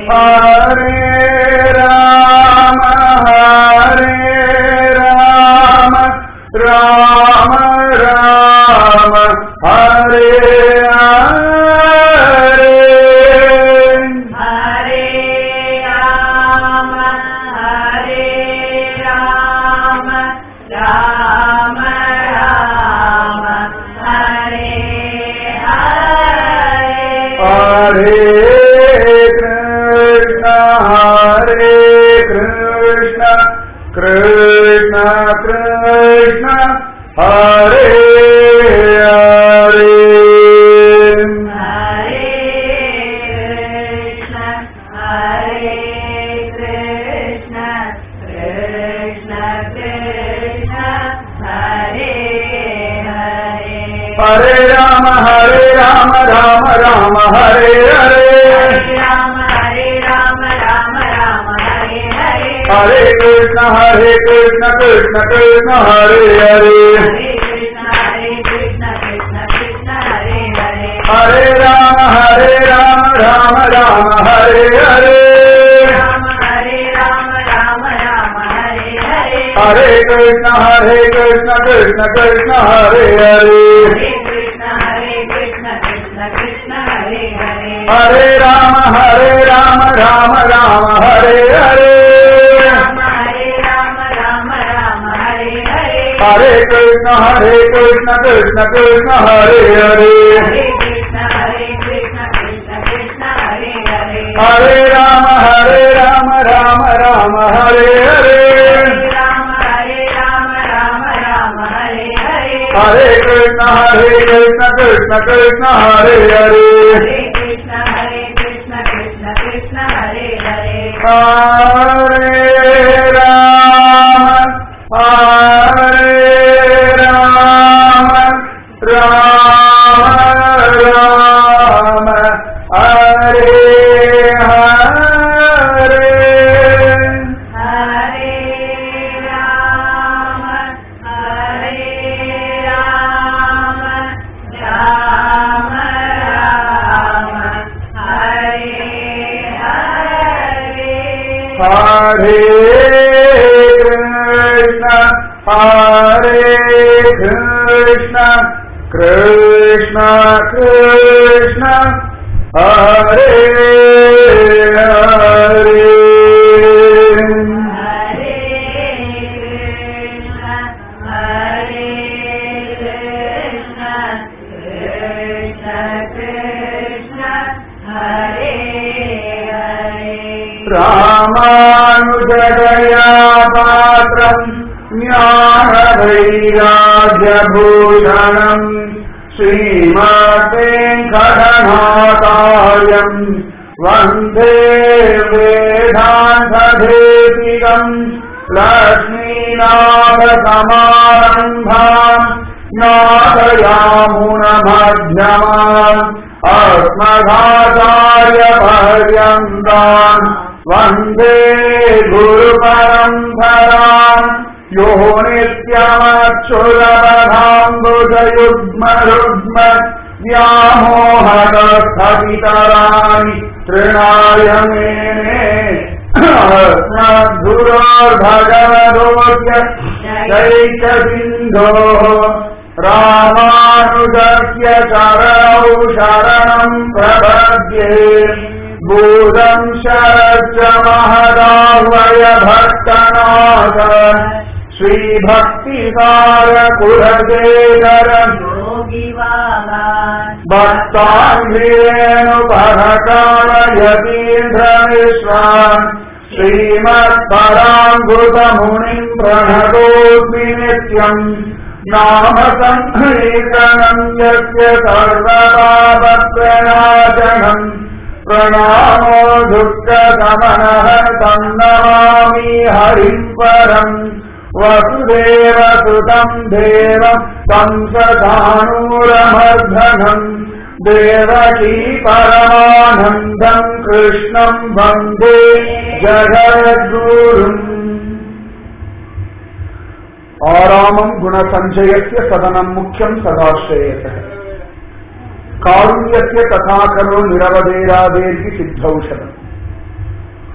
हरे राम हरे राम राम राम हरे हरे हरे राम हरे राम राम राम हरे हरे हरे कृष्ण हरे कृष्ण कृष्ण कृष्ण हरे हरे हरे कृष्ण हरे कृष्ण कृष्ण कृष्ण हरे हरे हरे राम हरे राम राम राम हरे हरे हरे राम हरे राम राम राम हरे हरे हरे कृष्ण हरे कृष्ण कृष्ण कृष्ण हरे हरे हरे कृष्ण हरे कृष्ण कृष्ण कृष्ण हरे हरे हरे राम हरे राम राम राम हरे हरे राम हरे राम राम राम हरे हरे हरे कृष्ण हरे कृष्ण कृष्ण कृष्ण हरे हरे हरे कृष्ण हरे कृष्ण कृष्ण कृष्ण हरे हरे हरे राम हरे राम राम राम हरे हरे राम हरे राम राम राम हरे हरे हरे कृष्ण हरे कृष्ण कृष्ण कृष्ण हरे हरे हरे कृष्ण हरे कृष्ण कृष्ण कृष्ण हरे हरे हरे राम हरे राम राम राम हरे हरे राम हरे राम राम राम हरे हरे हरे कृष्ण हरे कृष्ण कृष्ण कृष्ण हरे हरे हरे कृष्ण हरे कृष्ण कृष्ण कृष्ण हरे हरे हरे राम हरे राम राम राम हरे हरे हरे राम हरे राम राम राम हरे हरे हरे कृष्ण हरे कृष्ण कृष्ण कृष्ण हरे हरे हरे कृष्ण हरे कृष्ण कृष्ण कृष्ण हरे हरे रामानुजदया पात्रम् ज्ञानवैराग्यभूषणम् श्रीमद्वेङ्कटनाथार्यम् वन्दे वेदान्तधेतिकम् लक्ष्मीनाथसमारम्भाम् नाथयामुनमध्यमाम् अस्मदाचार्यपर्यन्ताम् वन्दे गुरुपरम्पराम् यो नित्यमक्षुरपधाम्बुजयुग्मरुग्म व्यामोहतस्थपितराणि तृणाय मेने अस्मद्गुरोर्भगवतोऽस्य चैकसिन्धोः रामानुजस्य चरणौ शरणम् प्रपद्ये भूतम् शरश्च महदाह्वय भक्तनाथ श्रीभक्तिसारकुलशेखर योगी बाबा भक्ताङ्गेणुपरकालयतीन्द्रमिश्रान् श्रीमत्पराङ्गुतमुनिम् प्रणतोऽस्मि नित्यम् नाम सङ्कीर्तनम् यस्य सर्वपापप्रणाशनम् प्रणामो दुःखगमनः तम् नमामि हरिम् परम् वसुदेवसुतम् देवम् कंसधानूरमर्धनम् देवकी परमानन्दम् कृष्णम् वन्दे जगद्गुरुम् आरामम् गुणसञ्चयस्य सदनम् मुख्यम् सदाश्रयतः कारुण्यस्य तथा खलु निरवधेरादेर्हि सिद्धौषधम्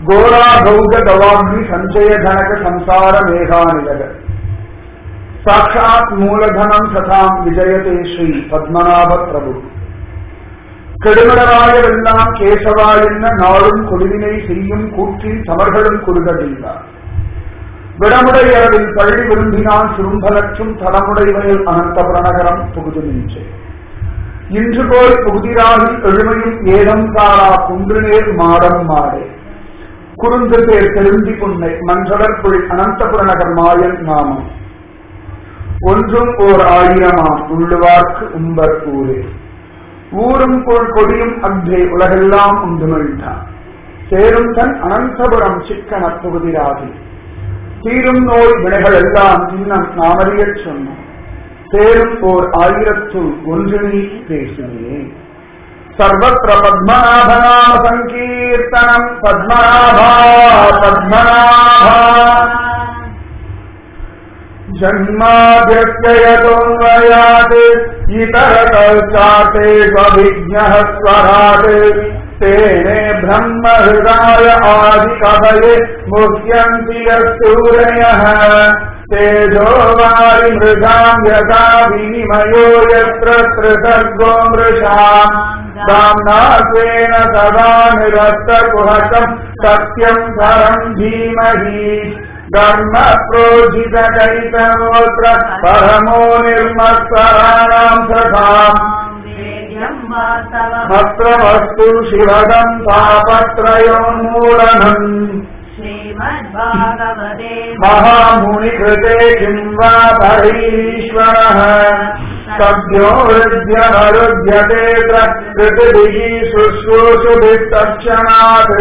கோரா கௌக தவாக்னி சஞ்சய ஜனக சம்சார மேகாநிலக சாட்சாத் மூலதனம் சதாம் விஜயதே ஸ்ரீ பத்மநாப பிரபு கெடுமடராயவெல்லாம் கேசவா என்ன நாளும் கொடுவினை செய்யும் கூற்றில் சமர்களும் குறுகடில்லார் விடமுடையரவில் பள்ளி விரும்பினான் சுரும்பலற்றும் தடமுடைவயல் அனந்த பிரணகரம் புகுது நின்றே இன்று போல் புகுதிராகி எழுமையும் ஏதம் தாரா குன்றுநேர் மாடம் மாடே குறுந்து பேர் தெருந்தி புன்னை மஞ்சளற்புள் அனந்தபுரநகர் மாயன் நாமம் ஒன்றும் ஓர் ஆயிரமாம் உள்ளுவார்க்கு உம்பர் ஊரே ஊரும் போல் கொடியும் அக்தே உலகெல்லாம் உண்டுமிழ்ந்தான் சேரும் தன் அனந்தபுரம் சிக்கன புகுதிராகி தீரும் நோய் வினைகள் எல்லாம் இன்னும் நாமறியச் சொன்னோம் சேரும் ஓர் ஆயிரத்து ஒன்று நீ பேசுகிறே சர்வத்திர பத்மநாபநாம சங்கீர்த்தனம் பத்மநாபா பத்மநாபா जन्माद्ययतोऽन्वयात् इतरतश्चाते स्वभिज्ञः स्वराट् तेने ब्रह्महृदाय आदिकवये मुह्यन्ति यस्तूरयः तेजो वारिमृगाम् यथा विनिमयो यत्र त्रिसर्गो मृषाम् दाम्ना स्वेन सदा निरस्तकुहकम् सत्यम् परम् धीमहि धर्म प्रोजित चैतनोत्र परमो निर्मत्सराणाम् सखाम् वेद्यम् वास्तवम् भद्रवस्तु शिवदम् तापत्रयोन्मूलनम् श्रीमद्भागवते महामुनिकृते किम् वा परैश्वरः सभ्यो हृद्यमरुध्यते कृतिभिः शुश्रूषुभिः तत्क्षणात्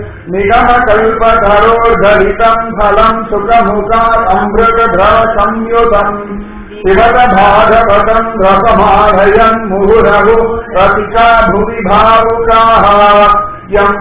निगमकल्पतरोर्धरितम् फलम् सुखमुखात् अमृतध्रवसंयुतम् शिवद भागवतम् रसमालयम् मुहुरहु रसिका भुवि भावुकाः यम्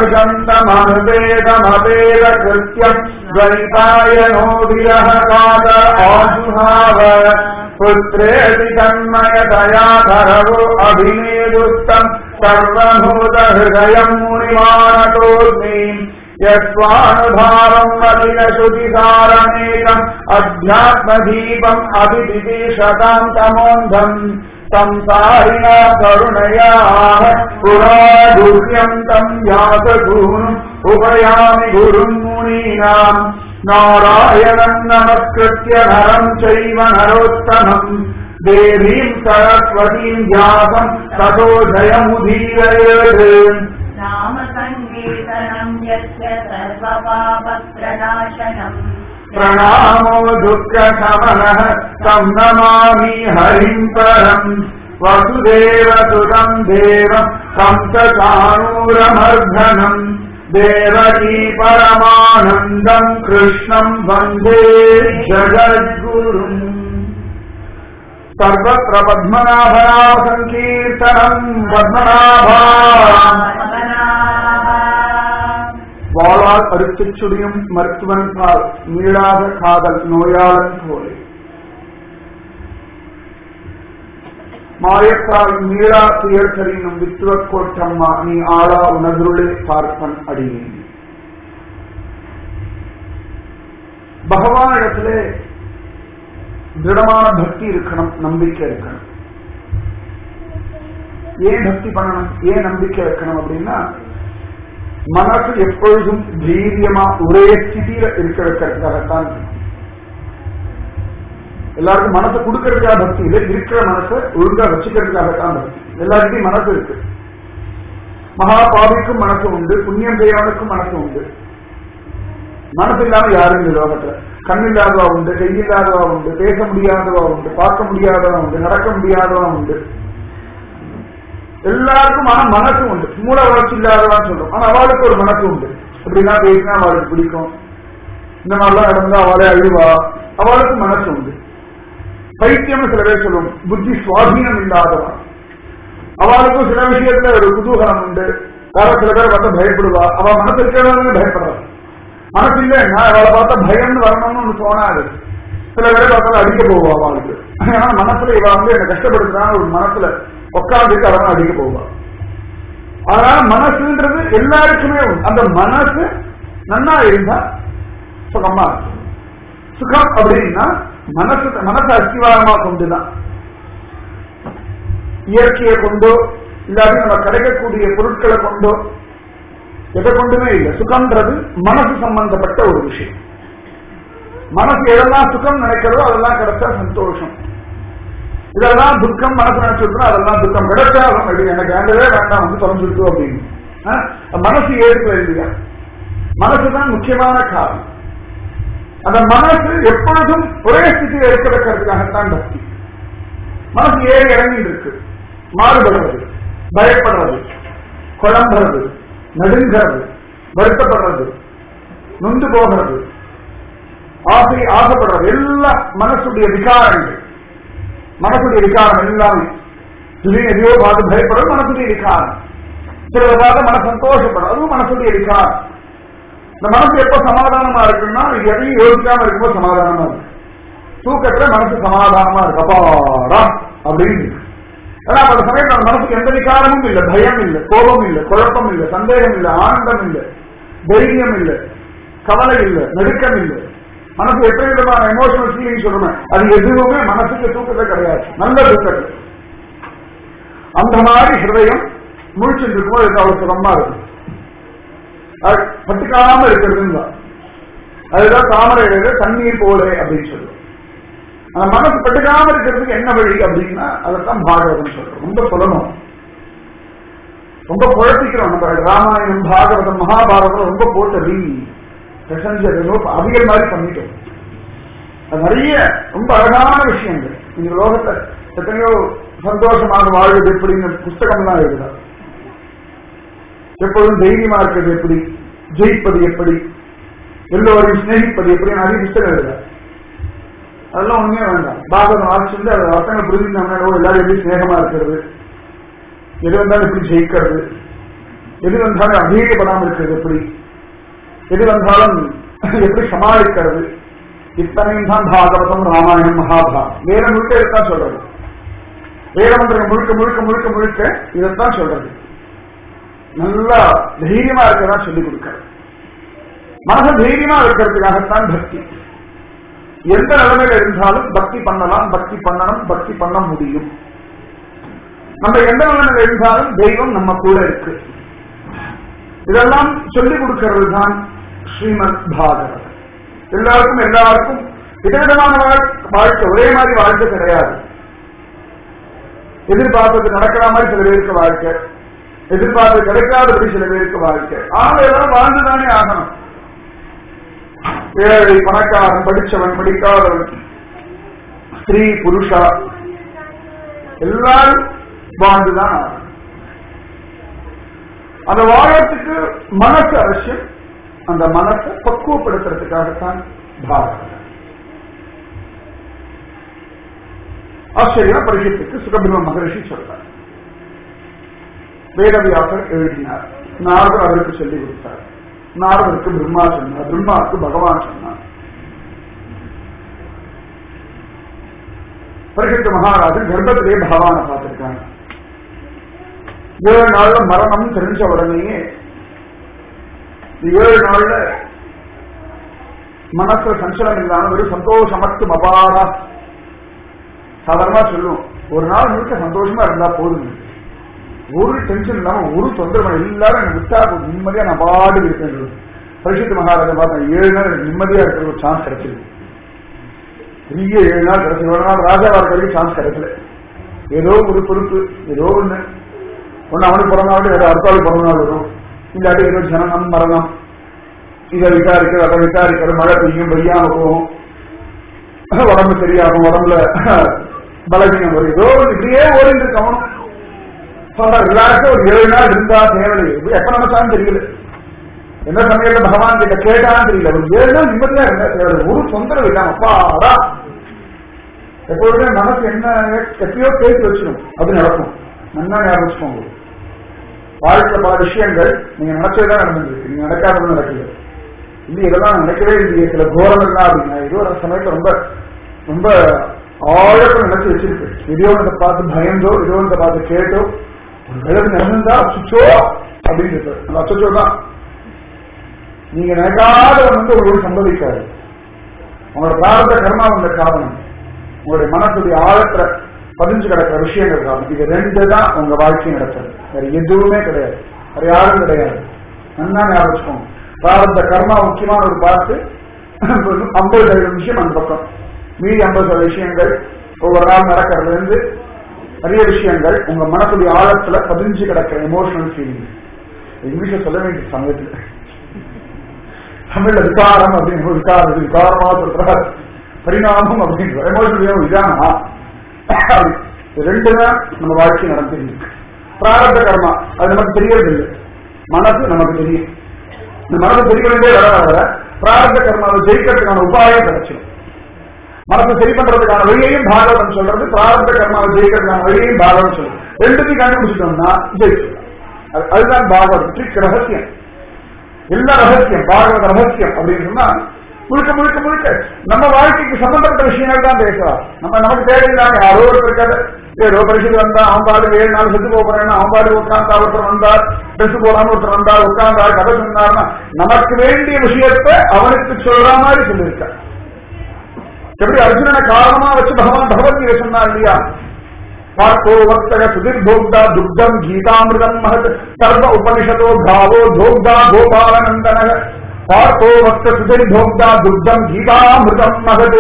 प्रवृजन्तमनुवेदमवेदकृत्यम् द्वैपायनोभिरः काल आजुहाव पुत्रेति तन्मयतया धरवो अभिनेदुस्तम् सर्वभूतहृदयम् मुनिमानतोऽस्मि यस्वानुभावम् अखिलश्रुतिसारमेकम् अध्यात्मदीपम् अभिदिशताम् तमोन्धम् संसारिणा करुणयाः पुरादुह्यम् तम् यातगुरुम् उपयामि गुरुम् मुनीनाम् नारायणम् नमस्कृत्य नरम् चैव नरोत्तमम् देवीम् सरस्वतीम् व्यासम् ततो जयमुदीरयेत् नाम सङ्कीर्तनम् यस्य सर्वपापप्रणाशनम् प्रणामो दुःखशमनः तं नमामि हरिम् परम् वसुदेवसुतम् देवम् तं च चाणूरमर्धनम् देवकी परमानन्दम् कृष्णम् वन्दे जगद्गुरुम् सर्वत्र पद्मनाभनाम सङ्कीर्तनम् पद्मनाभा வாளால் அறுத்துச் சுடியும் மருத்துவன் பால் மீளாத காதல் நோயாளன் போலே மாயத்தால் மீளா துயர் சரினும் வித்துவ கோட்டம்மா நீ ஆளா உணர்வுளே பார்ப்பன் அடியேன் பகவானிடத்துல திருடமான பக்தி இருக்கணும் நம்பிக்கை இருக்கணும் ஏன் பக்தி பண்ணணும் ஏன் நம்பிக்கை வைக்கணும் அப்படின்னா மனசு எப்பொழுதும் தைரியமா ஒரே ஸ்திதியில இருக்க வைக்கிறதுக்காகத்தான் இருக்கு. எல்லாருக்கும் மனசை கொடுக்கறதுக்காக பக்தி இல்லை இருக்கிற மனசை ஒழுங்கா வச்சுக்கிறதுக்காகத்தான் பக்தி எல்லாருக்கும் மனசு இருக்கு மகா பாவிக்கும் மனசு உண்டு புண்ணியம் செய்யவனுக்கும் மனசு உண்டு மனசு இல்லாம யாரும் இந்த லோகத்துல கண் இல்லாதவா உண்டு கை இல்லாதவா உண்டு பேச முடியாதவா உண்டு பார்க்க முடியாதவா உண்டு நடக்க முடியாதவா உண்டு எல்லாருக்கும் ஆனா மனசு உண்டு மூல வளர்ச்சி இல்லாதவான்னு சொல்றோம் ஆனா அவளுக்கு ஒரு மனசு உண்டு இப்படிலாம் பேசினா அவளுக்கு பிடிக்கும் இந்த மாதிரிலாம் நடந்தா அவளே அழுவா அவளுக்கு மனசு உண்டு பைத்தியம் சில பேர் சொல்லுவோம் புத்தி சுவாதீனம் இல்லாதவா அவளுக்கும் சில விஷயத்துல ஒரு குதூகலம் உண்டு வேற சில பேர் பார்த்தா பயப்படுவா அவ மனசு இருக்கிறவங்க பயப்படுறா மனசு இல்லைன்னா அவளை பார்த்தா பயம்னு வரணும்னு ஒண்ணு தோணாது சில பேரை பார்த்தாலும் அடிக்க போவா அவளுக்கு ஏன்னா மனசுல இவ வந்து என்ன கஷ்டப்படுத்துறான்னு ஒரு மனசுல உட்காந்துட்டு அவன் அடிக்க போவா அதனால மனசுன்றது எல்லாருக்குமே உண்டு அந்த மனசு நன்னா இருந்தா சுகமா இருக்கும் சுகம் அப்படின்னா மனசு மனசு அஸ்திவாரமா கொண்டுதான் இயற்கையை கொண்டோ இல்லாட்டி நம்ம கிடைக்கக்கூடிய பொருட்களை கொண்டோ எதை கொண்டுமே இல்லை சுகம்ன்றது மனசு சம்பந்தப்பட்ட ஒரு விஷயம் மனசு எதெல்லாம் சுகம் நினைக்கிறதோ அதெல்லாம் கிடைச்சா சந்தோஷம் இதெல்லாம் துக்கம் மனசு நினைச்சிருக்கோம் அதெல்லாம் துக்கம் கிடைச்சா அது எனக்கு வேண்டவே வேண்டாம் வந்து தொலைஞ்சிருக்கு அப்படின்னு ஆ? மனசு ஏற்கல இல்லையா மனசுதான் முக்கியமான காரணம் அந்த மனசு எப்பொழுதும் ஒரே ஸ்திதியில் இருக்க வைக்கிறதுக்காகத்தான் பக்தி மனசு ஏறி இறங்கிட்டு இருக்கு மாறுபடுறது பயப்படுறது குழம்புறது நடுங்கிறது வருத்தப்படுறது நொந்து போகிறது ஆசை ஆசைப்படுறது எல்லாம் மனசுடைய விகாரங்கள் மனசுடைய விகாரம் எல்லாமே திடீர்னு எதையோ பார்த்து பயப்படுறது மனசுடைய விகாரம் சிலரை பார்த்து மன சந்தோஷப்படும் அதுவும் மனசுடைய விகாரம் இந்த மனசு எப்ப சமாதானமா இருக்குன்னா எதையும் யோசிக்காம இருக்கும்போது சமாதானமா இருக்கு தூக்கத்துல மனசு சமாதானமா இருக்கு அப்பாடா அப்படின்னு இருக்கு. ஆனா அந்த சமயத்துல அந்த மனசுக்கு எந்த விகாரமும் இல்லை பயம் இல்லை கோபம் இல்லை குழப்பம் இல்லை சந்தேகம் இல்லை ஆனந்தம் இல்லை தைரியம் இல்லை கவலை இல்லை நடுக்கம் இல்லை மனசு எத்தனை விதமான எமோஷனல் ஃபீலிங் சொல்றேன் அது எதுவுமே மனசுக்கு தூக்கத்தை கிடையாது நல்ல தூக்கத்தை அந்த மாதிரி ஹிருதயம் முழிச்சுட்டு இருக்கும்போது இது அவ்வளவு சுகமா இருக்கும் அது பட்டுக்காம இருக்கிறதுன்னு தான். அதுதான் தாமரை இலையில தண்ணீர் போல அப்படின்னு சொல்லுவோம் அந்த மனசு பட்டுக்காம இருக்கிறதுக்கு என்ன வழி அப்படின்னா அதைத்தான் பாகவதம் சொல்றோம் ரொம்ப சொல்லணும் ரொம்ப குழப்பிக்கிறோம் நம்ம ராமாயணம் பாகவதம் மகாபாரதம் ரொம்ப போட்டு ரீ பெசஞ்சர் அவியல் மாதிரி பண்ணிட்டோம் அது நிறைய ரொம்ப அழகான விஷயங்கள் இந்த லோகத்தை எத்தனையோ சந்தோஷமாக வாழ்வது எப்படின்னு புஸ்தகம்லாம் எழுதுறாரு எப்பொழுதும் தைரியமா இருக்கிறது எப்படி ஜெயிப்பது எப்படி எல்லோரையும் சிநேகிப்பது எப்படி நிறைய புத்தகம் எழுதுறாரு அதெல்லாம் ஒண்ணுமே வேண்டாம் பாகவதம் வாசிச்சுட்டு அது அர்த்தங்கள் புரிஞ்சுக்கிட்டோம்னா எல்லாரும் எப்படி சிநேகமா இருக்கிறது எது வந்தாலும் எப்படி ஜெயிக்கிறது எது வந்தாலும் அபீகப்படாமல் இருக்கிறது எப்படி எது வந்தாலும் எப்படி சமாளிக்கிறது இத்தனையும் தான் பாகவதம் ராமாயணம் மகாபாரதம் வேற முழுக்க இதைத்தான் சொல்றது வேதமந்திரம் முழுக்க முழுக்க முழுக்க முழுக்க இதைத்தான் சொல்றது நல்லா தைரியமா இருக்கதா சொல்லிக் கொடுக்கிறது மனச தைரியமா இருக்கிறதுக்காகத்தான் பக்தி எந்த நிலைமையில இருந்தாலும் பக்தி பண்ணலாம் பக்தி பண்ணணும் பக்தி பண்ண முடியும் நம்ம எந்த நிலைமையில இருந்தாலும் தெய்வம் நம்ம கூட இருக்கு இதெல்லாம் சொல்லிக் கொடுக்கிறது தான் ஸ்ரீமத் பாகவத் எல்லாருக்கும் எல்லாருக்கும் விதவிதமான வாழ்- வாழ்க்கை ஒரே மாதிரி வாழ்க்கை கிடையாது எதிர்பார்த்தது நடக்கிற மாதிரி சில பேருக்கு வாழ்க்கை எதிர்பார்த்தது கிடைக்காதபடி சில பேருக்கு வாழ்க்கை ஆனால் எல்லாரும் வாழ்ந்துதானே ஆகணும் ஏழை பணக்காரன் படிச்சவன் படிக்காதவன் ஸ்திரீ புருஷா எல்லாரும் வாழ்ந்துதான் ஆகணும் அந்த வாழறதுக்கு மனசு அவசியம் அந்த மனசை பக்குவப்படுத்துறதுக்காகத்தான் பாரதம் ஆச்சரிய பரிஷத்துக்கு சுகபிரம மகரிஷி சொல்றார் வேதவியாசர் எழுதினார் நாரதர் அவருக்கு சொல்லிக் கொடுத்தார் நாரதருக்கு பிரம்மா சொன்னார் பிரம்மாவுக்கு பகவான் சொன்னார் பரிசுத்த மகாராஜன் கர்ப்பத்திலே பகவானை பார்த்திருக்காங்க ஏழு நாள்ல மரணம் தெரிஞ்ச உடனேயே இந்த ஏழு நாள்ல மனசுல சஞ்சலம் இல்லாம வெறும் சந்தோஷமத்து அபாரா சாதாரணமா சொல்லுவோம் ஒரு நாள் முழுக்க சந்தோஷமா இருந்தா போதுங்க ஒரு டென்ஷன் இல்லாம ஒரு தொந்தரவு எல்லாரும் எனக்கு விட்டா போதும் நிம்மதியா நான் பாடு இருக்கேன் பரிசுத்த மகாராஜா பார்த்தேன் ஏழு நாள் எனக்கு நிம்மதியா இருக்கிற ஒரு சான்ஸ் கிடைச்சிருக்கு பெரிய ஏழு நாள் கிடைச்சது ஒரு நாள் ராஜாவா இருக்கிறதுக்கு சான்ஸ் கிடைக்கல ஏதோ ஒரு பொறுப்பு ஏதோ ஒண்ணு ஒண்ணு அவனுக்கு பிறந்த நாள் ஏதோ அடுத்தாள் பிறந்த நாள் வரும் இல்லாட்டி ஏதோ ஜனனம் மரணம் இதை விசாரிக்கிறது அதை விசாரிக்கிறது மழை பெய்யும் பெய்யாம போகும் உடம்பு சரியாகும் உடம்புல பலவீனம் வரும் ஏதோ ஒண்ணு இப்படியே ஓடிட்டு இருக்கு அவனும் சொல்ற ரிலாக்ஸா ஒரு ஏழு நாள் இருந்தா தேவையில்லை எப்படி எப்ப நினைச்சாலும் தெரியல எந்த சமயத்துல பகவான் கிட்ட கேட்டான்னு தெரியல ஒரு ஏழு நாள் நிம்மதியா இருந்தா தேவையில்லை ஒரு தொந்தரவு இல்லாம அப்பாடா எப்பொழுதுமே மனசு என்ன எப்பயோ பேசி வச்சிடும் அது நடக்கும் நல்லா ஞாபகம் வச்சுக்கோங்க வாழ்க்கை பல விஷயங்கள் நீங்க நினைச்சதுதான் நடந்துருக்கு நீங்க நடக்காதது நடக்கல இன்னும் இதெல்லாம் நடக்கவே இல்லையே சில கோரங்கள்லாம் அப்படின்னா ஏதோ ஒரு சமயத்துல ரொம்ப ரொம்ப ஆழத்துல நினைச்சு வச்சிருக்கு இதோ ஒன்றதை பார்த்து பயந்தோ இதோ ஒன்றதை பார்த்து கேட்டோ ஒரு விளக்கு நடந்தா அச்சுச்சோ அப்படின்னு இருக்கு அந்த அச்சுச்சோ தான் நீங்க நினைக்காத வந்து உங்களுக்கு சம்பவிக்காது உங்களோட பிராரத கர்மா வந்த காரணம் உங்களுடைய மனசுடைய ஆழத்துல பதிஞ்சு கிடக்கிற விஷயங்கள் காரணம் இது ரெண்டு தான் உங்க வாழ்க்கை நடத்துறது வேற எதுவுமே கிடையாது வேற யாரும் கிடையாது நல்லா ஞாபகம் வச்சுக்கோங்க பிராரத்த கர்மா முக்கியமான ஒரு பார்த்து ஐம்பது சதவீதம் விஷயம் அந்த பக்கம் மீதி ஐம்பது சதவீத விஷயங்கள் ஒவ்வொரு நாள் நடக்கிறதுல இருந்து நிறைய விஷயங்கள் உங்க மனசுடைய ஆழத்துல பதிஞ்சு கிடக்கிற எமோஷனல் ஃபீலிங் இங்கிலீஷ்ல சொல்ல வேண்டிய சமயத்துல தமிழ்ல விகாரம் அப்படின்னு ஒரு விகாரம் இது விகாரமா சொல்றார் பரிணாமம் அப்படின்ற எமோஷனல் இதானா இது ரெண்டு தான் நம்ம வாழ்க்கை நடந்துருக்கு பிராரத்த கர்மா அது நமக்கு தெரியறது இல்லை மனசு நமக்கு தெரியும் இந்த மனசு தெரியறதே வர வர பிராரத்த கர்மாவை ஜெயிக்கிறதுக்கான உபாயம் கிடைச்சிடும் மனசை சரி பண்றதுக்கான வழியையும் பாகவதம் சொல்றது பிராரத்த கர்மாவை ஜெயிக்கிறதுக்கான வழியையும் பாகவதம் சொல்றது ரெண்டுத்தையும் கண்டுபிடிச்சிட்டோம்னா ஜெயிச்சிடலாம் அது- அதுதான் பாகவதம் ட்ரிக் ரகசியம் எல்லா ரகசியம் பாகவத ரகசியம் அப்படின்னு சொன்னா முழுக்க முழுக்க முழுக்க நம்ம வாழ்க்கைக்கு சம்பந்தப்பட்ட விஷயங்கள் தான் பேசுறா நம்ம நமக்கு தேவையில்லாம யாரோ ஒருத்தர் கதை ஏதோ பரிசுக்கு வந்தா அவன் பாடு ஏழு நாள் செத்து போறேன்னா அவன் பாடு உட்கார்ந்தா ஒருத்தர் வந்தார் ட்ரெஸ் போடாம ஒருத்தர் வந்தார் உட்கார்ந்தார் கதை சொன்னார்னா நமக்கு வேண்டிய விஷயத்தை அவனுக்கு சொல்ற மாதிரி சொல்லியிருக்கார் எப்படி அர்ஜுனனை காரணமா வச்சு பகவான் பகவத்கீதை சொன்னார் இல்லையா பார்த்தோ வர்த்தக சுதிர் போக்தா துக்தம் கீதாமிருதம் மகத் சர்வ உபனிஷதோ பாவோ தோக்தா கோபாலநந்தன பார்த்தோ வர்த்த சுதிர் போக்தா துக்தம் கீதாமிருதம் மகத்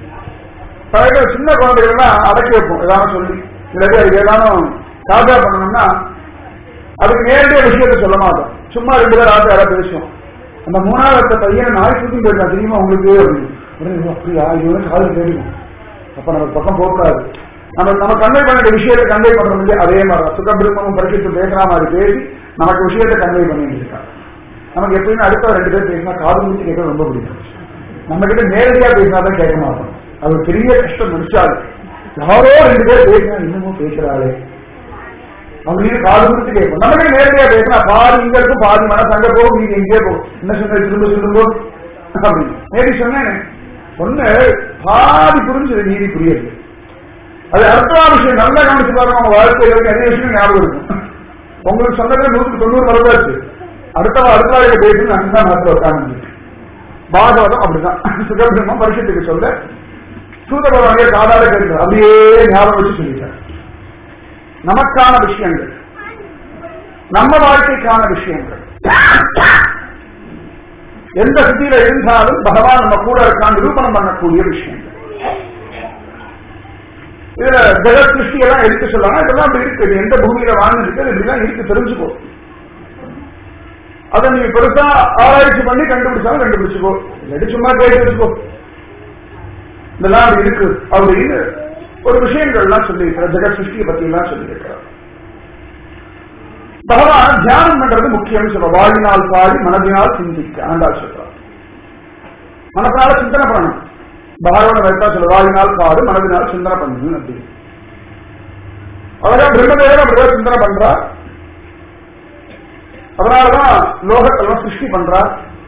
பழைய சின்ன குழந்தைகள்லாம் அடக்கி வைப்போம் ஏதாவது சொல்லி இல்லாட்டி அதுக்கு ஏதானும் காஜா பண்ணணும்னா அதுக்கு நேரடிய விஷயத்தை சொல்ல மாட்டோம் சும்மா ரெண்டு பேர் ஆட்டு யாராவது பேசுவோம் அந்த மூணாவது பையன் நாய் சுத்தி போயிருக்கா தெரியுமா உங்களுக்கு அப்படின்னு உடனே, "ஓ, அப்படியா இது வந்து காது கேட்கும் அப்ப நம்ம பக்கம் போகக்கூடாது நம்ம நம்ம கன்வே பண்ண வேண்டிய விஷயத்தை கன்வே பண்றது இல்லையா? அதே மாதிரி சுகபிரம்மம் பரிசுத்து பேசுற மாதிரி பேசி நமக்கு விஷயத்தை கன்வே பண்ணிட்டு இருக்காங்க நமக்கு எப்பயுமே அடுத்த ரெண்டு பேர் பேசினா காது முடிச்சு கேட்க ரொம்ப பிடிக்கும் நம்ம கிட்ட நேரடியா பேசினா தான் கேட்க மாட்டோம் அது ஒரு பெரிய கஷ்டம் முடிச்சாது யாரோ ரெண்டு பேர் பேசினா இன்னமும் பேசுறாளே அப்படின்னு காது கொடுத்து கேட்போம் நமக்கே நேரடியா பேசினா பாதி இங்க இருக்கும் பாதி மனசு அங்க போகும் நீங்க எங்கே போகும் என்ன சொன்ன திரும்ப சொல்லுங்க அப்படின்னு நேரி சொன்னேன் ஒண்ணு பாதி புரிஞ்சது நீதி புரியுது அது அடுத்த விஷயம் நல்லா கவனிச்சு பாருங்க உங்க வாழ்க்கையில நிறைய விஷயம் ஞாபகம் இருக்கும் உங்களுக்கு சொன்னதுல நூற்றுக்கு தொண்ணூறு மறந்தாச்சு அடுத்த அடுத்த வாழ்க்கை பேசி நான் தான் மரத்தில் உட்கார்ந்து பாகவதம் அப்படிதான் சுகபிரம்மம் பரிசுத்துக்கு சொல்ல சூத பகவானிய காதாட கேட்கிறார் அப்படியே ஞாபகம் வச்சு சொல்லிட்டார் நமக்கான விஷயங்கள் நம்ம வாழ்க்கைக்கான விஷயங்கள் எந்த ஸ்திதியில இருந்தாலும் பகவான் நம்ம கூட இருக்கான் நிரூபணம் பண்ணக்கூடிய விஷயங்கள் இதுல ஜெகத் சிருஷ்டி எல்லாம் எடுத்து சொல்லலாம் இதெல்லாம் அப்படி இருக்கு இது எந்த பூமியில வாழ்ந்துருக்கு இப்படிலாம் இருக்கு தெரிஞ்சுக்கோ அதை நீங்க பெருசா ஆராய்ச்சி பண்ணி கண்டுபிடிச்சாலும் கண்டுபிடிச்சுக்கோ இல்லாட்டி சும்மா கேட்டு வச்சுக்கோ இதெல்லாம் அப்படி இருக்கு அப்படின்னு ஒரு விஷயங்கள்லாம் சொல்லியிருக்கிறார் ஜெகத் சிருஷ்டியை பத்தி எல்லாம் சொல்லியிருக்கிறார் பகவான் தியானம் பண்றது முக்கியம் சொல்ற வாழ்வினால் பாடி மனதினால் சிந்திக்க ஆண்டாள் சொல்றார் மனதினால சிந்தனை பண்ணணும் பாகவன வைத்தா சொல்ல வாழ்வினால் பாடு மனதினால் சிந்தனை பண்ணணும் அப்படின்னு அவர்தான் பிரம்மதேவன் அப்படிதான் சிந்தனை பண்றார் அதனாலதான் லோகத்தெல்லாம் சிருஷ்டி பண்றார்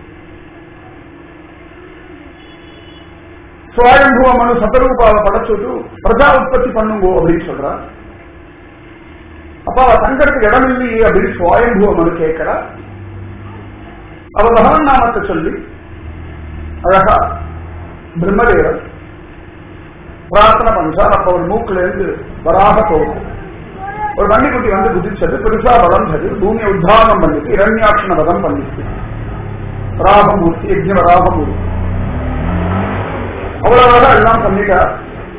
சுவாயம்புவ மனு சதரூபாவை படைச்சுட்டு பிரஜா உற்பத்தி பண்ணுங்கோ அப்படின்னு சொல்றார் அப்ப அவ தங்கறதுக்கு இடம் இல்லையே அப்படின்னு சுவாயம்புவ மனு கேட்கிறா அவ பகவன் நாமத்தை சொல்லி அழகா பிரம்மதேவன் பிரார்த்தனை பண்றார் அப்ப ஒரு மூக்குல இருந்து வராக போகும் ஒரு வண்டிக்குட்டி வந்து குதிச்சது பெருசா வளர்ந்தது பூமியை உத்தாரணம் பண்ணிட்டு இரண்யாட்சண வதம் பண்ணிட்டு ராகமூர்த்தி யஜ்ஞ ராகமூர்த்தி அவ்வளவுதான் எல்லாம் பண்ணிட்டார்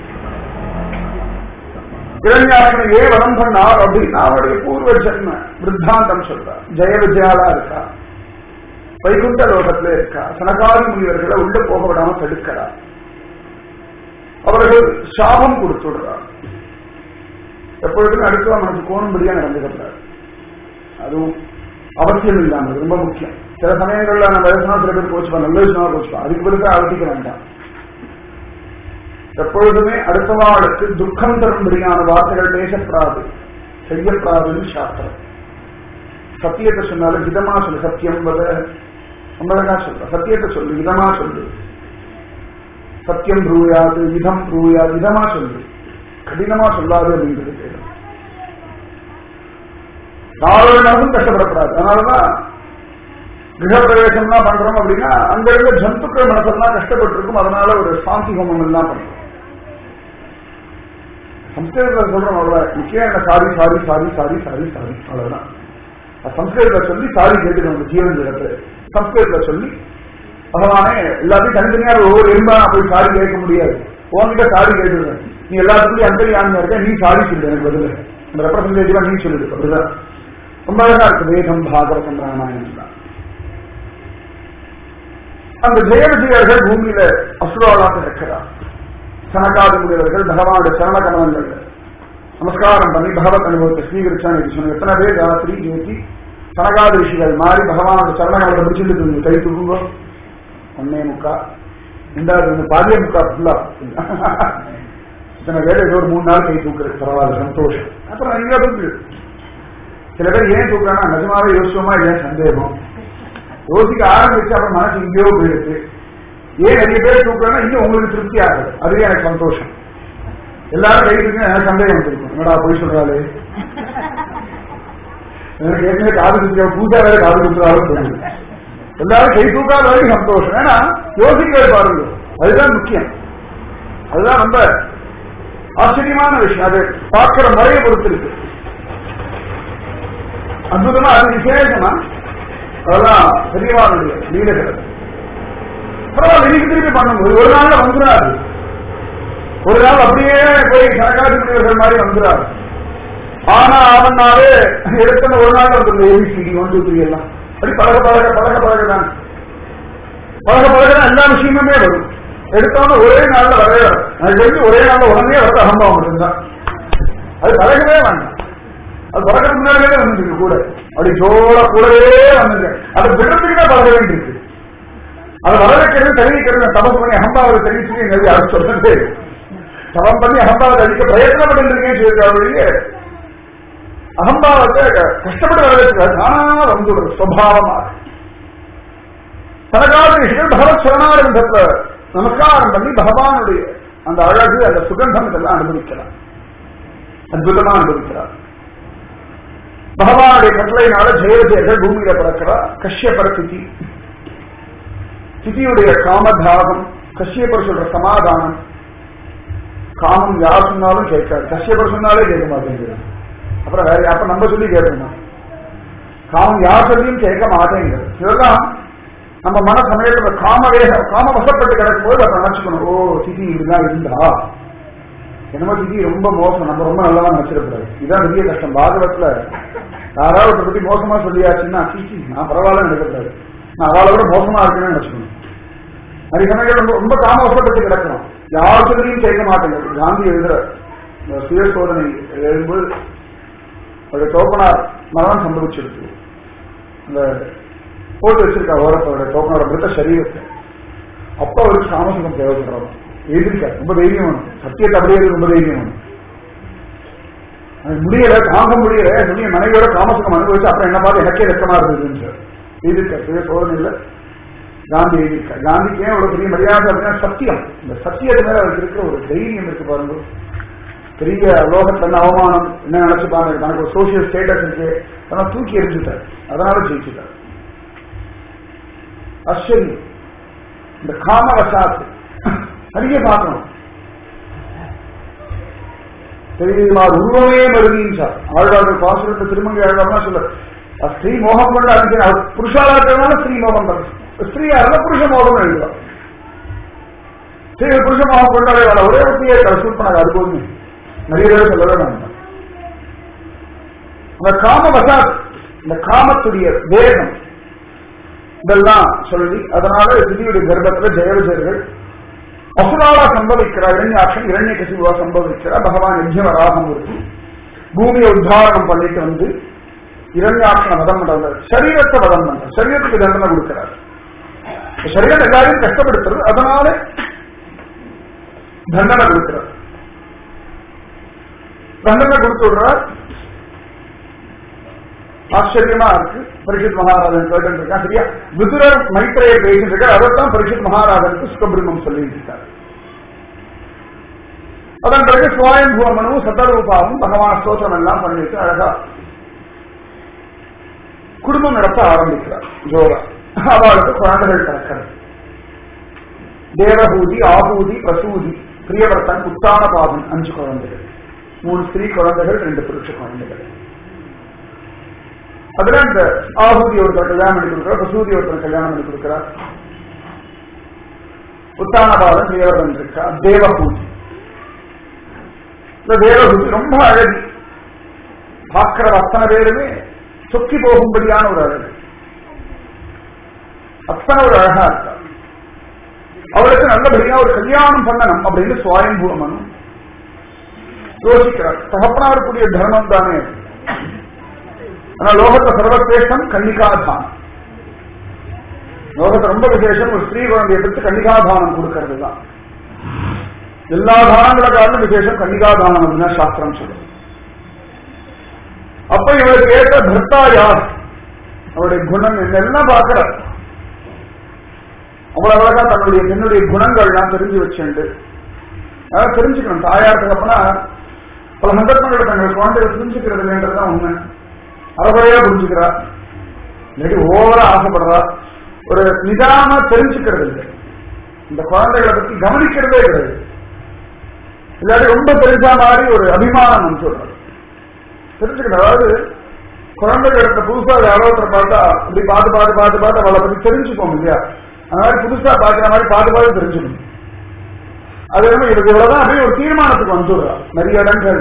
இரண்யாட்சணம் ஏன் வதம் பண்ணார் அப்படின்னா அவருடைய பூர்வ ஜென்ம விருத்தாந்தம் சொல்றார் ஜெய விஜயாலா இருக்கா வைகுண்ட லோகத்துல இருக்கா சனகாரி முனிவர்களை உள்ள போக விடாம தடுக்கிறார் அவர்கள் சாபம் கொடுத்துடுறார் எப்பொழுதுமே அடுத்தவா மனசு கோணும்படியா நடந்துக்கிறார் அதுவும் அவசியம் இல்லாமல் ரொம்ப முக்கியம் சில சமயங்கள்ல நம்ம பேசினா சில பேர் கோச்சுப்பா நல்ல விஷயமா கோச்சுப்பா அதுக்கு பிறகு அவசிக்க வேண்டாம் எப்பொழுதுமே அடுத்தவாளுக்கு துக்கம் தரும்படியான வார்த்தைகள் பேசப்படாது செய்யப்படாதுன்னு சாஸ்திரம் சத்தியத்தை சொன்னாலும் விதமா சொல்லு சத்தியம் வத ஐம்பதா சொல்ற சத்தியத்தை சொல்லு விதமா சொல்லு சத்தியம் ப்ரூயாது விதம் ப்ரூயாது விதமா சொல்லு கடினமா சொல்லாது அப்படின்றது பேரு நாலு நாளும் கஷ்டப்படக்கூடாது அதனாலதான் கிரகப்பிரவேசம்லாம் பண்றோம் அப்படின்னா அங்க இருக்க ஜந்துக்கள் மனசெல்லாம் கஷ்டப்பட்டு இருக்கும் அதனால ஒரு சாந்தி ஹோமம் எல்லாம் பண்றோம் சம்ஸ்கிருதத்துல சொல்றோம் அவ்வளவு முக்கியம் என்ன sorry sorry sorry sorry sorry sorry அவ்வளவுதான் அது சம்ஸ்கிருதத்துல சொல்லி சாரி கேட்டுக்கணும் ஜீவன் இடத்துல சம்ஸ்கிருதத்துல சொல்லி பகவானே எல்லாத்தையும் தனித்தனியா ஒவ்வொரு எறும்பா நான் போய் சாரி கேட்க முடியாது உன்கிட்ட சாரி கேட்டுருவேன் நீ எல்லாத்துக்குள்ளயும் அந்தரியாமையா இருக்க நீ சாரி சொல்லு எனக்கு பதில் அந்த ரெப்ரசன்டேட்டிவா நீ சொல்லிடு அப்படிதான் ரொம்ப அழகா இருக்கு வேதம் பாகவதம் ராமாயணம் தான் அந்த ஜெய விஜயர்கள் பூமியில அசுராளாக இருக்கிறார் சனகாதி முனிவர்கள் பகவானுடைய சரண கமலங்கள் நமஸ்காரம் பண்ணி பகவத் அனுபவத்தை ஸ்வீகரிச்சான்னு சொன்ன எத்தனை பேர் ராத்திரி ஜோதி சனகாதி ரிஷிகள் மாறி பகவானோட சரண கமலை முடிச்சுட்டு கை தூக்குங்க ஒன்னே முக்கா ரெண்டாவது வந்து பாதிய முக்கா ஃபுல்லா இத்தனை பேர் ஏதோ ஒரு மூணு நாள் கை தூக்குறது பரவாயில்ல சந்தோஷம் அப்புறம் நிறைய தூக்கு சில பேர் ஏன் தூக்குறாங்கன்னா நிஜமாவே யோசிச்சோமா ஏன் சந்தேகம் யோசிக்க ஆரம்பிச்சு அப்புறம் மனசு எங்கேயோ போயிடுது ஏன் நிறைய பேர் தூக்குறாங்கன்னா இன்னும் உங்களுக்கு திருப்தி ஆகுது அதுவே எனக்கு சந்தோஷம் எல்லாரும் கை தூக்கி எனக்கு சந்தேகம் வந்திருக்கும் என்னடா போய் சொல்றாளே எனக்கு ஏற்கனவே காது குத்துற பூஜா வேற காது குத்துறாலும் தெரியும் எல்லாரும் கை தூக்காத வரைக்கும் சந்தோஷம் ஏன்னா யோசிக்கிறது பாருங்க அதுதான் முக்கியம் அதுதான் ரொம்ப ஆச்சரியமான விஷயம் அது பார்க்கிற முறையை பொறுத்து இருக்கு அற்புதமா அது விசேஷமா அதெல்லாம் பெரியவாளுடைய லீலைகள் பரவாயில்ல இன்னைக்கு திருப்பி பண்ணும்போது ஒரு நாள்ல வந்துடாது ஒரு நாள் அப்படியே போய் சரகாதி முனிவர்கள் மாதிரி வந்துடாது ஆனா அவனாவே எடுத்த ஒரு நாள் வந்துருந்த ஏபிசிடி ஒன் டூ த்ரீ எல்லாம் அப்படி பழக பழக பழக பழக தான் பழக பழக தான் எல்லா விஷயமுமே வரும் எடுத்தவன ஒரே நாள்ல வரவே வரும் அது தெரிஞ்சு ஒரே நாள்ல உடனே வரது அகம்பாவம் மட்டும்தான் அது பழகவே வேண்டாம் அது பழகிறதுக்கு முன்னாடியே வந்துருக்கு கூட அப்படி ஜோட கூடவே வந்துங்க அதை விடுறதுக்கு தான் பழக வேண்டியிருக்கு அதை வர வைக்கிறது தெரிவிக்கிறது தபஸ் பண்ணி அகம்பாவை தெரிவிச்சு நிறைய அது சொல்றது தவம் பண்ணி அகம்பாவை அழிக்க பிரயத்தனப்பட்டு இருக்கேன்னு சொல்லியிருக்காங்க அகம்பாவத்தை கஷ்டப்பட்டு வர வச்சுக்காது தானா வந்துடுறது சுவாவமாக தனக்கால விஷயம் பகவத் சரணாரந்தத்தை நமஸ்காரம் பண்ணி பகவானுடைய அந்த அழகு அந்த சுகந்தம் இதெல்லாம் அனுபவிக்கலாம் அற்புதமா அனுபவிக்கிறார் பகவானுடைய கட்டளையினால ஜெயவிஜயர்கள் பூமியில பிறக்கிறார் கஷ்யபர திதி திதியுடைய காமதாகம் கஷ்யபர் சொல்ற சமாதானம் காமம் யார் சொன்னாலும் கேட்காது கஷ்யபர் சொன்னாலே கேட்க மாட்டேங்கிறது அப்புறம் வேற அப்ப நம்ம சொல்லி கேட்கணும் காமம் யார் சொல்லியும் கேட்க மாட்டேங்கிறது இதெல்லாம் நம்ம மன சமயத்துல காம வேக காம வசப்பட்டு கிடக்கும் போது அதை நினைச்சுக்கணும் ஓ திதி இப்படிதான் இருந்தா என்னமோ திதி ரொம்ப மோசம் நம்ம ரொம்ப நல்லதா நினைச்சிடக்கூடாது இதுதான் பெரிய கஷ்டம் பாகவத்துல யாராவது ஒருத்தரை பத்தி மோசமா சொல்லியாச்சுன்னா சிசி நான் பரவாயில்ல நினைக்கக்கூடாது நான் அவளை விட மோசமா இருக்கணும்னு நினைச்சுக்கணும் நிறைய சமயங்கள் ரொம்ப ரொம்ப காம வசப்பட்டு கிடக்கணும் யார் சொல்லியும் கேட்க மாட்டேங்குது காந்தி எழுதுற இந்த சுய சோதனை எழுதும்போது அவருடைய தோப்பனார் மரணம் சம்பவிச்சிருக்கு இந்த போட்டு வச்சிருக்கா ஓரத்தோட தோப்பனோட மிருத சரீரத்தை அப்ப அவருக்கு காமசுகம் தேவைப்படுறோம் எழுதிருக்காரு ரொம்ப தைரியம் வேணும் சத்தியத்தை அப்படியே இருக்கு, ரொம்ப தைரியம் வேணும் அது முடியல தாங்க முடியல சொல்லி மனைவியோட காமசுகம் அனுபவிச்சு அப்புறம் என்ன பார்த்து எனக்கே வெக்கமா இருந்ததுன்னு எழுதிருக்காரு சுய சோதனையில காந்தி எழுதியிருக்கார் காந்திக்கு ஏன் ஒரு பெரிய மரியாதை அப்படின்னா சத்தியம் இந்த சத்தியத்து மேல அவருக்கு இருக்கிற ஒரு தைரியம் இருக்கு பாருங்க பெரிய லோகத்துல இருந்து அவமானம் என்ன நினைச்சுப்பாங்க தனக்கு ஒரு சோசியல் ஸ்டேட்டஸ் இருக்கு அதெல்லாம் தூக்கி எரிஞ்சுட்டார் அதனால ஜெயிச்சுட்டார் ஆச்சரியம் இந்த காம வசாத்து நிறைய பார்க்கணும் தெரியுமா உருவமே மருதின்றார் ஆழ்வார்கள் பாசுரத்தை திருமங்கை ஆழ்வார்னா சொல்ல அஹ் ஸ்ரீ மோகம் கொண்டு அடிச்சு அவர் புருஷாலா இருக்கிறதுனால ஸ்ரீ மோகம் தான் ஸ்திரீயா இருந்தா புருஷ மோகம் எழுதலாம் ஸ்ரீ புருஷ மோகம் கொண்டாடே வேலை ஒரே ஒருத்தையே சூட் பண்ணாங்க அது போதுமே நிறைய பேர் சொல்லவே வேண்டாம் அந்த காம வசாத் இந்த காமத்துடைய வேகம் இதெல்லாம் சொல்லி அதனால திதியுடைய கர்ப்பத்துல ஜெயவிஜயர்கள் அசுராளா சம்பவிக்கிறார் இரண்யாட்சன் இரண்ய கசிவா சம்பவிக்கிறார் பகவான் யஜ்யவராகம் இருக்கு பூமியை உத்தாரணம் பண்ணிட்டு வந்து இரண்யாட்சன வதம் பண்றார் சரீரத்தை வதம் பண்றார் சரீரத்துக்கு தண்டனை கொடுக்கிறார் சரீரம் எல்லாரையும் கஷ்டப்படுத்துறது அதனால தண்டனை கொடுக்கிறார் தண்டனை கொடுத்து விடுறார் ஆச்சரியமா இருக்கு பரிஷத் மகாராஜன் கேட்டு இருக்கா சரியா விதுரர் மைத்திரையை பேசிட்டு இருக்கார் அதைத்தான் பரிஷத் மகாராஜனுக்கு சுகபிரம்மம் சொல்லிட்டு இருக்கார் அதன் பிறகு சுவாயம்புவமனும் சதரூபாவும் பகவான் ஸ்தோத்திரம் எல்லாம் பண்ணிட்டு அழகா குடும்பம் நடத்த ஆரம்பிக்கிறார் ஜோரா அவளுக்கு குழந்தைகள் பிறக்கிறது தேவபூதி ஆபூதி பிரசூதி பிரியவர்த்தன் உத்தான பாதன் அஞ்சு குழந்தைகள் மூணு ஸ்திரீ குழந்தைகள் ரெண்டு புருஷ குழந்தைகள் அதுல இந்த ஆபூதி ஒருத்தர் கல்யாணம் பண்ணி கொடுக்கிறார் பிரசூதி ஒருத்தர் கல்யாணம் பண்ணி கொடுக்கிறார் உத்தானபாதன் பிரியவர்தன் இருக்கா தேவபூதி இந்த தேவபூதி ரொம்ப அழகி பார்க்கிற அத்தனை பேருமே சொக்கி போகும்படியான ஒரு அழகு அத்தனை ஒரு அழகா இருக்கா அவளுக்கு நல்லபடியா ஒரு கல்யாணம் பண்ணணும் அப்படின்னு சுவாயம்பூமனும் யோசிக்கிறார் தகப்பனா இருக்கக்கூடிய தர்மம் தானே அது. ஆனா லோகத்தை சர்வசிரேஷ்டம் கன்னிகாதானம் லோகத்தை ரொம்ப விசேஷம் ஒரு ஸ்ரீ குழந்தையை பெற்று கன்னிகாதானம் கொடுக்கறது தான் எல்லா தானங்களை காரணம் விசேஷம் கன்னிகாதானம் அப்படின்னா சாஸ்திரம் சொல்லும் அப்ப இவளுக்கு ஏற்ற பர்த்தா யார் அவருடைய குணம் என்னெல்லாம் பார்க்கிறார் அவ்வளவு அழகா தன்னுடைய என்னுடைய குணங்கள்லாம் தெரிஞ்சு வச்சுண்டு அதாவது தெரிஞ்சுக்கணும் தாயார் தகப்பனா பல சந்தர்ப்பங்கள் தங்கள் குழந்தைகள் புரிஞ்சுக்கிறது இல்லைன்றதுதான் உண்மை அறகுறையா புரிஞ்சுக்கிறா இல்லாட்டி ஓவரா ஆசைப்படுறா ஒரு நிதானமா தெரிஞ்சுக்கிறது இல்லை இந்த குழந்தைகளை பத்தி கவனிக்கிறதே கிடையாது இல்லாட்டி ரொம்ப பெருசா மாதிரி ஒரு அபிமானம் சொல்றாரு தெரிஞ்சுக்கணும் அதாவது குழந்தைகள் இடத்த புதுசா யாரோ ஒருத்தரை பார்த்தா அப்படி பார்த்து பார்த்து பார்த்து பார்த்து அவளை பத்தி தெரிஞ்சுப்போம் இல்லையா அந்த மாதிரி புதுசா பார்க்கிற மாதிரி பார்த்து பார்த்து தெரிஞ்சுக்கணும் அது என்ன இதுக்கு இவ்வளவுதான் அப்படியே ஒரு தீர்மானத்துக்கு வந்துடுறா நிறைய இடங்கள்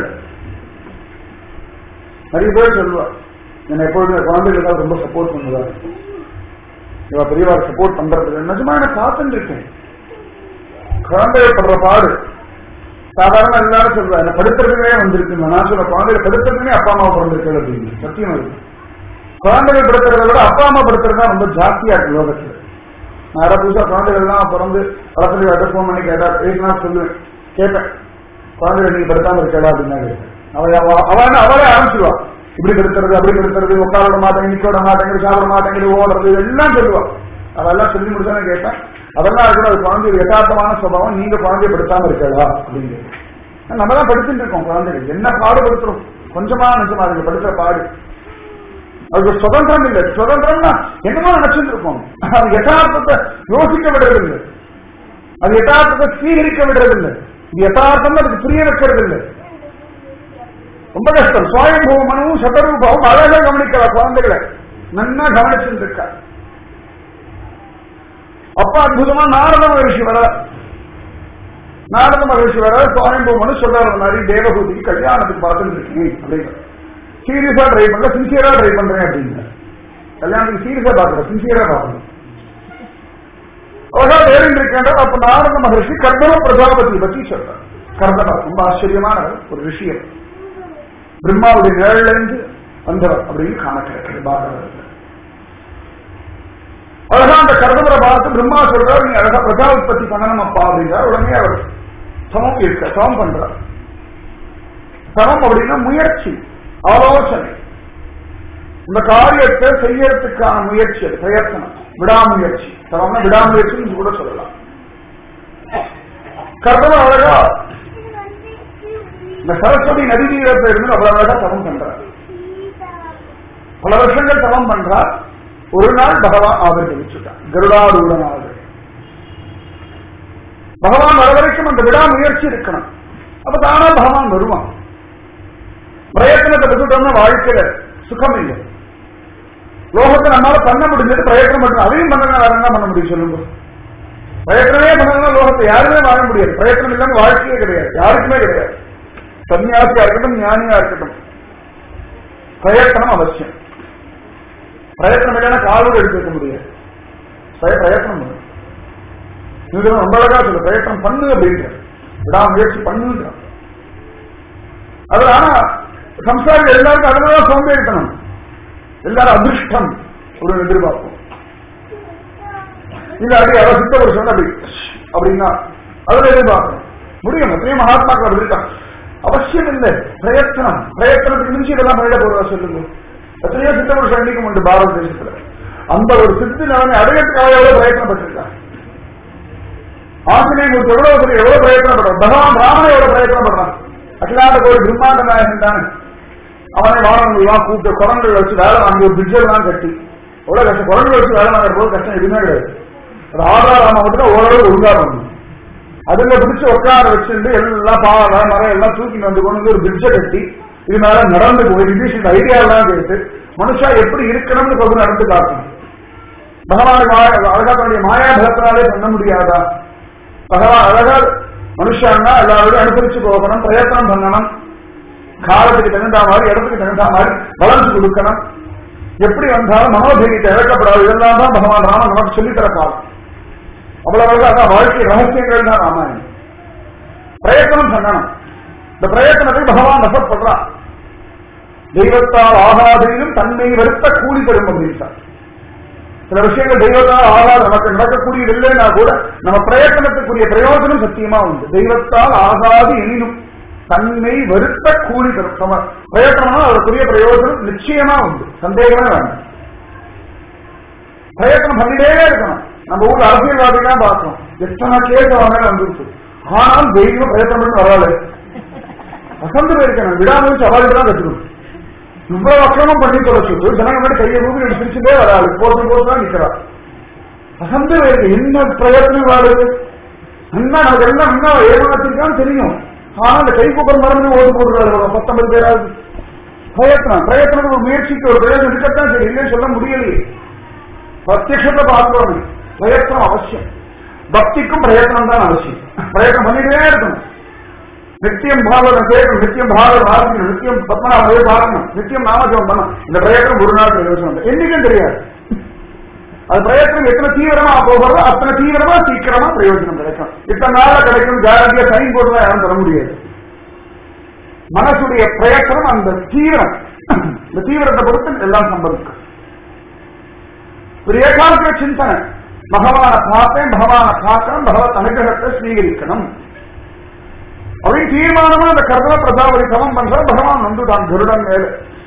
நிறைய பேர் சொல்லுவா என்னை எப்பொழுதுமே குழந்தைகளுக்காக ரொம்ப சப்போர்ட் பண்ணுவா இவ பெரியவா சப்போர்ட் பண்றது நிஜமா நான் பார்த்துட்டு இருக்கேன் குழந்தைகள் படுற பாடு சாதாரண எல்லாரும் சொல்லுவா என்ன படுத்துறதுமே வந்திருக்கு நான் சொல்ல குழந்தைகள் படுத்துறதுமே அப்பா அம்மா பிறந்திருக்கு அப்படின்னு சத்தியம் அது குழந்தைகள் படுத்துறத விட அப்பா அம்மா படுத்துறது தான் ரொம்ப ஜாஸ்தியா இருக்கு லோகத்துல நான் யாராவது புதுசா குழந்தைகள்லாம் பிறந்து வளர்த்து அட்ரஸ் ஃபோன் பண்ணி கேட்டா பேசினா சொல்லுவேன் கேட்பேன் குழந்தைகள் நீங்க படுத்தாம இருக்கா அப்படின்னா கேட்பேன் அவ அவ- அவ என்ன அவளே ஆரம்பிச்சிருவா இப்படி படுத்துறது அப்படி படுத்துறது உட்கார விட மாட்டேங்குது நிக்க விட மாட்டேங்குது சாப்பிட மாட்டேங்குது ஓடுறது எல்லாம் சொல்லுவா அதெல்லாம் சொல்லி முடிச்சா கேட்டேன் அதெல்லாம் இருக்கணும் அது குழந்தை யதார்த்தமான சுபாவம் நீங்க குழந்தைய படுத்தாம இருக்கா அப்படிங்கிறது நம்ம தான் படுத்துட்டு இருக்கோம் குழந்தைகள் என்ன பாடுபடுத்துறோம் கொஞ்சமா நிஜமா அதுங்க படுத்துற பாடு அதுக்கு சுதந்திரம் இல்லை சுதந்திரம்னா என்னமோ நினைச்சிட்டு இருக்கோம் அது யதார்த்தத்தை யோசிக்க விடுறதில்லை அது யதார்த்தத்தை ஸ்வீகரிக்க விடுறதில்லை இது யதார்த்தம் அதுக்கு புரிய வைக்கிறது இல்லை ரொம்ப கஷ்டம் சுவாயம்பூமனும் சதரூபாவும் அழகா கவனிக்கிற குழந்தைகளை நன்னா கவனிச்சுட்டு இருக்கா அப்ப அற்புதமா நாரத மகிழ்ச்சி வர நாரத மகிழ்ச்சி வர சுவாயம்பூமனு சொல்றாரு இந்த மாதிரி தேவகூதிக்கு கல்யாணத்துக்கு பார்த்துட்டு இருக்கேன் அப்படிங்கிற சீரியஸா ட்ரை பண்ணல சின்சியரா ட்ரை பண்றேன் அப்படின்னு கல்யாணத்துக்கு சீரியஸா பார்க்கல சின்சியரா பார்க்கணும் அழகா வேறின் இருக்கின்ற அப்ப நாரத மகர்ஷி கர்தம பிரஜாபதி பத்தி சொல்றார் கர்தமர் ரொம்ப ஆச்சரியமான ஒரு விஷயம் பிரம்மாவுடைய நிழல்ல இருந்து வந்தவர் அப்படின்னு காண கிடைக்கிறது பாரதத்தில் அழகா அந்த கர்தமரை பார்த்து பிரம்மா சொல்றார் நீ அழகா பிரஜா உற்பத்தி பண்ணணும் அப்பா அப்படிங்கிறார் உடனே அவர் சமம் இருக்க சமம் பண்றார் சமம் அப்படின்னா முயற்சி ஆலோசனை இந்த காரியத்தை செய்யறதுக்கான முயற்சி அது பிரயத்தனம் விடாமுயற்சி சமம்னா விடாமுயற்சின்னு கூட சொல்லலாம் கர்தம அழகா இந்த சரஸ்வதி நதி தீரத்தை இருந்து அவ்வளவு அழகா தவம் பண்றார் பல வருஷங்கள் தவம் பண்றார் ஒரு நாள் பகவான் ஆவிர்வதிச்சுட்டான் கருடாரூடனாக பகவான் வர வரைக்கும் அந்த விடாமுயற்சி இருக்கணும் அப்ப தானா பகவான் வருவான் பிரயத்தனத்தை விட்டுட்டோம்னா வாழ்க்கையில சுகம் இல்லை லோகத்தை நம்மளால பண்ண முடிஞ்சது பிரயத்தனம் பண்ணணும் அதையும் பண்ணணும் வேற என்ன பண்ண முடியும் சொல்லுங்க பிரயத்தனமே பண்ணணும் லோகத்தை யாருமே வாழ முடியாது பிரயத்தனம் இல்லாம வாழ்க்கையே கிடையாது யாருக்குமே கிடையாது சன்னியாசியா இருக்கட்டும் ஞானியா இருக்கட்டும் பிரயத்தனம் அவசியம் பிரயத்தனம் இல்லைன்னா காலோடு எடுத்து வைக்க முடியாது பிரய- பிரயத்தனம் பண்ணு இது ரொம்ப அழகா சொல்லு பிரயத்தனம் பண்ணு அப்படின்ற விடாமுயற்சி பண்ணுன்ற அது ஆனா சம்சாரிகள் எல்லாருக்கும் அதனால சோம்பேறித்தனம் எல்லாரும் அதிர்ஷ்டம் ஒரு எதிர்பார்ப்போம் இல்ல அப்படி யாரோ சித்த ஒரு சொன்ன அப்படி அப்படின்னா அதுல எதிர்பார்க்கணும் முடியும் எத்தனையோ மகாத்மாக்கள் அப்படி இருக்கான் அவசியம் இல்லை பிரயத்தனம் பிரயத்தனத்துக்கு மிஞ்சி இதெல்லாம் பண்ணிட போறதா சொல்லுங்க எத்தனையோ சித்த புருஷன் இன்னைக்கும் உண்டு பாரத தேசத்துல அந்த ஒரு சித்தி நிலைமை அடையத்துக்காக எவ்வளவு பிரயத்தனப்பட்டிருக்காங்க ஆசிரியர் மூர்த்தி எவ்வளவு பெரிய எவ்வளவு பிரயத்தனப்படுறான் பகவான் ராமனை எவ்வளவு பிரயத்தனப்படுறான் அகிலாண்ட கோயில் பிரம்மாண்ட நாயகன் தானே அவனை வானவங்களாம் கூப்பிட்டு குரங்கள் வச்சு வேலை வாங்கி ஒரு பிரிட்ஜெல்லாம் கட்டி எவ்வளவு கஷ்டம் குழந்தை வச்சு வேலை வாங்குற போது கஷ்டம் எதுவுமே கிடையாது அது ஆதாரம் மட்டும் ஓரளவு ஒழுங்கா பண்ணணும் அதுல பிடிச்சு உட்கார வச்சிருந்து எல்லாம் பாவை மரம் எல்லாம் தூக்கிட்டு வந்து கொண்டு வந்து ஒரு பிரிட்ஜை கட்டி இது மேல நடந்து போய் விபீஷன் ஐடியா எல்லாம் கேட்டு மனுஷா எப்படி இருக்கணும்னு கொஞ்சம் நடந்து காட்டணும் பகவான் மாய- அழகா தன்னுடைய மாயாபலத்தினாலே பண்ண முடியாதா பகவான் அழகா மனுஷான்னா எல்லாரோடும் அனுசரிச்சு போகணும் பிரயத்தனம் பண்ணணும் காலத்துக்கு தகுந்த மாதிரி இடத்துக்கு தகுந்த மாதிரி வளர்ச்சி கொடுக்கணும் எப்படி வந்தாலும் மனோதைரியத்தை இழக்கப்படாது இதெல்லாம் தான் பகவான் ராமன் நமக்கு சொல்லித்தர காலம் அவ்வளவு அழகா அதான் வாழ்க்கை ரகசியங்கள் தான் ராமாயணம் பிரயத்தனம் பண்ணணும் இந்த பிரயத்தனத்தை பகவான் ரசப்படுறான் தெய்வத்தால் ஆகாதையிலும் தன்னை வருத்த கூலி தரும் அப்படின்ட்டார் சில விஷயங்கள் தெய்வத்தால் ஆகாது நமக்கு நடக்கக்கூடியது இல்லைன்னா கூட நம்ம பிரயத்தனத்துக்குரிய பிரயோஜனம் சத்தியமா உண்டு தெய்வத்தால் ஆகாது எனினும் தன்னை வருத்த கூலி தரும் சம பிரயத்தனம்னா அதற்குரிய பிரயோஜனம் நிச்சயமா உண்டு சந்தேகமே வேண்டாம் பிரயத்தனம் பண்ணிட்டே இருக்கணும் நம்ம ஊர்ல அரசியல்வாதிகளாம் பார்க்கணும் எத்தனை கேஸ் அவங்க வந்துருச்சு ஆனால் தெய்வம் பிரயத்தனம் பண்ணி வராது அசந்து போயிருக்கேன் விடாமல் சவாலுக்கு தான் கற்றுக்கணும் இவ்வளவு அக்கிரமம் பண்ணி தொலைச்சு ஜனங்க மாதிரி கையை ஊபி பிடிச்சுட்டே வராது போட்டு போட்டு தான் நிக்கிறா அசந்து போயிருக்கு என்ன பிரயத்தனம் வாடுது அண்ணா நமக்கு எல்லாம் அண்ணா ஏமாத்திருக்கான்னு தெரியும் ஆனா அந்த கை கூப்பர் மறந்து ஓட்டு போடுறாரு பத்தொன்பது பேராது பிரயத்தனம் பிரயத்தனம் ஒரு முயற்சிக்கு ஒரு பிரயோஜனம் இருக்கத்தான் சரி இல்லைன்னு சொல்ல முடியலையே பிரத்யத்தை பார்க்கிறோம் பிரயத்தனம் அவசியம் பக்திக்கும் பிரயத்தனம் தான் அவசியம் பிரயத்தனம் பண்ணிட்டே இருக்கணும் நித்தியம் பாகவதம் கேட்கணும் நித்தியம் பாகவதம் வாசிக்கணும் நித்தியம் பத்மநாபவே பார்க்கணும் நித்தியம் நாமஜபம் பண்ணணும் இந்த பிரயத்தனம் ஒரு நாள் பிரயோஜனம் இல்லை. என்னைக்கும் தெரியாது அது பிரயத்தனம் எத்தனை தீவிரமா போகிறதோ அத்தனை தீவிரமா சீக்கிரமா பிரயோஜனம் கிடைக்கும் இத்தனை நாள்ல கிடைக்கும் கேரண்டியா சைன் போட்டுதான் யாரும் தர முடியாது மனசுடைய பிரயத்தனம் அந்த தீவிரம் இந்த தீவிரத்தை பொறுத்து எல்லாம் சம்பவிக்கும் ஒரு ஏகாந்திர சிந்தனை பகவான பார்த்தேன் பகவான பார்க்கணும் பகவத் அனுகிரகத்தை ஸ்வீகரிக்கணும் அப்படின்னு தீர்மானமா அந்த கர்ம பிரஜாபதி சமம் பண்ற பகவான் வந்துட்டான் கருடன் மேல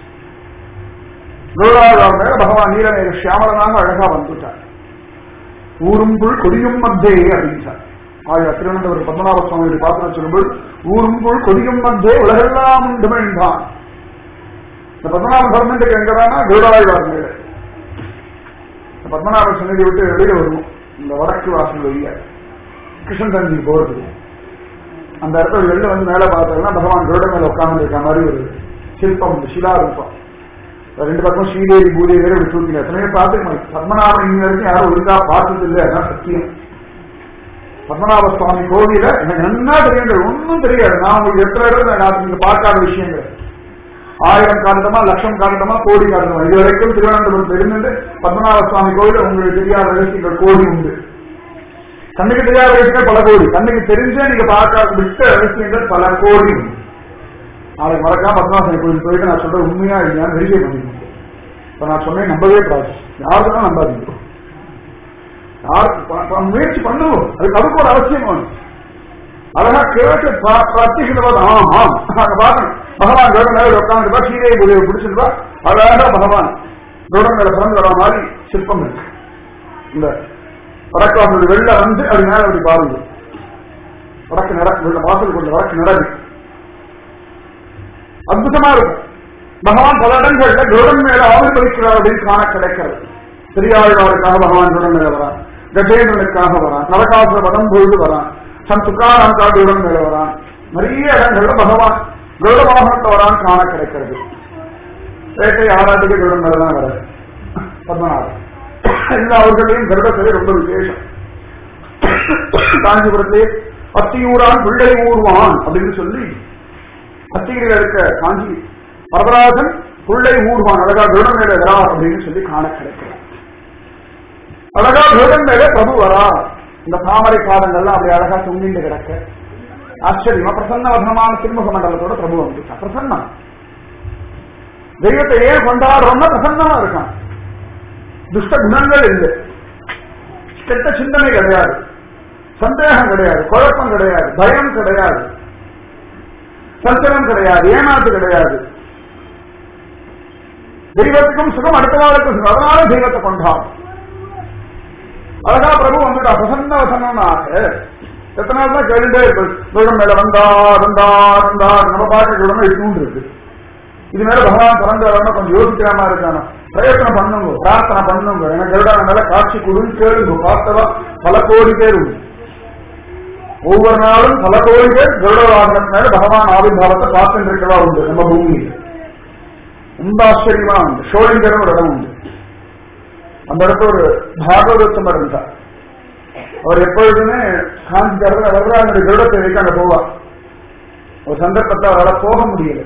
கருடாதார் மேல பகவான் நீலநேர சியாமலனாக அழகா வந்துட்டான் ஊரும்புள் கொடியும் மத்தே அப்படின்ட்டார் ஆயா திருவனந்தபுரம் பத்மநாப சுவாமி பாத்திரம் சொல்லும்போது ஊரும்புள் கொடியும் மத்தே உலகெல்லாம் உண்டுமென்றான் இந்த பத்மநாப கவர்மெண்ட்டுக்கு எங்கதானா கருடாழ்வார் மேல இந்த பத்மநாப சன்னதி விட்டு வெளியில வருவோம் இந்த வடக்கு வாசல் வழியா கிருஷ்ணன் தந்தி போறது அந்த இடத்துல வெளில வந்து மேல பார்த்தோம்னா பகவான் கருட மேல உட்கார்ந்து இருக்க மாதிரி ஒரு சிற்பம் உண்டு, சிலா ரூபம் ரெண்டு பக்கம் ஸ்ரீதேவி பூதேவி வேற இப்படி தூக்கில எத்தனையோ பார்த்து பத்மநாபன் இங்க வரைக்கும் யாரும் ஒழுங்கா பார்த்தது இல்லை அதான் சத்தியம் பத்மநாப சுவாமி கோவில எனக்கு நன்னா தெரியும் ஒன்றும் தெரியாது நான் உங்களுக்கு எத்தனை இடத்துல நான் நீங்க பார்க்காத விஷயங்கள் ஆயிரம் காரணமா லட்சம் காரணமா கோடி காரணமா இது வரைக்கும் திருவனந்தபுரம் தெரிந்து பத்மநாப சுவாமி கோவில் உங்களுக்கு தெரியாத ரகசியங்கள் கோடி உண்டு கண்ணுக்கு தெரியாத ரகசியங்கள் பல கோடி கண்ணுக்கு தெரிஞ்சே நீங்க பார்க்காத விட்ட ரகசியங்கள் பல கோடி உண்டு. நாளைக்கு மறக்காம பத்மநாப கோவில் போயிட்டு நான் சொல்ற உண்மையா இல்லையா வெரிஃபை பண்ணிக்கணும் இப்ப நான் சொன்னேன் நம்பவே கூடாது யாருக்கும் நம்பாதீங்க யாருக்கு ப- ப- முயற்சி பண்ணுவோம் அதுக்கு அதுக்கு ஒரு அவசியம் வேணும் அழகா கேட்டு பிரத்யேகிட்ட ஆமா அங்க பாக்கணும் பகவான் கருடன் மேல உட்காந்துருப்பா சீதையை புதிய பிடிச்சிருப்பா அழகா பகவான் கருடன் மேல பிறந்து வர மாதிரி சிற்பம் இருக்கு இந்த வடக்காசல் வெளில வந்து அது மேல அப்படி பாருங்க வடக்கு நட வெள்ள வாசல் கொண்டு வடக்கு நடக்கு அற்புதமா இருக்கும் பகவான் பல இடங்கள்ல கருடன் மேல ஆவிர்வதிக்கிறார் அப்படின்னு காண கிடைக்கிறது பெரியாழ்வாருக்காக பகவான் கருடன் மேல வரான் கஜேந்திரனுக்காக வரான் நரகாசுர வதம் பொழுது வரான் சன் துக்காராம் காடுடன் மேல வரான் நிறைய இடங்கள்ல பகவான் கருட வாகனத்தை வரான் காண கிடைக்கிறது வேட்டை ஆராட்டுக்கு கருடன் மேல தான் வராது பத்மநாபன் எல்லா அவர்களையும் கருட சிலை ரொம்ப விசேஷம் காஞ்சிபுரத்திலே அத்தியூரான் பிள்ளை ஊர்வான் அப்படின்னு சொல்லி அத்திகிரியில் இருக்க காஞ்சி வரதராஜன் பிள்ளை ஊர்வான் அழகா கருடன் மேல வரா அப்படின்னு சொல்லி காண கிடைக்கிறார் அழகா கருடன் மேல பிரபு வரா இந்த தாமரை பாதங்கள்லாம் அப்படி அழகா தொங்கிட்டு கிடக்க ஆச்சரியமா பிரசன்னவதனமான திருமுக மண்டலத்தோட பிரபு வந்துட்டான் பிரசன்னம் தெய்வத்தை ஏன் கொண்டாடுறோம்னா பிரசன்னமா இருக்கான் துஷ்ட குணங்கள் இல்லை கெட்ட சிந்தனை கிடையாது சந்தேகம் கிடையாது குழப்பம் கிடையாது பயம் கிடையாது சஞ்சலம் கிடையாது ஏமாத்து கிடையாது தெய்வத்துக்கும் சுகம் அடுத்தவாளுக்கும் சுகம் அதனால தெய்வத்தை கொண்டாடும் அழகா பிரபு வந்துட்டா பிரசன்ன வசனமாக எத்தனை நாள் தான் கேட்டுட்டே இருப்பது துருடம் மேல வந்தா வந்தா வந்தா நம்ம பாட்டு உடனே இட்டு இருக்கு இது மேல பகவான் பிறந்து வரணும் கொஞ்சம் யோசிக்கிறாம இருக்கானோ பிரயத்தனம் பண்ணுங்க பிரார்த்தனை பண்ணுங்க எனக்கு கருடா மேல காட்சி கொடுன்னு கேளுங்க பார்த்தவா பல கோடி பேர் உண்டு ஒவ்வொரு நாளும் பல கோடி பேர் கருட வாகனத்து மேல பகவான் ஆவிர்வாவத்தை பார்த்துட்டு இருக்கவா உண்டு நம்ம பூமியில் ரொம்ப ஆச்சரியமா உண்டு ஷோலிங்கர் ஒரு இடம் உண்டு அந்த இடத்துல ஒரு பாகவதத்தமர் இருந்தார் அவர் எப்பொழுதுமே காஞ்சி தரத்துல வர்ற அந்த கருடத்தை வைக்க அங்க போவார் ஒரு சந்தர்ப்பத்தில் அவரால் போக முடியல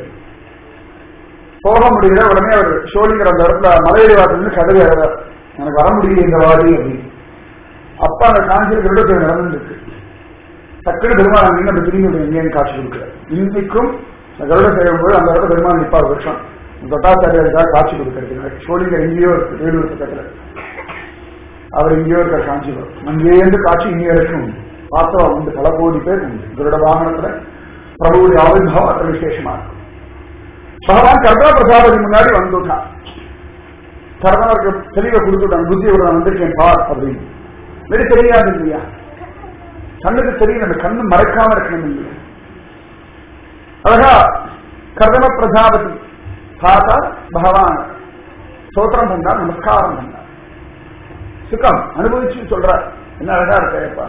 போக முடியல உடனே அவர் ஷோலிங்கர் அந்த இடத்துல மலையடி வாசல் கதவு இறந்தார் எனக்கு வர முடியல இந்த வாடி அப்படின்னு அப்ப அந்த காஞ்சியில் கருடத்தை நடந்துருக்கு டக்குனு பெருமாள் அங்க நின்று திரும்பி எங்கேயும் காட்சி கொடுக்குறாரு இன்னைக்கும் அந்த கருட செய்யும் போது அந்த இடத்துல பெருமாள் நிப்பார் வருஷம் தொட்டாச்சாரியாருக்காக காட்சி கொடுக்கறதுக்கு ஷோலிங்கர் எங்கேயோ இருக்கு வேலூர் பக்கத்துல அவர் எங்கேயோ இருக்கார் காஞ்சிபுரம் அங்கேயிருந்து காட்சி இங்கே வரைக்கும் உண்டு வாஸ்தவா உண்டு பல கோடி பேர் உண்டு கருட வாகனத்துல பிரபுடைய ஆவிர்வாவம் அത്ര விசேஷமா இருக்கும் பகவான் கர்தா பிரசாதத்துக்கு முன்னாடி வந்துட்டான் கர்தனருக்கு தெளிவை கொடுத்துட்டான் புத்தி ஒரு நான் வந்திருக்கேன் பார் அப்படின்னு வெளி தெரியாது இல்லையா கண்ணுக்கு தெரியும் அந்த கண்ணு மறைக்காம இருக்கணும் இல்லையா அழகா கர்தன பிரஜாபதி பார்த்தா பகவான் ஸ்தோத்திரம் பண்ணார் நமஸ்காரம் பண்ணார் சுகம் அனுபவிச்சு சொல்றார் என்ன அழகா இருக்கப்பா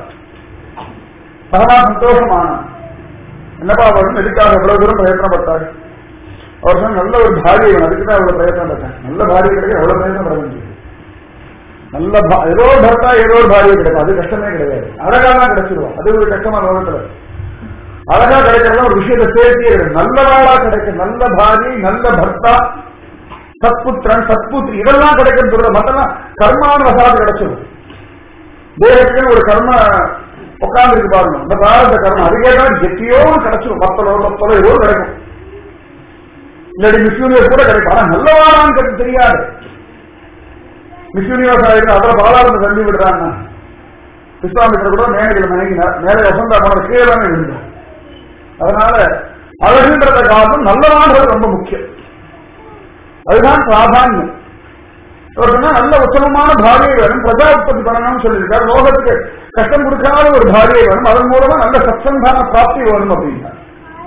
பகவான் சந்தோஷமான என்னப்பா வரும் எதுக்காக எவ்வளவு தூரம் பிரயத்தனப்பட்டாரு அவர் சொன்ன நல்ல ஒரு பாரியை வேணும் அதுக்கு தான் அவ்வளவு பிரயத்தனப்பட்டேன் நல்ல பாரியை கிடைக்க எவ்வளவு பிரயத்தனப்பட வேண்டியது நல்ல பா- ஏதோ ஒரு பர்த்தா ஏதோ ஒரு பாரியை கிடைக்கும் அது கஷ்டமே கிடையாது அழகா தான் கிடைச்சிருவோம் அது ஒரு கஷ்டமா லோகத்துல அழகா கிடைக்கிறதா ஒரு விஷயத்தை சேர்த்தே கிடைக்கும் நல்லவாளா கிடைக்கும் நல்ல பாரி நல்ல பர்த்தா சத்புத்திரன் சத்புத்திரி இதெல்லாம் கிடைக்கிறது மத்தெல்லாம் கர்மான வசாது கிடைச்சிடும் தேகத்துக்கு ஒரு கர்ம உட்கார்ந்து இருக்கு பாருங்க இந்த பிராரத்த கர்மம் அதுக்கே தான் எத்தையோ ஒண்ணு கிடைச்சிடும் பத்தலோ பத்தலோ ஏதோ கிடைக்கும் இல்லாட்டி மிஸ் யூனிவர்ஸ் கூட கிடைக்கும் ஆனா நல்லவாளான்னு எனக்கு தெரியாது மிஸ் யூனிவர்ஸ் ஆயிருக்கு அதுல பாலாளத்தை தள்ளி விடுறாங்க விஸ்வாமித்திர கூட மேனைகளை நினைக்கிறார் மேலே வசந்தா போன கீழே தானே விழுந்தார் அதனால அழகுன்றத காரணம் நல்லவான்றது ரொம்ப முக்கியம் அதுதான் பிராதானியம் அவர் சொன்னா நல்ல உத்தமமான பாரியை வேணும் பிரஜா உற்பத்தி பண்ணணும்னு சொல்லியிருக்காரு லோகத்துக்கு கஷ்டம் கொடுக்காத ஒரு பாரியை வேணும் அதன் மூலமா நல்ல சத்சந்தான பிராப்தி வேணும் அப்படின்னார்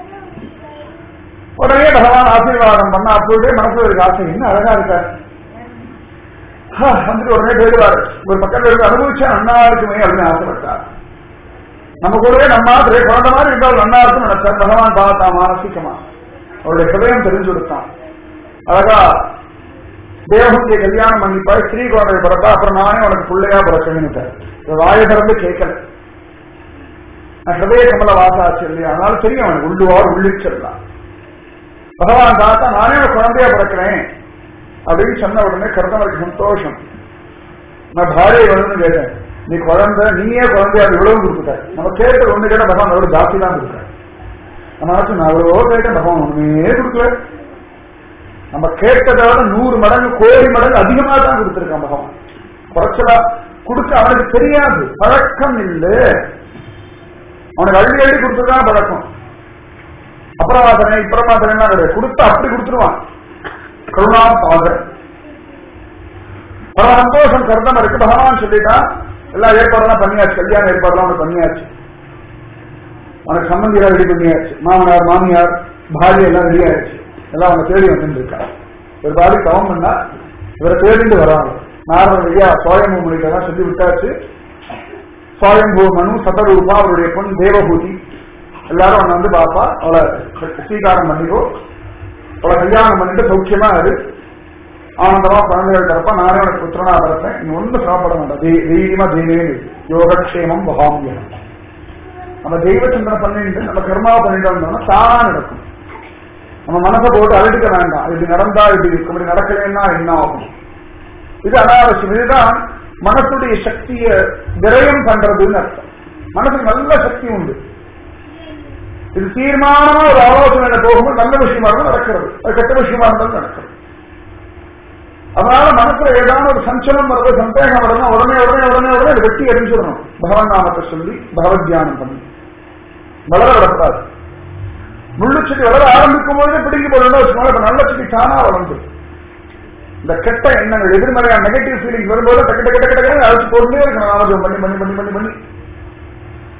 உடனே பகவான் ஆசீர்வாதம் பண்ண அப்பொழுதே மனசுல இருக்கு ஆசை என்ன அழகா இருக்கார் ஹா, வந்துட்டு உடனே போயிடுவாரு ஒரு பக்கத்துல இருந்து அனுபவிச்சா நன்னா இருக்குமே அப்படின்னு ஆசைப்பட்டார் நம்ம கூடவே நம்ம மாதிரி குழந்தை மாதிரி இருந்தால் நன்னா இருக்கும் நினைச்சார் பகவான் பார்த்தா மானசிகமா அவருடைய ஹிருதயம் தெரிஞ்சு கொடுத்தான் அழகா தேவகுந்திய கல்யாணம் பண்ணிப்பாய் ஸ்ரீ குழந்தை பிறப்பா அப்புறம் நானே உனக்கு பிள்ளையா பிறக்கணுட்டார் வாயை திறந்து கேட்கல நான் ஹிருதய கமல வாசாச்சு இல்லையா அதனால தெரியும் அவனுக்கு உள்ளுவார் உள்ளிச்செல்லாம் பகவான் தாத்தா நானே ஒரு குழந்தையா பிறக்கிறேன் அப்படின்னு சொன்ன உடனே கருதவருக்கு சந்தோஷம் நான் பாரியை வேணும்னு கேட்டேன் நீ குழந்தை நீயே குழந்தையா இவ்வளவு கொடுத்துட்டார் நம்ம கேட்டது ஒண்ணு கேட்ட பகவான் அவ்வளவு ஜாஸ்தி தான் கொடுத்தார் நம்ம நினைச்சு நான் அவ்வளவோ கேட்டேன் பகவான் ஒண்ணுமே கொடுக்கல நம்ம கேட்டதை விட நூறு மடங்கு கோடி மடங்கு அதிகமா தான் கொடுத்திருக்கான் பகவான் குறைச்சலா கொடுக்க அவனுக்கு தெரியாது பழக்கம் இல்லை அவனுக்கு அள்ளி அள்ளி கொடுத்துதான் பழக்கம் அப்புறமாசனை இப்புறமாசனா கிடையாது கொடுத்து அப்படி கொடுத்துருவான் கருணா பாகர் பல சந்தோஷம் கருதம் இருக்கு பகவான் சொல்லிட்டான் எல்லா ஏற்பாடெல்லாம் பண்ணியாச்சு கல்யாண ஏற்பாடெல்லாம் அவனுக்கு பண்ணியாச்சு உனக்கு சம்பந்தி எல்லாம் ரெடி பண்ணியாச்சு மாமனார் மாமியார் பாரிய எல்லாம் ரெடி ஆயிடுச்சு எல்லாம் அவங்க தேடி வந்துட்டு இருக்கா ஒரு பாடி தவம் பண்ணா இவரை தேடிட்டு வராங்க நாரதன் ஐயா சுவாயம்பூ மொழிகள்லாம் சொல்லி விட்டாச்சு சுவாயம்பூ மனு சதரூபா அவருடைய பொன் தேவபூதி எல்லாரும் அவனை வந்து பாப்பா அவளை ஸ்வீகாரம் பண்ணிக்கோ அவளை கல்யாணம் பண்ணிட்டு சௌக்கியமா இரு ஆனந்தமா குழந்தைகள் தரப்பா நானே உனக்கு புத்திரனா பிறப்பேன் நீ ஒன்றும் சாப்பிட வேண்டாம் தெய்- தைரியமா தெய்வமே யோகக்ஷேமம் வகாமியம் நம்ம தெய்வ சிந்தனை பண்ணிட்டு நம்ம கர்மாவை பண்ணிட்டு வந்தோம்னா தானா நடக்கும் நம்ம மனசை போட்டு அழுதுக்க வேண்டாம் இப்படி நடந்தா இப்படி இருக்கும் இப்படி நடக்கலைன்னா என்ன ஆகும் இது அனாவசியம் இதுதான் மனசுடைய சக்தியை விரயம் பண்றதுன்னு அர்த்தம் மனசுக்கு நல்ல சக்தி உண்டு இது தீர்மானமா ஒரு ஆலோசனை போகும்போது நல்ல விஷயமா இருந்தாலும் நடக்கிறது அது கெட்ட விஷயமா இருந்தாலும் நடக்கிறது அதனால மனசுல ஏதாவது ஒரு சஞ்சலம் வருது சந்தேகம் வரணும் உடனே உடனே உடனே உடனே அதை வெட்டி எரிஞ்சிடணும் பகவான் நாமத்தை சொல்லி பகவத் தியானம் பண்ணி வளர விடக்கூடாது முள்ளு செடி வளர ஆரம்பிக்கும் பொழுது பிடிங்கி போடணும் வச்சுக்கோங்க இப்ப நல்ல செடி தானா வளர்ந்து இந்த கெட்ட எண்ணங்கள் எதிர்மறையான நெகட்டிவ் ஃபீலிங்ஸ் வரும்போது டக்கு டக்கு டக்கு டக்கு அழைச்சு போட்டுட்டே இருக்கணும் ஆரோக்கியம் பண்ணி பண்ணி பண்ணி பண்ணி பண்ணி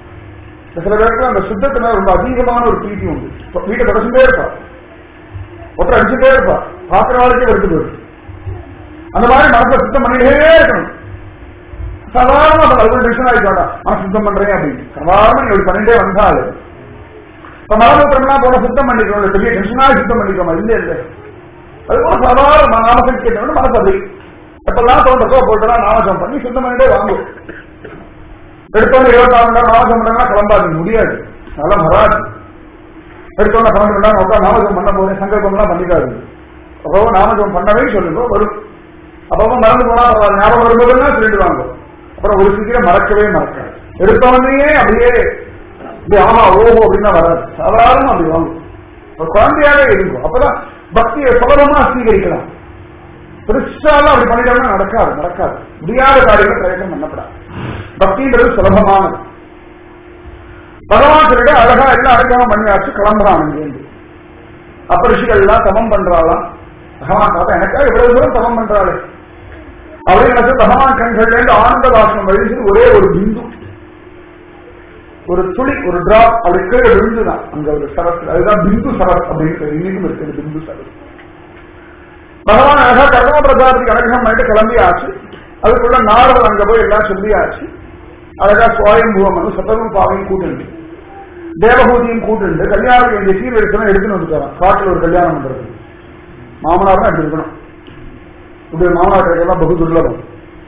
சில பேருக்கு அந்த சுத்தத்தின ரொம்ப அதிகமான ஒரு பிரீத்தி உண்டு இப்ப வீட்டை தொடர்ந்துட்டே இருப்பா ஒருத்தர் அடிச்சுட்டே இருப்பா பாக்குற வாழ்க்கையே எடுத்து போயிடும் அந்த மாதிரி மனசை சுத்தம் பண்ணிட்டே இருக்கணும் சாதாரண அது டென்ஷன் ஆயிட்டோடா நான் சுத்தம் பண்றேன் அப்படின்னு சாதாரண நீ இப்படி பண்ணிட்டே வந்தாலும் இப்ப மலமூத்திரம்லாம் போல சுத்தம் பண்ணிக்கணும் பெரிய டென்ஷனாக சுத்தம் பண்ணிக்கோமா இல்ல இல்ல அது போல சாதாரண நாமசம் கேட்டவங்க மனசு அப்படி எப்பெல்லாம் தோன்றதோ போட்டெல்லாம் நாமசம் பண்ணி சுத்தம் பண்ணிட்டே வாங்கும் எடுத்தவங்க இருபத்தாறு மணி நேரம் நாமசம் பண்ணா கிளம்பாது முடியாது அதெல்லாம் வராது எடுத்தவங்க பன்னெண்டு மணி நேரம் உட்காந்து நாமசம் பண்ண போது சங்கல்பம்லாம் பண்ணிக்காது அப்போ நாமசம் பண்ணவே சொல்லுங்க வரும் அப்போ மறந்து போனா பரவாயில்ல ஞாபகம் வரும்போதெல்லாம் சொல்லிடுவாங்க அப்புறம் ஒரு சீக்கிரம் மறக்கவே மறக்காது எடுத்தவனையே அப்படியே இப்படி ஆமா ஓஹோ அப்படின்னா வராது சாதாரண அப்படி வாங்கும் ஒரு குழந்தையாவே இருக்கும் அப்பதான் பக்தியை சுலபமா ஸ்வீகரிக்கலாம் பெருசாலாம் அப்படி பண்ணிட்டோம்னா நடக்காது நடக்காது முடியாத காரியங்கள் பிரயத்தனம் பண்ணப்படாது பக்தின்றது சுலபமானது பகவான் சொல்லிட்டு அழகா எல்லாம் அடக்கம் பண்ணியாச்சு கிளம்புறான் அங்கேருந்து அப்ப ரிஷிகள் எல்லாம் தமம் பண்றாளாம் பகவான் பார்த்தா எனக்கா இவ்வளவு தூரம் தமம் பண்றாளே அவரே எனக்கு பகவான் கண்கள்ல இருந்து ஆனந்த வாசனம் வழிஞ்சு ஒரே ஒரு பிந்து ஒரு துளி ஒரு டிராப் அப்படி கீழே விழுந்துதான் அங்க ஒரு சரஸ் அதுதான் பிந்து சரஸ் அப்படின்னு பேரு. இன்னைக்கும் இருக்குது பிந்து சரஸ் பகவான் அழகா கர்ம பிரசாரத்துக்கு அனுகிரகம் பண்ணிட்டு கிளம்பியாச்சு அதுக்குள்ள நாரதர் அங்க போய் எல்லாம் சொல்லியாச்சு அழகா சுவாயம்புவம் சத்தரூபாவையும் கூட்டுண்டு தேவபூதியும் கூட்டுண்டு கல்யாணம் வேண்டிய சீர்வரிசனம் எடுத்துன்னு வந்துட்டாராம் காட்டுல ஒரு கல்யாணம் பண்றது மாமனார் தான் அப்படி இருக்கணும் இப்படி மாமனார் கிடைக்கலாம் பகு துர்லபம்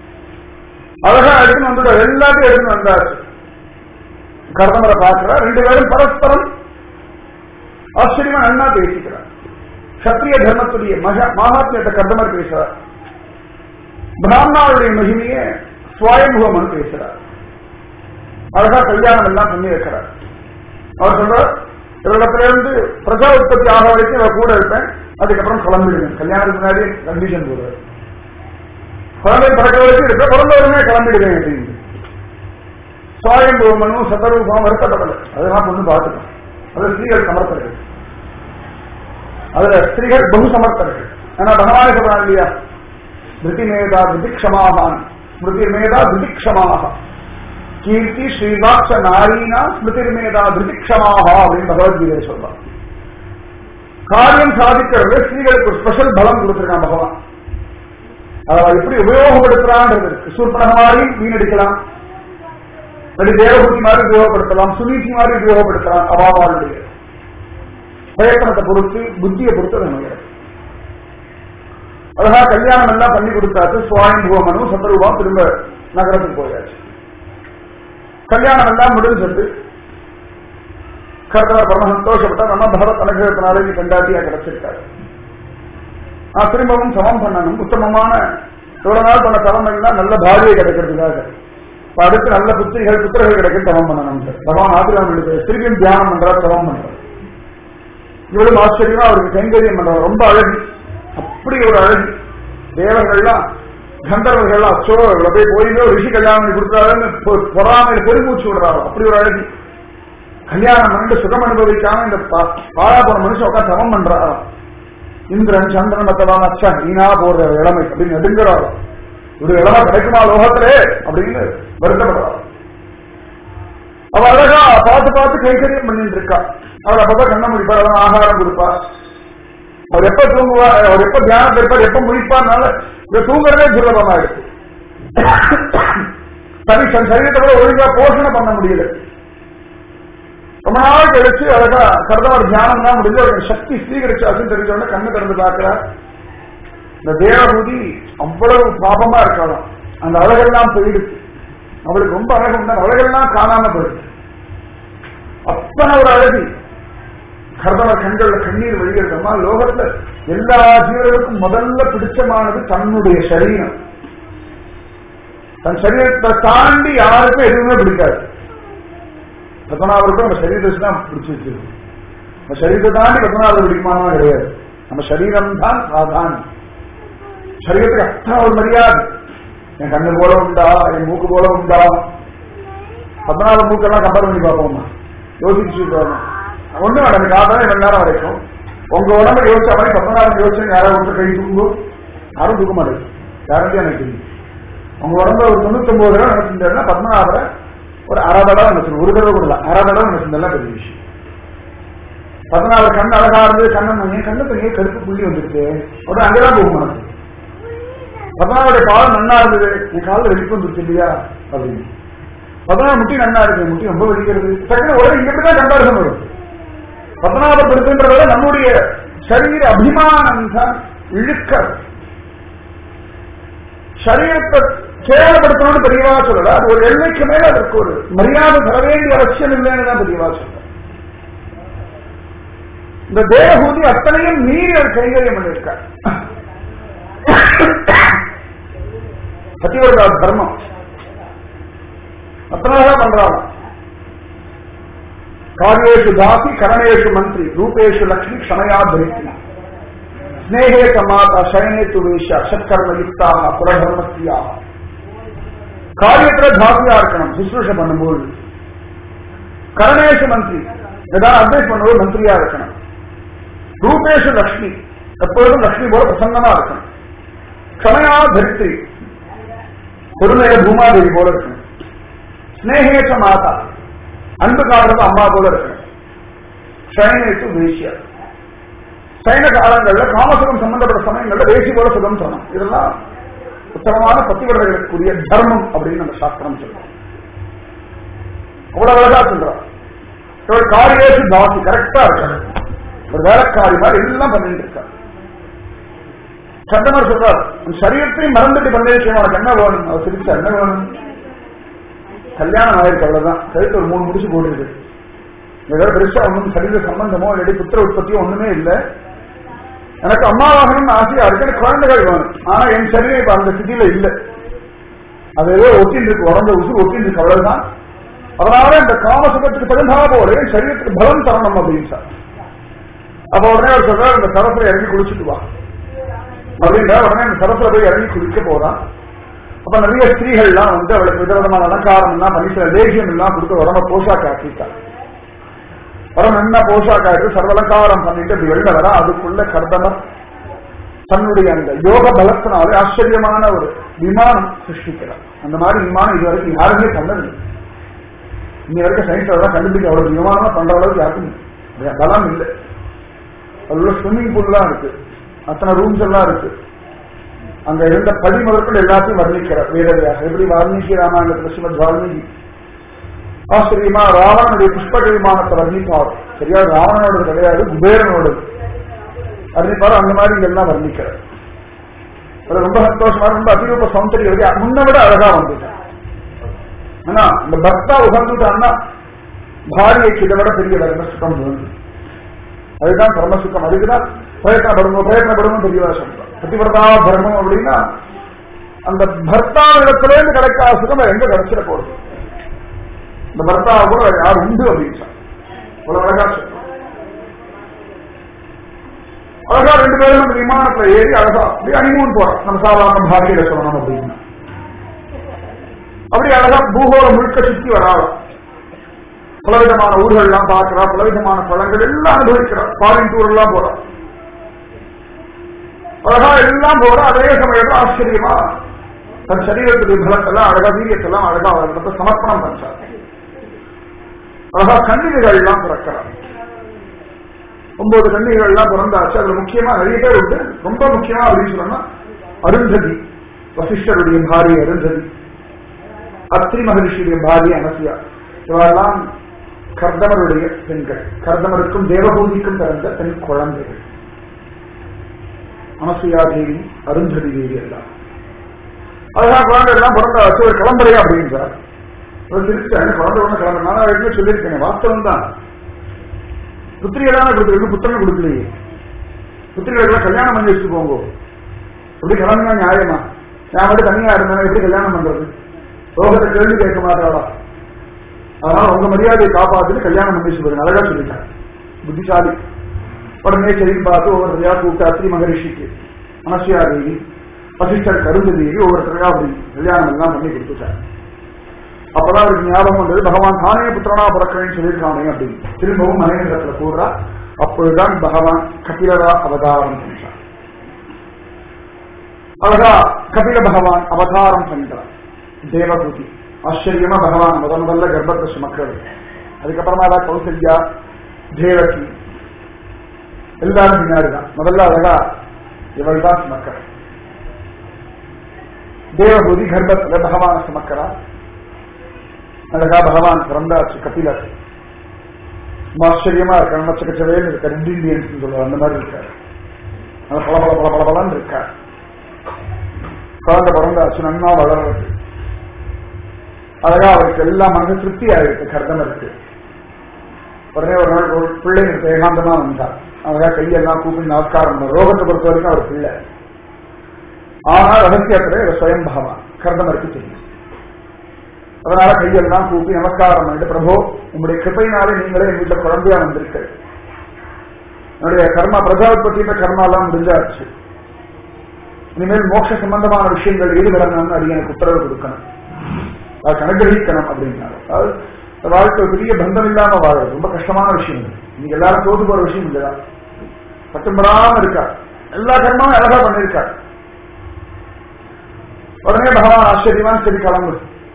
அழகா எடுத்துன்னு வந்துட்டார் எல்லாத்தையும் எடுத்துன்னு வந்தாச்சு கர்தமரை பார்க்கிறா ரெண்டு பேரும் பரஸ்பரம் ஆச்சரியமா நன்னா பேசிக்கிறார் சத்திரிய தர்மத்துடைய மகா மகாத்மியத்தை கர்தமர் பேசுறார் பிராமணாவுடைய மகிமையை சுவாயமுகமன் பேசுறார் அழகா கல்யாணம் எல்லாம் பண்ணி வைக்கிறார் அவர் சொல்றார் இவரிடத்துல இருந்து பிரஜா உற்பத்தி ஆக வரைக்கும் இவர் கூட இருப்பேன் அதுக்கப்புறம் கிளம்பிடுவேன் கல்யாணத்துக்கு முன்னாடி கண்டிஷன் போடுறார் குழந்தை பிறக்க வரைக்கும் இருப்பேன் பிறந்தவருமே கிளம்பிடுவேன் அப்படின்னு சுவாயம்புவமனும் சதரூபம் வருத்தப்படலை அதெல்லாம் பொண்ணு பார்த்துட்டோம் அது ஸ்திரீகள் சமர்த்தர்கள் அதுல ஸ்திரீகள் பகு சமர்த்தர்கள் ஏன்னா பகவானே சொல்றாங்க இல்லையா திருதி மேதா திருதிக்ஷமாகான் ஸ்மிருதி மேதா திருதிக்ஷமாக கீர்த்தி ஸ்ரீவாட்ச நாரீனா ஸ்மிருதி மேதா திருதிக்ஷமாக அப்படின்னு பகவத்கீதை சொல்றான் காரியம் சாதிக்கிறது ஸ்திரீகளுக்கு ஒரு ஸ்பெஷல் பலம் கொடுத்திருக்கான் பகவான் அதை எப்படி உபயோகப்படுத்துறான்றது இருக்கு சூர்பனக மாதிரி வீணடிக்கலாம் அப்படி தேவபூதி மாதிரி உபயோகப்படுத்தலாம் சுனீதி மாதிரி உபயோகப்படுத்தலாம் அவாவாளுடைய பிரயத்தனத்தை பொறுத்து புத்தியை பொறுத்து அது அமைகிறது அழகா கல்யாணம் எல்லாம் பண்ணி கொடுத்தாச்சு சுவாயம்புவமனும் சந்தரூபம் திரும்ப நகரத்துக்கு போயாச்சு கல்யாணம் எல்லாம் முடிஞ்சது கர்த்தவர் பரம சந்தோஷப்பட்டா நம்ம பகவத் அனுகிரகத்தினாலே நீ கண்டாட்டியா கிடைச்சிருக்காரு நான் திரும்பவும் சமம் பண்ணணும் உத்தமமான இவ்வளவு நாள் பண்ண தவம் எல்லாம் நல்ல பாரியை கிடைக்கிறதுக்காக இப்ப அடுத்து நல்ல புத்திரிகள் புத்திரர்கள் கிடைக்க தவம் பண்ணணும் பகவான் ஆதிராமன் திரும்பியும் தியானம் பண்றார் தவம் பண்றார் இவ்வளவு ஆச்சரியமா அவருக்கு கைங்கரியம் பண்றார் ரொம்ப அழகு அப்படி ஒரு அழகு தேவர்கள்லாம் கந்தர்வர்கள்லாம் அச்சோ இவ்வளவு போய் போயிலோ ரிஷி கல்யாணம் பண்ணி கொடுத்தாருன்னு பொ- பொறாமையில பெருமூச்சு விடுறாரு அப்படி ஒரு அழகு கல்யாணம் பண்ணிட்டு சுகம் அனுபவிக்காம இந்த பா- பாழா போன மனுஷன் உட்காந்து தவம் பண்றாரா இந்திரன் சந்திரன் மத்தவான் அச்சா நீனா போற இளமை அப்படின்னு நெடுங்கிறாரோ ஒரு இளமை கிடைக்குமா லோகத்திலே அப்படின்னு வருத்தப்படுறாரு அவ அழகா பார்த்து பார்த்து கைகரியம் பண்ணிட்டு இருக்கா அவர் அப்பதான் கண்ண முடிப்பார் அதான் ஆகாரம் கொடுப்பா அவர் எப்ப தூங்குவார் அவர் எப்ப தியானத்தில் இருப்பார் எப்ப முடிப்பார்னால இதை தூங்குறதே துர்லபமா இருக்கு சரி தன் சரீரத்தை கூட ஒழுங்கா போஷணை பண்ண முடியல ரொம்ப நாள் கழிச்சு அழகா கர்தவர் தியானம் தான் முடிஞ்சு அவருக்கு சக்தி ஸ்வீகரிச்சாச்சுன்னு தெரிஞ்ச உடனே கண்ணு திறந்து பார்க்கிறார் இந்த தேவபூதி அவ்வளவு பாபமா இருக்கலாம் அந்த அழகெல்லாம் போயிடுச்சு அவளுக்கு ரொம்ப அழகு உண்டு அந்த அழகெல்லாம் காணாம போயிடுச்சு அத்தனை ஒரு அழகு கர்தவர் கண்கள்ல கண்ணீர் வெளியிடுறமா லோகத்துல எல்லா ஜீவர்களுக்கும் முதல்ல பிடிச்சமானது தன்னுடைய சரீரம் தன் சரீரத்தை தாண்டி யாருக்கும் எதுவுமே பிடிக்காது பத்மநாபருக்கும் நம்ம சரீரத்தை தான் பிடிச்சி வச்சிருக்கு நம்ம சரீரத்தை தாண்டி பத்மநாபர் பிடிக்குமானா கிடையாது நம்ம சரீரம் தான் சாதாரணம் சரீரத்துக்கு அத்தனை ஒரு மரியாதை என் கண்ணு போல உண்டா என் மூக்கு போல உண்டா பத்மநாப மூக்கெல்லாம் கம்பேர் பண்ணி பார்ப்போம்மா யோசிச்சு பாருங்க ஒண்ணு வேண்டாம் இந்த காலம் ரெண்டு நேரம் வரைக்கும் உங்க உடம்பு யோசிச்ச மாதிரி பத்மநாபம் யோசிச்சு யாராவது ஒருத்தர் கை தூங்கும் யாரும் தூக்க மாட்டேங்குது கேரண்டியா எனக்கு தெரியும் உங்க உடம்பு ஒரு தொண்ணூத்தி ஒன்பது தடவை நினைச்சிருந்தா பத்மநாபரை ஒரு அரை தடவை நினைச்சிருந்தோம் ஒரு தடவை கூட இல்லை அரை தடவை நினைச்சிருந்தா பெரிய விஷயம் பதினாலு கண் அழகா இருந்தது கண்ணன் என் கண்ணுக்கு ஏன் கருப்பு புள்ளி வந்துருக்கு உடனே அங்கதான் போகும் மனசு பதினாலுடைய பாலம் நன்னா இருந்தது என் காலில் வெடிப்பு வந்துருச்சு இல்லையா அப்படின்னு பதினாறு முட்டி நன்னா இருக்கு என் முட்டி ரொம்ப வெடிக்கிறது டக்குனு உடனே இங்கிட்டு தான் கம்பாரிசன் வரும் பத்மநாபப்படுத்துன்றத நம்முடைய சரீர அபிமானம் தான் இழுக்க சரீரத்தை கேவலப்படுத்தணும்னு பெரியவா சொல்லல அது ஒரு எல்லைக்கு மேல அதற்கு ஒரு மரியாதை தர வேண்டிய அவசியம் இல்லைன்னு தான் பெரியவா சொல்ல இந்த தேவபூதி அத்தனையும் மீறி ஒரு கைங்கரியம் பண்ணியிருக்கார் பத்திவரதா தர்மம் அத்தனை பண்றாங்க காரியேஷு தாசி கரணேஷு மந்திரி ரூபேஷு லக்ஷ்மி க்ஷமயா தரித்தி ஸ்னேகே மாதா சயனே து வேஷ சத்கர்ம யுக்தாக புரதர்மஸ்தியாக காரியத்துல தாசியா இருக்கணும் சுசுரூஷ பண்ணும்போது கரணேஷு மந்திரி ஏதாவது அட்வைஸ் பண்ணும்போது மந்திரியா இருக்கணும் ரூபேஷு லக்ஷ்மி எப்பொழுதும் லக்ஷ்மி போல பிரசன்னமா இருக்கணும் க்ஷமயா தரித்திரி பொறுமையில பூமாதேவி போல இருக்கணும் ஸ்னேகேஷ மாதா அன்பு காட்டுறது அம்மா போல இருக்கணும் சயனேத்து வேசியா சைன காலங்கள்ல காமசுகம் சம்பந்தப்பட்ட சமயங்கள்ல வேசி போல சுகம் சொன்னோம் இதெல்லாம் உத்தமமான பத்திவர்களுக்குரிய தர்மம் அப்படின்னு நம்ம சாஸ்திரம் சொல்றோம் அவ்வளவு அழகா சொல்றோம் இவர் காரியேசு தாசி கரெக்டா இருக்காரு ஒரு வேலைக்காரி மாதிரி எல்லாம் பண்ணிட்டு இருக்காரு சட்டமர் சொல்றார் உன் சரீரத்தையும் மறந்துட்டு பண்ணிருக்கேன் உனக்கு என்ன வேணும் அவர் சிரிச்சா என்ன வேணும் கல்யாணம் ஆயிருக்கு அவ்வளவுதான் கழுத்து ஒரு மூணு முடிச்சு போட்டுருக்கு ஏதாவது பெருசா ஒன்றும் சரீர சம்பந்தமோ இல்லாட்டி புத்திர உற்பத்தியோ ஒண்ணுமே இல்லை எனக்கு அம்மாவாகணும்னு ஆசையா இருக்கு எனக்கு குழந்தைகள் வேணும் ஆனா என் சரீரம் இப்ப அந்த ஸ்திதியில இல்லை அது ஏதோ ஒட்டின்னு இருக்கு உடம்பு உசுறு ஒட்டின்னு இருக்கு அவ்வளவுதான் அதனால இந்த காமசுகத்துக்கு தகுந்தா போல என் சரீரத்துக்கு பலம் தரணும் அப்படின்னு சார் அப்ப உடனே அவர் சொல்றாரு இந்த சரத்துல இறங்கி குளிச்சுட்டு வா அப்படின்ற உடனே இந்த சரத்துல போய் இறங்கி குளிக்க போறான் அப்ப நிறைய ஸ்திரீகள்லாம் வந்து அவளுக்கு விதவிதமான அலங்காரம் எல்லாம் பண்ணி சில லேகியம் எல்லாம் கொடுத்து உடம்ப போஷாக்கு ஆக்கிட்டாங்க வரம் என்ன போஷாக்காயிட்டு சர்வலங்காரம் பண்ணிட்டு அப்படி வெளில வர அதுக்குள்ள கர்தமர் தன்னுடைய அந்த யோக பலத்தினாலே ஆச்சரியமான ஒரு விமானம் சிருஷ்டிக்கிறார் அந்த மாதிரி விமானம் இது வரைக்கும் யாருமே பண்ணதில்லை இன்னி வரைக்கும் சயின்ஸ் அதெல்லாம் கண்டுபிடிக்க அவ்வளவு விமானமா பண்ற அளவுக்கு யாருக்கும் பலம் இல்லை அதுல ஸ்விம்மிங் பூல்லாம் இருக்கு அத்தனை ரூம்ஸ் எல்லாம் இருக்கு அங்க இருந்த படி முதற்கொண்டு எல்லாத்தையும் வர்ணிக்கிறார் வேதவியாக எப்படி வால்மீகி ராமாயணத்துல ஸ்ரீமத் வால்மீகி ஆச்சரியமா ராவணனுடைய புஷ்பக விமானத்தை வர்ணிப்பார் சரியா ராவணனோட கிடையாது குபேரனோட வர்ணிப்பார் அந்த மாதிரி இங்கெல்லாம் வர்ணிக்கிறார் அது ரொம்ப சந்தோஷமா ரொம்ப அதிரூப சௌந்தரியம் முன்ன விட அழகா வந்துட்டார் ஆனா இந்த பக்தா உகந்துட்டான்னா பாரியைக்கு இதை விட பெரிய வேற சுகம் வேணும் அதுதான் பரமசுக்கம் அதுக்குதான் பிரயத்தனப்படுங்க பிரயத்தனப்படுங்க பெரியவா சொல்றோம் பத்திவிரதா தர்மம் அப்படின்னா அந்த பர்த்தாவிடத்துல இருந்து கிடைக்காத சுகம் எங்க கிடைச்சிட போகுது இந்த பர்த்தாவை கூட வேற யார் உண்டு அப்படின்னு அவ்வளவு அழகா சொல்றோம் அழகா ரெண்டு பேரும் அந்த விமானத்துல ஏறி அழகா அப்படி அனிமூன் போறோம் நம்ம சாதாரண பாரதியில சொல்லணும் அப்படின்னா அப்படி அழகா பூகோளம் முழுக்க சுத்தி வராளாம் பலவிதமான ஊர்கள் எல்லாம் பார்க்கிறா பலவிதமான பழங்கள் எல்லாம் அனுபவிக்கிறா ஃபாரின் டூர் எல்லாம் போறா அழகா எல்லாம் போறா அதே சமயத்துல ஆச்சரியமா தன் சரீரத்துடைய பலத்தெல்லாம் அழகா வீரியத்தெல்லாம் அழகா அவர்கிட்ட சமர்ப்பணம் பண்றார் அழகா கண்ணிகள் எல்லாம் பிறக்கிறார் ஒன்பது கண்ணிகள் எல்லாம் பிறந்தாச்சு அதுல முக்கியமா நிறைய பேர் உண்டு ரொம்ப முக்கியமா அப்படின்னு சொன்னா அருந்ததி வசிஷ்டருடைய பாரி அருந்ததி அத்ரி மகரிஷியுடைய பாரி அனசியா இவெல்லாம் கர்தமருடைய பெண்கள் கர்தமருக்கும் தேவபூதிக்கும் பிறந்த பெண் குழந்தைகள் அனசுயா தேவி அருந்ததி தேவி எல்லாம் அழகா குழந்தை எல்லாம் பிறந்த வச்சு ஒரு கிளம்புறையா அப்படின்றார் திருச்சி குழந்தை ஒண்ணு கிளம்ப நான் ஏற்கனவே சொல்லியிருக்கேன் வாஸ்தவம் தான் புத்திரிகளான கொடுத்துருக்கு புத்திரனை கொடுக்கலையே புத்திரிகளுக்கெல்லாம் கல்யாணம் பண்ணி வச்சுட்டு போங்க எப்படி கிளம்பினா நியாயமா நான் மட்டும் தனியா இருந்தேன் எப்படி கல்யாணம் பண்றது லோகத்தை கேள்வி கேட்க மாட்டாளா அதனால உங்க மரியாதையை காப்பாத்துட்டு கல்யாணம் பண்ணி வச்சுருவாங்க அழகா சொல்லிட்டாங்க புத்திசாலி உடனே சரின்னு பார்த்து ஒவ்வொருத்தரையா கூப்பிட்டு அத்ரி மகரிஷிக்கு அனசியா தேவி வசிஷ்டர் கருந்த தேவி ஒவ்வொருத்தரையா அப்படி கல்யாணம் எல்லாம் பண்ணி கொடுத்துட்டார் அப்பதான் அவருக்கு ஞாபகம் வந்தது பகவான் தானே புத்திரனா பிறக்கிறேன்னு சொல்லியிருக்கானே அப்படின்னு திரும்பவும் மனைவிடத்துல கூடுறா அப்பொழுதுதான் பகவான் கபிலரா அவதாரம் சென்றார் அழகா கபில பகவான் அவதாரம் சென்றார் தேவபூதி ஆச்சரியமா பகவான் முத முதல்ல கர்ப்பத்தை சுமக்கிறது அதுக்கப்புறமா தான் கௌசல்யா தேவகி எல்லாரும் பின்னாடி தான் முதல்ல அழகா இவள் தான் சுமக்கர் தேவபூதி கர்ப்பத்துல பகவான சுமக்கரா அழகா பகவான் பிறந்தாச்சு கபிலர் ரொம்ப ஆச்சரியமா இருக்காரு நம்ம சக்கச்சவேன்னு இருக்காரு ரெண்டு இந்தியன்ஸ் சொல்லுவாங்க அந்த மாதிரி இருக்காரு அது பல பல பல பல பலன்னு இருக்கார் குழந்தை பிறந்தாச்சு நன்னா வளர்றது அழகா அவருக்கு எல்லாம் மனசு திருப்தி ஆயிருக்கு கர்தம் இருக்கு உடனே ஒரு நாள் ஒரு பிள்ளை எனக்கு ஏகாந்தமா வந்தார் அழகா கையெல்லாம் கூப்பி நமஸ்காரம் பண்ணார். ரோகத்தை பொறுத்த வரைக்கும் அவர் பிள்ளை ஆனா ரகசியத்துல இவர் சுயம் பகவான் கர்தமருக்கு தெரியும் அதனால கையெல்லாம் கூப்பி நமஸ்காரம் பண்ணிட்டு பிரபு உங்களுடைய கிருப்பையினாலே நீங்களே என் வீட்டுல குழந்தையா வந்திருக்கு என்னுடைய கர்மா பிரஜாபத்தியிட்ட கர்மா எல்லாம் முடிஞ்சாச்சு இனிமேல் மோட்ச சம்பந்தமான விஷயங்கள் ஈடுபடணும்னு அது எனக்கு உத்தரவு கொடுக்கணும் அது கணக்கிரகிக்கணும் அப்படின்னாரு அதாவது இந்த வாழ்க்கை ஒரு பெரிய பந்தம் இல்லாம வாழுறது ரொம்ப கஷ்டமான விஷயம் இது நீங்க எல்லாரும் தோத்து போற விஷயம் இல்லையா பட்டும்படாம இருக்கா எல்லா கர்மாவும் அழகா பண்ணிருக்காரு உடனே பகவான் ஆச்சரியமான சரி கிளம்பு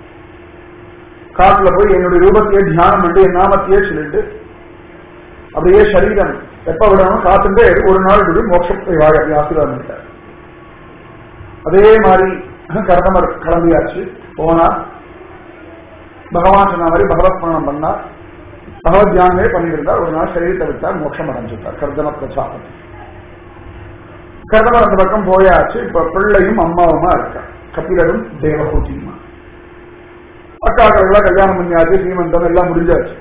காட்டுல போய் என்னுடைய ரூபத்தையே தியானம் பண்ணி என் நாமத்தையே சொல்லிட்டு அப்படியே சரீரம் எப்ப விடணும் காத்துட்டே ஒரு நாள் விடு மோட்சத்தை வாழ அப்படி ஆசீர்வாதம் பண்ணிட்டார் அதே மாதிரி கர்ணமர் கிளம்பியாச்சு போனா பகவான் சொன்ன மாதிரி பகவத் ஸ்மரணம் பண்ணார் பகவத் தியானமே பண்ணியிருந்தார் ஒரு நாள் சரீரத்தை விட்டார் மோட்சம் அடைஞ்சிட்டார் கர்தம பிரசாதம் கர்தமர் அந்த பக்கம் போயாச்சு இப்ப பிள்ளையும் அம்மாவுமா இருக்கா கபிலரும் தேவகூதியுமா அக்காக்கள் கல்யாணம் பண்ணியாச்சு சீமந்தம் எல்லாம் முடிஞ்சாச்சு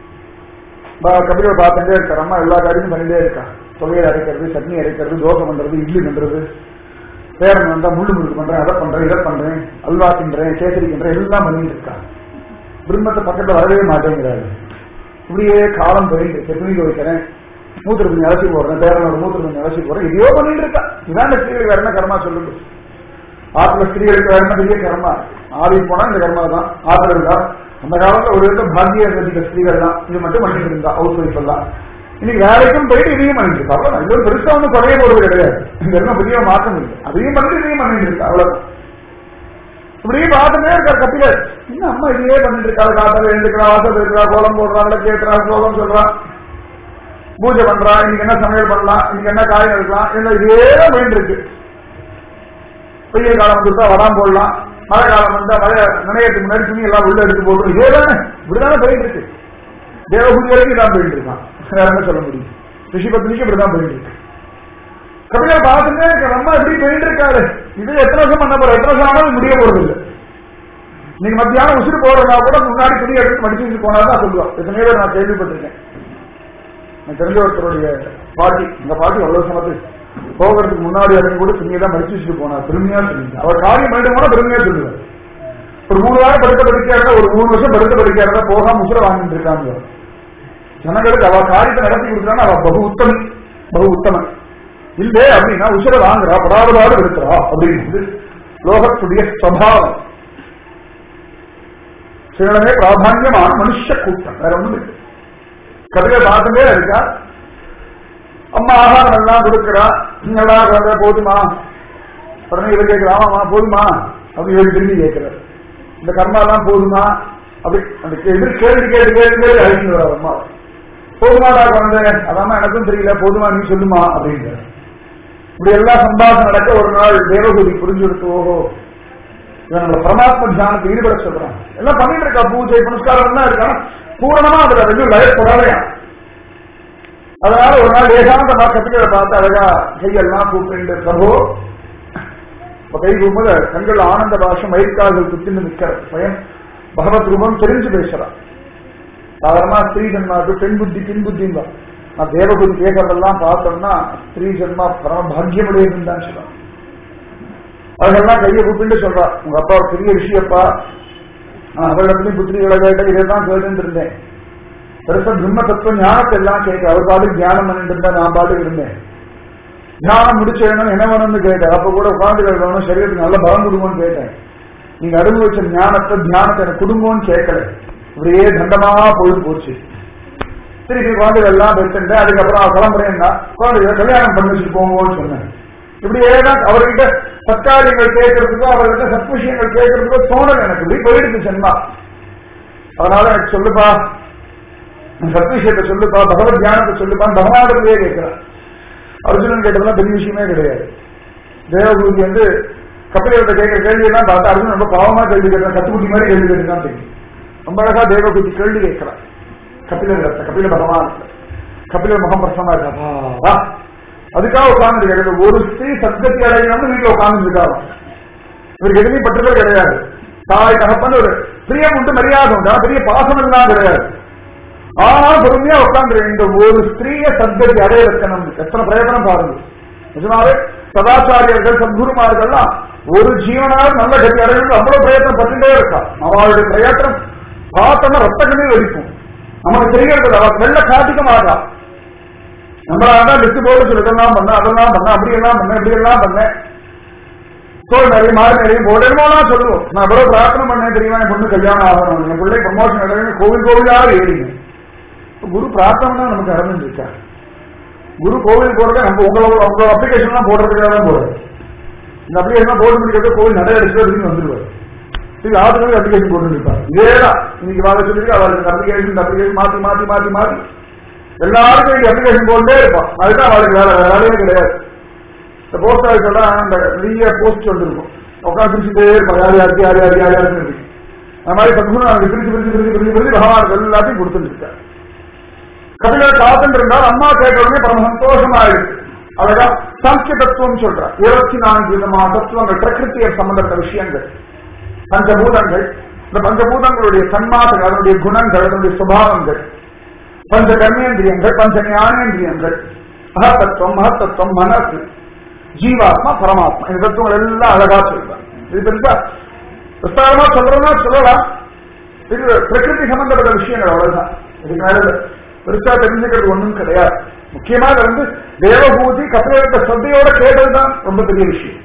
ப- கபிலர் பார்த்துட்டே இருக்கார் அம்மா எல்லா காரியமும் பண்ணிட்டே இருக்கா தொகையை அரைக்கிறது சட்னி அரைக்கிறது தோசை பண்றது இட்லி பண்றது பேரன் வந்தா முள்ளு முழுக்கு பண்றேன் அதை பண்றேன் இதை பண்றேன் அல்வா தின்றேன் கேசரி பண்றேன் எல்லாம் பண்ணிட்டு இருக்கா பிரம்மத்தை பக்கத்துல வரவே மாட்டேங்கிறாரு இப்படியே காலம் போயிட்டு துணி துவைக்கிறேன் மூத்திர துணி அலசி போடுறேன் பேரனோட மூத்திர துணி அலசி போடுறேன் எதையோ பண்ணிட்டு இருக்கா இதான் ஸ்திரீகளுக்கு வேற என்ன கர்மா சொல்லுங்க ஆத்துல ஸ்திரீகளுக்கு வேற என்ன பெரிய கர்மா ஆதி போனா இந்த கர்மா தான் ஆத்துல இருந்தா அந்த காலத்துல ஒரு விதத்தை பாக்கிய இருந்த ஸ்திரீகள் தான் இது மட்டும் பண்ணிட்டு இருந்தா ஹவுஸ் ஒய்ஃப் எல்லாம் இன்னைக்கு வேலைக்கும் போயிட்டு இதையும் பண்ணிட்டு இருக்கா அவ்வளவுதான் இது ஒரு பெருசா ஒன்றும் குறைய போறது கிடையாது இந்த என்ன பெரிய மாற்றம் இல்லை அதையும் பண்ணிட்டு இதையும் பண்ணிட்டு இருக்கா அவ்வளவுதான் இப்படியே பார்த்துட்டே இருக்கார் கபிலர் என்ன அம்மா இதையே பண்ணிட்டு இருக்காரு காத்தால எழுந்துக்கிறா வாசல் இருக்கிறா கோலம் போடுறா கேட்கிறா கோலம் சொல்றா பூஜை பண்றா இன்னைக்கு என்ன சமையல் பண்ணலாம் இன்னைக்கு என்ன காயம் எடுக்கலாம் என்ன இதே தான் போயிட்டு இருக்கு வெயில் காலம் வந்துட்டா வடாம் போடலாம் மழை காலம் வந்தா மழை நினைக்கிறதுக்கு முன்னாடி துணி எல்லாம் உள்ள எடுத்து போடுறோம் இதே தானே இப்படிதானே போயிட்டு இருக்கு தேவபூஜை வரைக்கும் இதான் போயிட்டு இருக்கான் வேற என்ன சொல்ல முடியும் ரிஷி பத்னிக்கு இப்படிதான் போயிட்டு இருக்கு கபிலர் பார்த்துட்டே இருக்க நம்ம எப்படி போயிட்டு இருக்காரு இது எத்தனை வருஷம் பண்ண போற எத்தனை வருஷம் ஆனாலும் முடிய போறது இல்லை நீங்க மத்தியானம் உசுறு போறதா கூட முன்னாடி துணி எடுத்து மடிச்சு வச்சு போனாதான் சொல்லுவான் எத்தனையோ பேர் நான் கேள்விப்பட்டிருக்கேன் எனக்கு தெரிஞ்ச ஒருத்தருடைய பாட்டி இந்த பாட்டி அவ்வளவு சமத்து போகிறதுக்கு முன்னாடி இறங்கி கூட துணியை தான் மடிச்சு வச்சுட்டு போனார் பெருமையா சொல்லுங்க அவர் காரியம் பண்ணிட்டு போனா பெருமையா சொல்லுவார் ஒரு மூணு வாரம் படுத்த படிக்கா இருந்தா ஒரு மூணு வருஷம் படுத்த படிக்கா இருந்தா போகாம உசுர வாங்கிட்டு இருக்காங்க ஜனங்களுக்கு அவ காரியத்தை நடத்தி கொடுக்குறான்னு அவ பகு உத்தமி பகு உத்தமன் இல்லே அப்படின்னா உசுர வாங்குறா படாதபாடு இருக்கிறா அப்படிங்கிறது லோகத்துடைய ஸ்வபாவம் சிலமே பிராதான்யமான மனுஷ கூட்டம் வேற ஒண்ணும் இல்லை கதையை பார்த்துட்டே இருக்கா அம்மா ஆகாரம் எல்லாம் கொடுக்கிறா நீங்களா குழந்தை போதுமா உடனே இவர் கேட்கிறா ஆமாமா போதுமா அப்படி இவர் திரும்பி கேட்கிறார் இந்த கர்மா எல்லாம் போதுமா அப்படி அந்த எதிர் கேள்வி கேட்டு கேட்டு கேட்டு அழிச்சு வர அம்மா போதுமாடா குழந்தை அதாம்மா எனக்கும் தெரியல போதுமா நீ சொல்லுமா அப்படிங்கிற இப்படி எல்லாம் சம்பாஷம் நடக்க ஒரு நாள் தேவகுதி புரிஞ்சு கொடுத்து ஓஹோ இவன் நம்ம பரமாத்ம தியானத்தை ஈடுபட சொல்றான் எல்லாம் பண்ணிட்டு இருக்கா பூஜை புனஸ்காரம் தான் இருக்கான் பூரணமா அதுல ரெண்டும் லய போடலையா அதனால ஒரு நாள் ஏகாந்தமா கத்துக்களை பார்த்து அழகா கையெல்லாம் கூப்பிட்டு பிரபு இப்ப கை கூப்பிட கண்கள் ஆனந்த பாஷம் மயிர்கால்கள் குத்தின்னு நிக்கிற பயம் பகவத் ரூபம் தெரிஞ்சு பேசுறான் சாதாரணமா ஸ்திரீ ஜென்மாவுக்கு பெண் புத்தி பின் புத்தின் தான் நான் தேவகுதி கேட்கறதெல்லாம் பார்த்தோம்னா ஸ்திரீ ஜென்மா பரம பாக்கியமுடையதுன்னு தான் சொல்றான் அவர்கள்லாம் கையை கூப்பிட்டு சொல்றா உங்க அப்பா ஒரு பெரிய விஷயப்பா நான் அவரிடத்துலயும் புத்திரிகளை கேட்ட இதை தான் கேட்டு இருந்தேன் பெருசா பிரம்ம தத்துவ ஞானத்தை எல்லாம் கேட்க அவர் பாட்டு தியானம் பண்ணிட்டு இருந்தா நான் பாட்டு இருந்தேன் தியானம் முடிச்ச வேணும் என்ன வேணும்னு கேட்டேன் அப்ப கூட உட்காந்து வேணும் சரீரத்துக்கு நல்ல பலம் கொடுங்கன்னு கேட்டேன் நீங்க அனுபவிச்ச ஞானத்தை தியானத்தை எனக்கு கொடுங்கன்னு கேட்கல இப்படியே தண்டமா போயிட்டு போச்சு திருப்பி குழந்தைகள் எல்லாம் பெற்றுட்டு அதுக்கப்புறம் அவ கிளம்புறேன்னா குழந்தைகளை கல்யாணம் பண்ணி வச்சுட்டு போங்கன்னு சொன்னேன் இப்படியே தான் அவர்கிட்ட சத்காரியங்கள் கேட்கறதுக்கோ அவர்கிட்ட சத் விஷயங்கள் கேட்கறதுக்கோ தோணல் எனக்கு இப்படி போயிடுச்சு சென்மா அதனால எனக்கு சொல்லுப்பா சத் விஷயத்தை சொல்லுப்பா பகவத் தியானத்தை சொல்லுப்பா பகவானிடத்திலே கேட்கிறான் அர்ஜுனன் கேட்டதெல்லாம் பெரிய விஷயமே கிடையாது தேவகுருதி வந்து கபிலர்கிட்ட கேட்கிற கேள்வி எல்லாம் பார்த்தா அர்ஜுனன் ரொம்ப பாவமா கேள்வி கேட்கிறான் கத்துக்குட்டி மாதிரி கேள்வி கேட்டுதான் தெரியும் ரொம்ப அழகா தேவகுருதி கேள்வி கேட்கிறான் கபிலர் கபில பகவான் கபிலர் முகம் பிரசமா இருக்கா அதுக்காக உட்கார்ந்து கிடையாது ஒரு ஸ்திரீ சத்கத்தி அடையணும்னு வீட்டுல உட்கார்ந்து இருக்காரு இவருக்கு எதுவுமே பற்றதே கிடையாது தாய் தகப்பன் ஒரு பிரியம் உண்டு மரியாதை உண்டு ஆனா பெரிய பாசம் எல்லாம் கிடையாது ஆனா பொறுமையா உட்கார்ந்து இந்த ஒரு ஸ்திரீய சத்கதி அடைய வைக்கணும் எத்தனை பிரயத்தனம் பாருங்க நிஜமாவே சதாச்சாரியர்கள் சத்குருமார்கள்லாம் ஒரு ஜீவனாவது நல்ல கதி அடையணும் அவ்வளவு பிரயத்தனம் பண்ணிட்டே இருக்கா அவளுடைய பிரயத்தனம் பார்த்தோம்னா ரத்தகமே வெடிக்கும் நமக்கு தெரிகிறது அவ வெள்ள காட்டிக்க மாட்டா நம்மளால லிஸ்ட் போட்டு சொல்லி இதெல்லாம் பண்ண அதெல்லாம் பண்ண அப்படி எல்லாம் பண்ண இப்படி எல்லாம் பண்ணேன் தோல் நிறைய மாறு நிறைய போடணுமோலாம் சொல்லுவோம் நான் எவ்வளவு பிரார்த்தனை பண்ணேன் தெரியுமா என் பொண்ணு கல்யாணம் ஆகணும் என் பிள்ளை ப்ரமோஷன் அடையணும் கோவில் கோவிலா ஏறிங்க குரு பிரார்த்தனை தான் நமக்கு அறிஞ்சிருக்கா குரு கோவில் போறது நம்ம உங்களோட உங்களோட அப்ளிகேஷன் போடுறதுக்காக தான் போறது இந்த அப்ளிகேஷன் போட்டு முடிக்கிறது கோவில் நிறைய எடுத்து வந்துருவாரு சரி ஆளுநர் அப்ளிகேஷன் போட்டு இருப்பார் இதேதான் இன்னைக்கு வாங்க சொல்லிட்டு அவளுக்கு அப்ளிகேஷன் இந்த அப்ளிகேஷன் மாத்தி மாத்தி மாத்தி மாத்தி எல்லாருக்கும் இந்த அப்ளிகேஷன் போட்டே இருப்பான் அதுதான் அவளுக்கு வேலை வேற வேலையே கிடையாது இந்த போஸ்ட் ஆஃபீஸோட அந்த நிறைய போஸ்ட் வந்துருக்கும் உட்காந்து பிரிச்சுட்டே இருப்பான் யார் யாருக்கு யார் யார் யார் யாருக்கு இருக்கு அந்த மாதிரி சத்துகுணம் அவனுக்கு பிரிச்சு பிரிச்சு பிரிச்சு பிரிச்சு பிரிச்சு பகவான் எல்லாத்தையும் கொடுத்துட்டு இருக்காரு கபிலர் காத்துட்டு இருந்தால் அம்மா கேட்ட உடனே பரம சந்தோஷமா இருக்கு அழகா சாங்கிய தத்துவம் சொல்றார் இருபத்தி நான்கு விதமான தத்துவங்கள் பிரகிருத்திய சம்பந்தப்பட்ட விஷயங்கள் பஞ்சபூதங்கள் இந்த பஞ்சபூதங்களுடைய சன்மாசங்கள் அதனுடைய குணங்கள் அதனுடைய சுபாவங்கள் பஞ்ச கர்மேந்திரியங்கள் பஞ்ச ஞானேந்திரியங்கள் மகத்தத்துவம் மகத்தத்துவம் மனசு ஜீவாத்மா பரமாத்மா இந்த தத்துவங்கள் எல்லாம் அழகா சொல்றாங்க இது பெருசா விஸ்தாரமா சொல்றதுன்னா சொல்லலாம் இது பிரகிருதி சம்பந்தப்பட்ட விஷயங்கள் அவ்வளவுதான் இதுக்கு மேல பெருசா தெரிஞ்சுக்கிறது ஒண்ணும் கிடையாது முக்கியமா இது வந்து தேவபூதி கபிலத்த சத்தையோட கேட்டதுதான் ரொம்ப பெரிய விஷயம்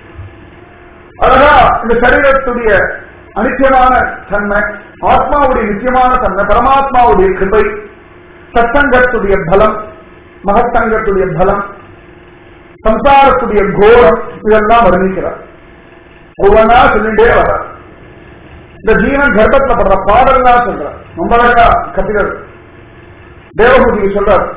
அழகா இந்த சரீரத்துடைய அனித்தியமான தன்மை ஆத்மாவுடைய நித்தியமான தன்மை பரமாத்மாவுடைய கிருபை சத்தங்கத்துடைய பலம் மகத்தங்கத்துடைய பலம் சம்சாரத்துடைய கோரம் இதெல்லாம் வர்ணிக்கிறார் ஒவ்வொன்றா சொல்லிட்டே வர இந்த ஜீவன் கர்ப்பத்துல படுற பாடல்லாம் சொல்றார் ரொம்ப அழகா கபிலர் தேவபூதிக்கு சொல்றார்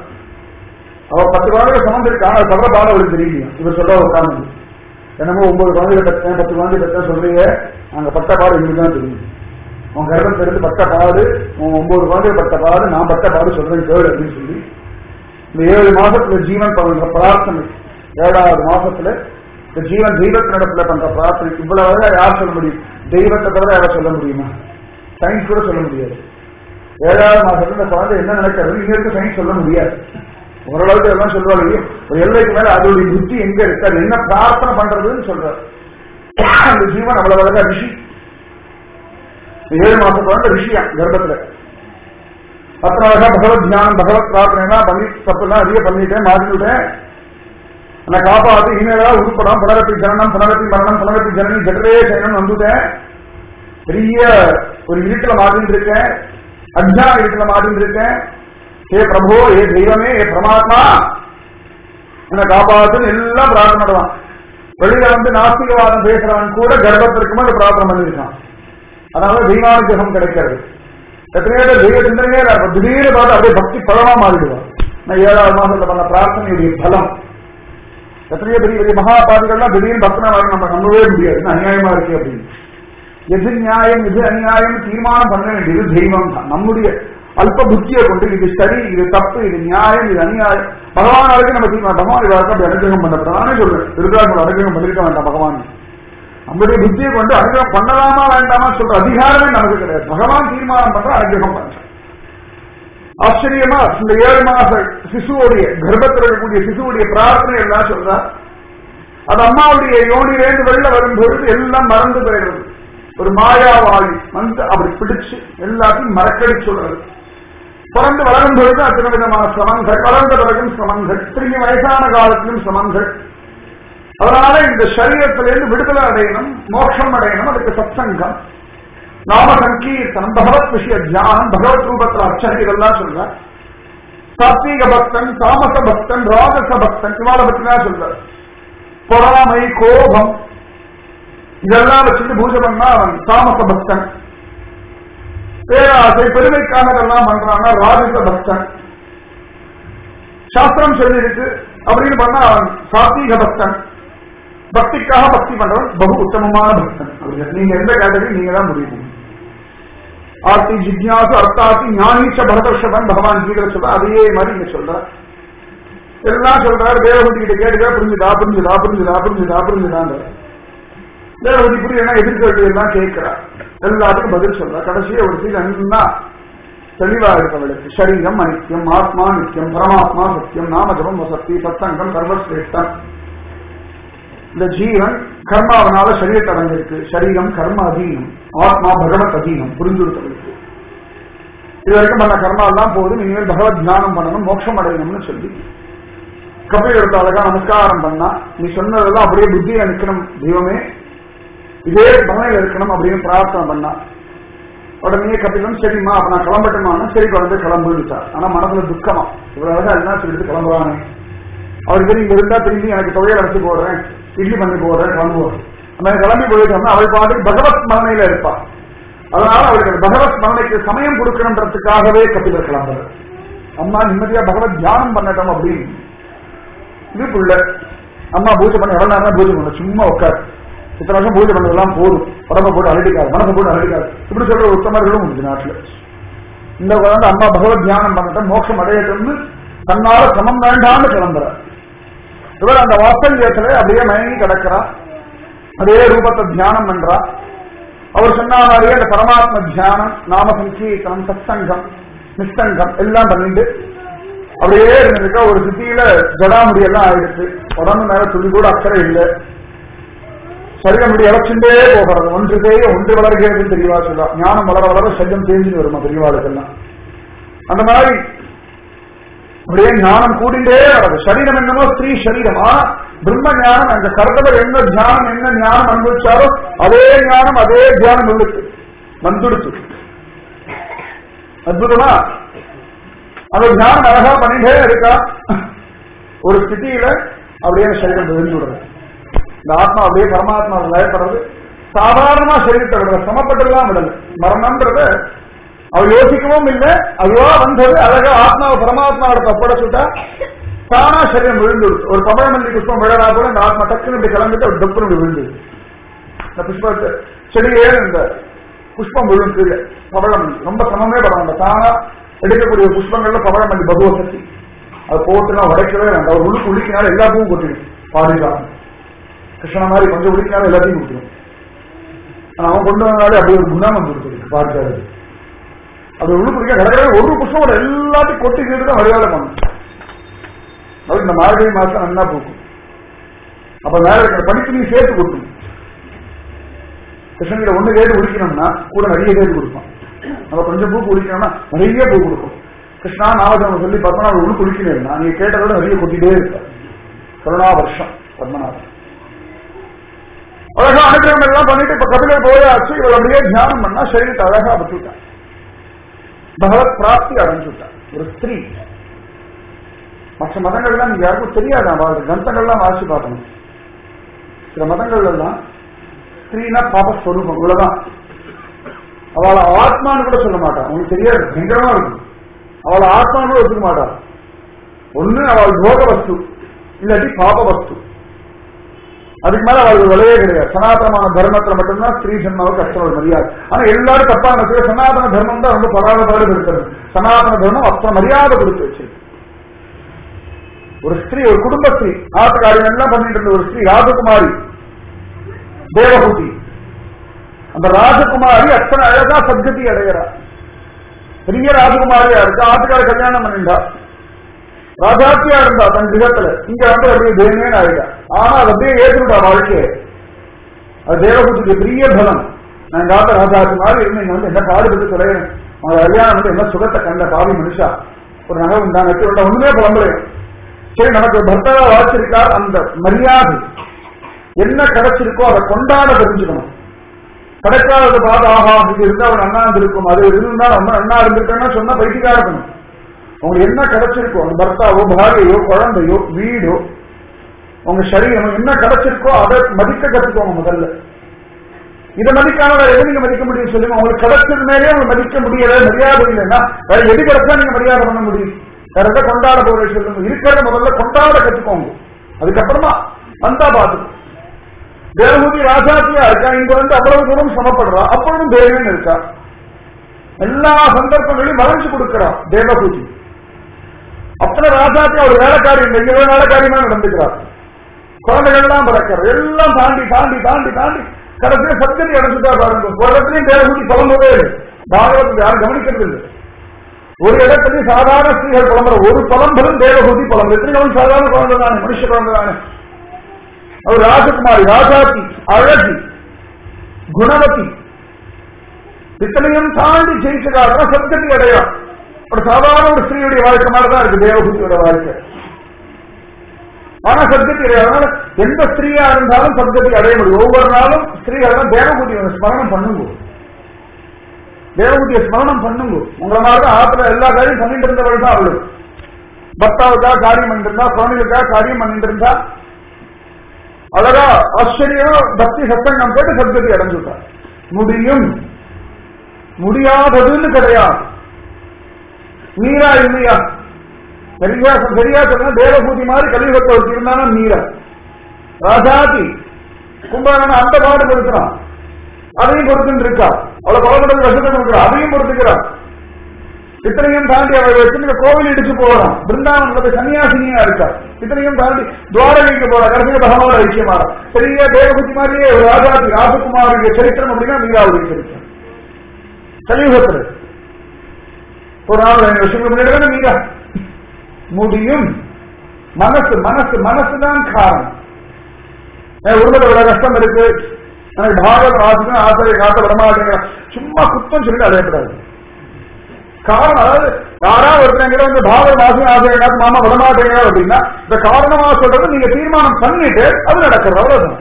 அவர் பத்து குழந்தைகள் சமந்திருக்காங்க அது சொல்ற பாடம் அவருக்கு தெரியலையும் இவர் சொல்ற உட்கார்ந்து என்னமோ ஒன்பது குழந்தைகள் பெற்றேன் பத்து குழந்தை பெற்றேன் சொல்றீங்க அங்க பட்ட பாடு எங்களுக்கு தான் தெரியும் உன் கர்ப்பத்தை எடுத்து பட்ட பாடு உன் ஒன்பது குழந்தைகள் பட்ட பாடு நான் பட்ட பாடு சொல்றேன் கேளு அப்படின்னு சொல்லி இந்த ஏழு மாசத்துல ஜீவன் பண்ற பிரார்த்தனை ஏழாவது மாசத்துல இந்த ஜீவன் தெய்வத்தினிடத்துல பண்ற பிரார்த்தனை இவ்வளவு அழகா யார் சொல்ல முடியும் தெய்வத்தை தவிர யாரை சொல்ல முடியுமா சயின்ஸ் கூட சொல்ல முடியாது ஏழாவது மாசத்துல இந்த குழந்தை என்ன நினைக்கிறது இங்க இருக்க சயின்ஸ் சொல்ல முடியாது ஓரளவுக்கு எல்லாம் சொல்லுவாங்க ஒரு எல்லைக்கு மேல அதோடைய புத்தி எங்க இருக்கு அது என்ன பிரார்த்தனை பண்றதுன்னு சொல்றாரு அந்த ஜீவன் அவ்வளவு அழகா ரிஷி ஏழு மாசம் குழந்தை ரிஷியா கர்ப்பத்துல அத்தனை அழகா பகவத் தியானம் பகவத் பிரார்த்தனை எல்லாம் பண்ணி தப்புலாம் அதிக பண்ணிட்டேன் மாற்றிவிட்டேன் என்னை காப்பாத்து இனிமேலா உருப்படம் புனரப்பி ஜனனம் புனரப்பி மரணம் புனரப்பி ஜனனி ஜெகரே செய்யணும் வந்துட்டேன் பெரிய ஒரு இருட்டுல மாறிட்டு இருக்கேன் அஜ்ஞான இருட்டுல மாறிட்டு இருக்கேன் ஹே பிரபு ஹே தெய்வமே ஹே பரமாத்மா என்னை காப்பாத்துன்னு எல்லாம் பிரார்த்தனை பண்ணுவான் வெளியில வந்து நாஸ்திகவாதம் பேசுறவன் கூட கர்ப்பத்திற்கு மேல பிரார்த்தனை பண்ணிருக்கான் அதனால தெய்வானுகிரகம் கிடைக்கிறது எத்தனையோ பேர் தெய்வ சிந்தனையே இருக்கும் திடீர்னு பார்த்து அப்படியே பக்தி பலமா மாறிடுவான் நான் ஏழாவது மாசத்துல பண்ண பிரார்த்தனையுடைய பலம் எத்தனையோ பெரிய பெரிய மகாபாதிகள்லாம் திடீர்னு பக்தனா வர நம்ம நம்பவே முடியாது இது அநியாயமா இருக்கு அப்படின்னு எது நியாயம் இது அநியாயம் தீர்மானம் பண்ண வேண்டியது தெய்வம் தான் நம்முடைய அல்ப புத்தியை கொண்டு இது சரி இது தப்பு இது நியாயம் இது அநியாயம் பகவானாருக்கு நம்ம தீர்மானம் பகவான் இவருக்கு அப்படி அனுகிரகம் பண்ண நானே சொல்றேன் திருவிழாக்கள் அனுகிரகம் பண்ணிருக்க வேண்டாம் பகவான் நம்முடைய புத்தியை கொண்டு அனுகிரகம் பண்ணலாமா வேண்டாமா சொல்ற அதிகாரமே நமக்கு கிடையாது பகவான் தீர்மானம் பண்ற அனுகிரகம் பண்ற ஆச்சரியமா இந்த ஏழு மாச சிசுவோடைய கர்ப்பத்தில் இருக்கக்கூடிய சிசுவுடைய பிரார்த்தனை எல்லாம் சொல்றா அது அம்மாவுடைய யோனிலேருந்து வெளில வரும்பொழுது எல்லாம் மறந்து போயிடுறது ஒரு மாயாவாளி வந்து அப்படி பிடிச்சு எல்லாத்தையும் மறக்கடி சொல்றது பிறந்து வளரும் பொழுது அத்தனை விதமான சிரமங்கள் வளர்ந்த பிறகும் சிரமங்கள் திரும்பி வயசான காலத்திலும் சிரமங்கள் அதனால இந்த சரீரத்திலிருந்து விடுதலை அடையணும் மோட்சம் அடையணும் அதுக்கு சத்சங்கம் நாம சங்கீர்த்தனம் பகவத் விஷய தியானம் பகவத் ரூபத்தில் அர்ச்சனை இதெல்லாம் சொல்ற சாத்வீக பக்தன் தாமச பக்தன் ராஜச பக்தன் இவாளை பத்தி தான் சொல்ற பொறாமை கோபம் இதெல்லாம் வச்சுட்டு பூஜை பண்ணா அவன் தாமச பக்தன் பேராசை பெருமைக்காக இதெல்லாம் பண்றாங்க ராஜச பக்தன் சாஸ்திரம் சொல்லியிருக்கு அப்படின்னு பண்ணா அவன் சாத்வீக பக்தன் பக்திக்காக பக்தி பண்றவன் பகு உத்தமமான பக்தன் அப்படின்னு நீங்க எந்த கேட்டகரி நீங்க தான் முடிவு பண்ணணும். ஆர்த்தி ஜிக்யாசு அர்த்தாத்தி ஞானீச்ச பரதர்ஷபன் பகவான் கீதை சொல்ற அதே மாதிரி இங்க சொல்ற எல்லாம் சொல்றாரு தேவகுதி கிட்ட கேட்டுக்கா புரிஞ்சுதா புரிஞ்சுதா புரிஞ்சுதா புரிஞ்சுதா புரிஞ்சுதான் தேவகுதி புரியல எதிர்கேள்வி எல்லாம் கேட்கிறா எல்லாத்துக்கும் பதில் சொல்றா கடைசியா ஒரு சீல் என்ன தெளிவா இருக்கவளுக்கு சரீரம் அனித்யம் ஆத்மா நித்தியம் பரமாத்மா சத்தியம் நாமஜபம் வசத்தி சத்தங்கம் சர்வசிரேஷ்டம் இந்த ஜீவன் கர்மாவனால சரீரத்தை அடைஞ்சிருக்கு சரீரம் கர்ம அதீனம் ஆத்மா பகவத் அதீனம் புரிஞ்சுருத்தவளுக்கு இது வரைக்கும் பண்ண கர்மா எல்லாம் போதும் இனிமேல் பகவத் தியானம் பண்ணணும் மோட்சம் அடையணும்னு சொல்லி கபீர் எடுத்த அழகா நமஸ்காரம் பண்ணா நீ சொன்னதெல்லாம் அப்படியே புத்தியில நிக்கணும் தெய்வமே இதே பலனையில இருக்கணும் அப்படின்னு பிரார்த்தனை பண்ணா உடனே கபிலன் சரிம்மா அப்ப நான் கிளம்பட்டுமான்னு சரி குழந்தை கிளம்பிட்டார் ஆனா மனசுல துக்கமா இவ்வளவு அழகா என்ன சொல்லிட்டு கிளம்புறானே அவருக்கு தெரியும் இங்க இருந்தா திரும்பி எனக்கு தொழில் அடைச்சு போடுறேன் இட்லி பண்ணி போடுறேன் கிளம்புவோம் அந்த கிளம்பி போயிட்டோம்னா அவள் பாட்டு பகவத் ஸ்மரணையில இருப்பா அதனால அவருக்கு அந்த பகவத் ஸ்மரணைக்கு சமயம் கொடுக்கணுன்றதுக்காகவே கபிலர் கிளம்புறாரு அம்மா நிம்மதியா பகவத் தியானம் பண்ணட்டும் அப்படின்னு இது புள்ள அம்மா பூஜை பண்ண எவ்வளவு நேரம் பூஜை பண்ண சும்மா உட்காரு இத்தனை வருஷம் பூஜை பண்ணதெல்லாம் போதும் உடம்ப போட்டு அழடிக்காது மனசை போட்டு அழடிக்காது இப்படி சொல்ற உத்தமர்களும் உண்டு நாட்டுல இந்த குழந்தை அம்மா பகவத் தியானம் பண்ணட்டும் மோட்சம் அடையட்டும்னு தன்னால சமம் வேண்டாம்னு கிளம்புறார் இவர் அந்த வாசல்யத்துல அப்படியே மயங்கி கிடக்கிறா அதே ரூபத்தை தியானம் பண்றா அவர் சொன்ன மாதிரியே அந்த பரமாத்ம தியானம் நாம சங்கீர்த்தனம் சத்சங்கம் நிஸ்தங்கம் எல்லாம் பண்ணிட்டு அப்படியே இருந்திருக்க ஒரு சிட்டியில ஜடாமுடி எல்லாம் ஆயிடுச்சு உடம்பு மேல துளி கூட அக்கறை இல்லை சரீரம் முடி இழைச்சுட்டே போகிறது ஒன்று செய்ய ஒன்று வளர்கிறது தெரியவா சொல்லா ஞானம் வளர வளர சஜம் தேஞ்சுன்னு வருமா தெரியவாளுக்கெல்லாம் அந்த மாதிரி அப்படியே ஞானம் கூடிண்டே வரது சரீரம் என்னமோ ஸ்திரீ சரீரம் ஆனா பிரம்ம ஞானம் அந்த கர்த்தவர் என்ன தியானம் என்ன ஞானம் அனுபவிச்சாரோ அதே ஞானம் அதே தியானம் உள்ளுக்கு வந்துடுச்சு அற்புதமா அந்த ஞானம் அழகா பண்ணிட்டே இருக்கா ஒரு ஸ்திதியில அப்படியே சரீரம் விழுந்து விடுறது இந்த ஆத்மா அப்படியே பரமாத்மா லயப்படுறது சாதாரணமா சரீரத்தை விடுற சமப்பட்டுலாம் விடல மரணம்ன்றத அவர் யோசிக்கவும் இல்லை அதுவா வந்தது அழகா ஆத்மாவை பரமாத்மாவோட ஒப்படைச்சுட்டா தானா சரீரம் விழுந்துடுது ஒரு பவழமல்லி புஷ்பம் விழறா கூட இந்த ஆத்மா டக்குன்னு இப்படி கிளம்பிட்டு ஒரு டப்புன்னு இப்படி விழுந்துது இந்த புஷ்பத்தை செடியே இந்த புஷ்பம் விழும் கீழே பவழமல்லி ரொம்ப சமமே பரவாயில்ல தானா எடுக்கக்கூடிய புஷ்பங்கள்ல பவழமல்லி பகுவ சக்தி அது போட்டுலாம் உடைக்கவே வேண்டாம் ஒரு உழுக்கு உழுக்கினாலும் எல்லா பூவும் கொட்டிடும் பாதுகாப்பு கிருஷ்ண மாதிரி கொஞ்சம் உழுக்கினாலும் எல்லாத்தையும் கொடுத்துரும் ஆனா அவன் கொண்டு வந்தாலே அப்படி ஒரு குணம் வந்துருக்கு பார்க்காது அது உள்ள பிடிக்க கடற்கரை ஒரு புஷ்பம் எல்லாத்தையும் கொட்டி கேட்டு தான் வழியால பண்ணும் அது இந்த மார்கழி மாசம் நல்லா பூக்கும் அப்ப வேற இருக்கிற பனிக்கு நீ சேர்த்து கொடுக்கும் கிருஷ்ணகிரி ஒண்ணு கேட்டு உடிக்கணும்னா கூட நிறைய கேட்டு கொடுப்பான் நம்ம கொஞ்சம் பூ குடிக்கணும்னா நிறைய பூ கொடுக்கும் கிருஷ்ணா நாமதம் சொல்லி பத்மநாபர் உள்ள குடிக்கணும் நீங்க கேட்டதோட நிறைய கொட்டிட்டே இருக்க கருணா வருஷம் பத்மநாபன் அழகா அனுகிரகம் எல்லாம் பண்ணிட்டு இப்ப கபிலர் போயாச்சு இவள் அப்படியே தியானம் பண்ணா சரீரத்தை அழகா பத்துட்டான் பகவத் பிராப்தி அடைஞ்சுட்டான் ஒரு ஸ்திரீ மற்ற மதங்கள்லாம் நீங்க யாருக்கும் தெரியாது அவள் கிரந்தங்கள்லாம் வாசி பார்க்கணும் சில மதங்கள் எல்லாம் ஸ்திரீனா பாபஸ்வரூபம் இவ்வளவுதான் அவளை ஆத்மான்னு கூட சொல்ல மாட்டான் உங்களுக்கு தெரியாது பயங்கரமா இருக்கும் அவளை ஆத்மான்னு கூட ஒத்துக்க மாட்டான் ஒண்ணு அவள் போக வஸ்து இல்லாட்டி பாப வஸ்து அதுக்கு மேல அவளுக்கு விலையே கிடையாது சனாதனமான தர்மத்துல மட்டும்தான் ஸ்ரீ ஜென்மாவுக்கு கஷ்டம் மரியாதை ஆனா எல்லாரும் தப்பா நினைச்சு சனாதன தர்மம் தான் ரொம்ப பராதபாடு இருக்கிறது சனாதன தர்மம் அத்தனை மரியாதை கொடுத்து வச்சிருக்கு ஒரு ஸ்திரீ ஒரு குடும்ப ஸ்திரீ ஆத்துக்காரியம் எல்லாம் பண்ணிட்டு இருந்த ஒரு ஸ்திரீ ராஜகுமாரி தேவகுதி அந்த ராஜகுமாரி அத்தனை அழகா சத்கதி அடைகிறா பெரிய ராஜகுமாரியா இருக்கு ஆத்துக்கார கல்யாணம் பண்ணிண்டா ராஜாத்தியா இருந்தா தன் கிரகத்துல இங்க வந்து அப்படியே தேனியன் ஆயிட்டா ஆனா அது அப்படியே ஏற்றுட்டா வாழ்க்கையை அது தேவகுதிக்கு பெரிய பலம் நான் காத்த ராஜாத்தி மாதிரி இருந்து இங்க வந்து என்ன பாடுபட்டு சொல்றேன் அவங்க கல்யாணம் வந்து என்ன சுகத்தை கண்ட பாவி மனுஷா ஒரு நகை உண்டா நெட்டு உண்டா ஒண்ணுமே புலம்பலையும் சரி நமக்கு பர்த்தாவா வாசிச்சிருக்கார் அந்த மரியாதை என்ன கிடைச்சிருக்கோ அதை கொண்டாட தெரிஞ்சுக்கணும் கிடைக்காதது பார்த்து ஆஹா இது இருந்தா அவன் அண்ணா இருந்திருக்கும் அது இருந்தா ரொம்ப அண்ணா இருந்திருக்கேன்னா சொன்னா பைத்தியக்கா இருக்கணும் உங்களுக்கு என்ன கிடைச்சிருக்கோ அந்த பர்த்தாவோ பாரியையோ குழந்தையோ வீடோ உங்க சரீரம் என்ன கிடைச்சிருக்கோ அதை மதிக்க கத்துக்கோங்க முதல்ல இதை மதிக்காம வேற எது நீங்க மதிக்க முடியும் சொல்லுங்க உங்களுக்கு கிடைச்சது மேலே உங்களுக்கு மதிக்க முடியல மரியாதை இல்லைன்னா வேற எது கிடைச்சா நீங்க மரியாதை பண்ண முடியும் வேற எதை கொண்டாட போற சொல்லுங்க இருக்கிறத முதல்ல கொண்டாட கத்துக்கோங்க அதுக்கப்புறமா வந்தா பாத்து தேவபூதி ராஜாத்தியா இருக்கா இங்க வந்து அவ்வளவு தூரம் சமப்படுறா அப்பொழுதும் தேவன் இருக்கா எல்லா சந்தர்ப்பங்களையும் வளைஞ்சு கொடுக்கிறான் தேவபூதி அத்தனை ராஜாத்தியா ஒரு வேலைக்காரி இந்த இங்க வேலைக்காரியமா நடந்துக்கிறார் குழந்தைகள் எல்லாம் பிறக்கிறார் எல்லாம் தாண்டி தாண்டி தாண்டி தாண்டி கடைசியா சத்தியத்தை அடைஞ்சுட்டா பாருங்க ஒரு இடத்துலயும் தேவபூதி புலம்பவே இல்லை பாகவதத்தை யாரும் கவனிக்கிறது இல்லை ஒரு இடத்துலயும் சாதாரண ஸ்திரீகள் புலம்புற ஒரு புலம்பலும் தேவபூதி புலம்பு எத்தனை சாதாரண குழந்தை தானே மனுஷ குழந்தை தானே அவர் ராஜகுமாரி ராஜாத்தி அழகி குணவதி இத்தனையும் தாண்டி ஜெயிச்சதாக சத்கதி அடையா ஒரு சாதாரண ஒரு ஸ்திரீயுடைய வாழ்க்கை மாதிரிதான் இருக்கு தேவபூதியோட வாழ்க்கை ஆனா சத்கதி அடையாது அதனால எந்த ஸ்திரீயா இருந்தாலும் சத்கதி அடைய முடியும் ஒவ்வொரு நாளும் ஸ்திரீகள் தேவபூதியை ஸ்மரணம் பண்ணுங்க தேவபூதியை ஸ்மரணம் பண்ணுங்க உங்களை மாதிரி தான் ஆத்துல எல்லா காரியம் பண்ணிட்டு இருந்தவள் தான் அவளு பக்தாவுக்காக காரியம் பண்ணிட்டு இருந்தா குழந்தைகளுக்காக காரியம் பண்ணிட்டு இருந்தா அழகா ஆச்சரியம் பக்தி சத்தங்கம் கேட்டு சத்கதி அடைஞ்சுட்டார் முடியும் முடியாததுன்னு கிடையாது மீரா இல்லையா சரியா சரியா சொன்னா தேவபூதி மாதிரி கலியுகத்தை ஒருத்தி இருந்தானா மீரா ராஜாதி கும்பகர்ணன் அந்த பாடு கொடுக்கிறான் அதையும் பொறுத்துட்டு இருக்கா அவளை கொலப்படல் விஷத்தை கொடுக்கிறான் அதையும் பொறுத்துக்கிறான் இத்தனையும் தாண்டி அவள் வச்சு கோவில் இடிச்சு போறான் பிருந்தாவன் சன்னியாசினியா இருக்கா இத்தனையும் தாண்டி துவாரகைக்கு போறா கடைசியில் பகவானோட ஐக்கியமாறா பெரிய தேவபூதி மாதிரியே ஒரு ராஜாதி ராஜகுமாருடைய சரித்திரம் அப்படின்னா மீராவுடைய சரித்திரம் கலியுகத்தில் ஒரு நாள் ரெண்டு வருஷத்துக்கு முன்னாடி மீரா முடியும் மனசு மனசு மனசுதான் காரணம் உடம்புல இவ்வளவு கஷ்டம் இருக்கு எனக்கு பாகவத வாசிக்கணும் ஆசிரியை காட்ட வரமாட்டேங்கிற சும்மா குத்தம் சொல்லிட்டு அடையப்படாது காரணம் அதாவது யாரா ஒருத்தங்க வந்து பாகவத வாசிக்கணும் ஆசிரியை காட்டு மாமா வரமாட்டேங்கிறார் அப்படின்னா இந்த காரணமா சொல்றது நீங்க தீர்மானம் பண்ணிட்டு அது நடக்கிறது அவ்வளவுதான்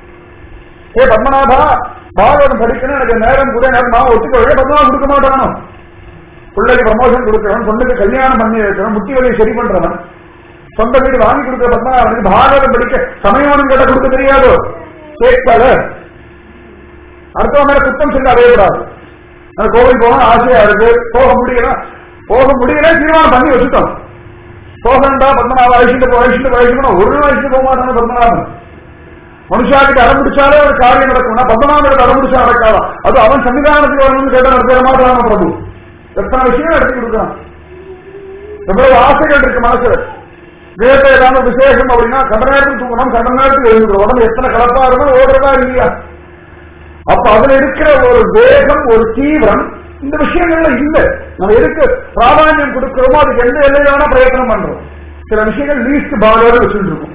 ஏ பத்மநாபா பாகவதம் படிக்கணும் எனக்கு நேரம் கூட எனக்கு மாமா ஒத்துக்கவே பத்மநாபம் கொடுக்க மாட்டானோ பிள்ளைக்கு ப்ரமோஷன் கொடுக்கிறவன் பொண்ணுக்கு கல்யாணம் பண்ணி வைக்கிறவன் முட்டி வழியை சரி பண்றவன் சொந்த வீடு வாங்கி கொடுக்கிற பத்மநாபனுக்கு பாகவதம் படிக்க சமயவனம் கேட்ட கொடுக்க தெரியாதோ கேட்கல அடுத்தவன் மேல குத்தம் சொல்லி அடையக்கூடாது அந்த கோவில் போக ஆசையா இருக்கு போக முடியல போக முடியல தீர்மானம் பண்ணி வச்சுட்டோம் போகண்டா பத்மநாப அழிச்சுட்டு போ அழிச்சுட்டு அழிச்சுக்கணும் ஒரு நாள் அழிச்சுட்டு போக மாட்டாங்க பத்மநாபன் மனுஷாக்கிட்ட அடம்பிடிச்சாலே ஒரு காரியம் நடக்கும்னா பத்மநாபனுக்கு அடம்பிடிச்சா நடக்காதான் அது அவன் சன்னிதானத்துக்கு வரணும்னு கேட்ட நடத்த மாட்டான பிரபு எத்தனை விஷயம் நடத்தி கொடுக்குறான் எவ்வளவு ஆசைகள் இருக்கு மனசுல வேட்டை ஏதாவது விசேஷம் அப்படின்னா கண்ட நேரத்துக்கு தூங்கணும் கண்ட நேரத்துக்கு எழுந்துடும் உடம்பு எத்தனை கலப்பா இருந்தாலும் ஓடுறதா இல்லையா அப்ப அதுல இருக்கிற ஒரு வேகம் ஒரு தீவிரம் இந்த விஷயங்கள்ல இல்ல நம்ம எதுக்கு பிராதானியம் கொடுக்கிறோமோ அதுக்கு எந்த எல்லையில வேணா பிரயத்தனம் பண்றோம் சில விஷயங்கள் லீஸ்ட் பாலோட வச்சுட்டு இருக்கும்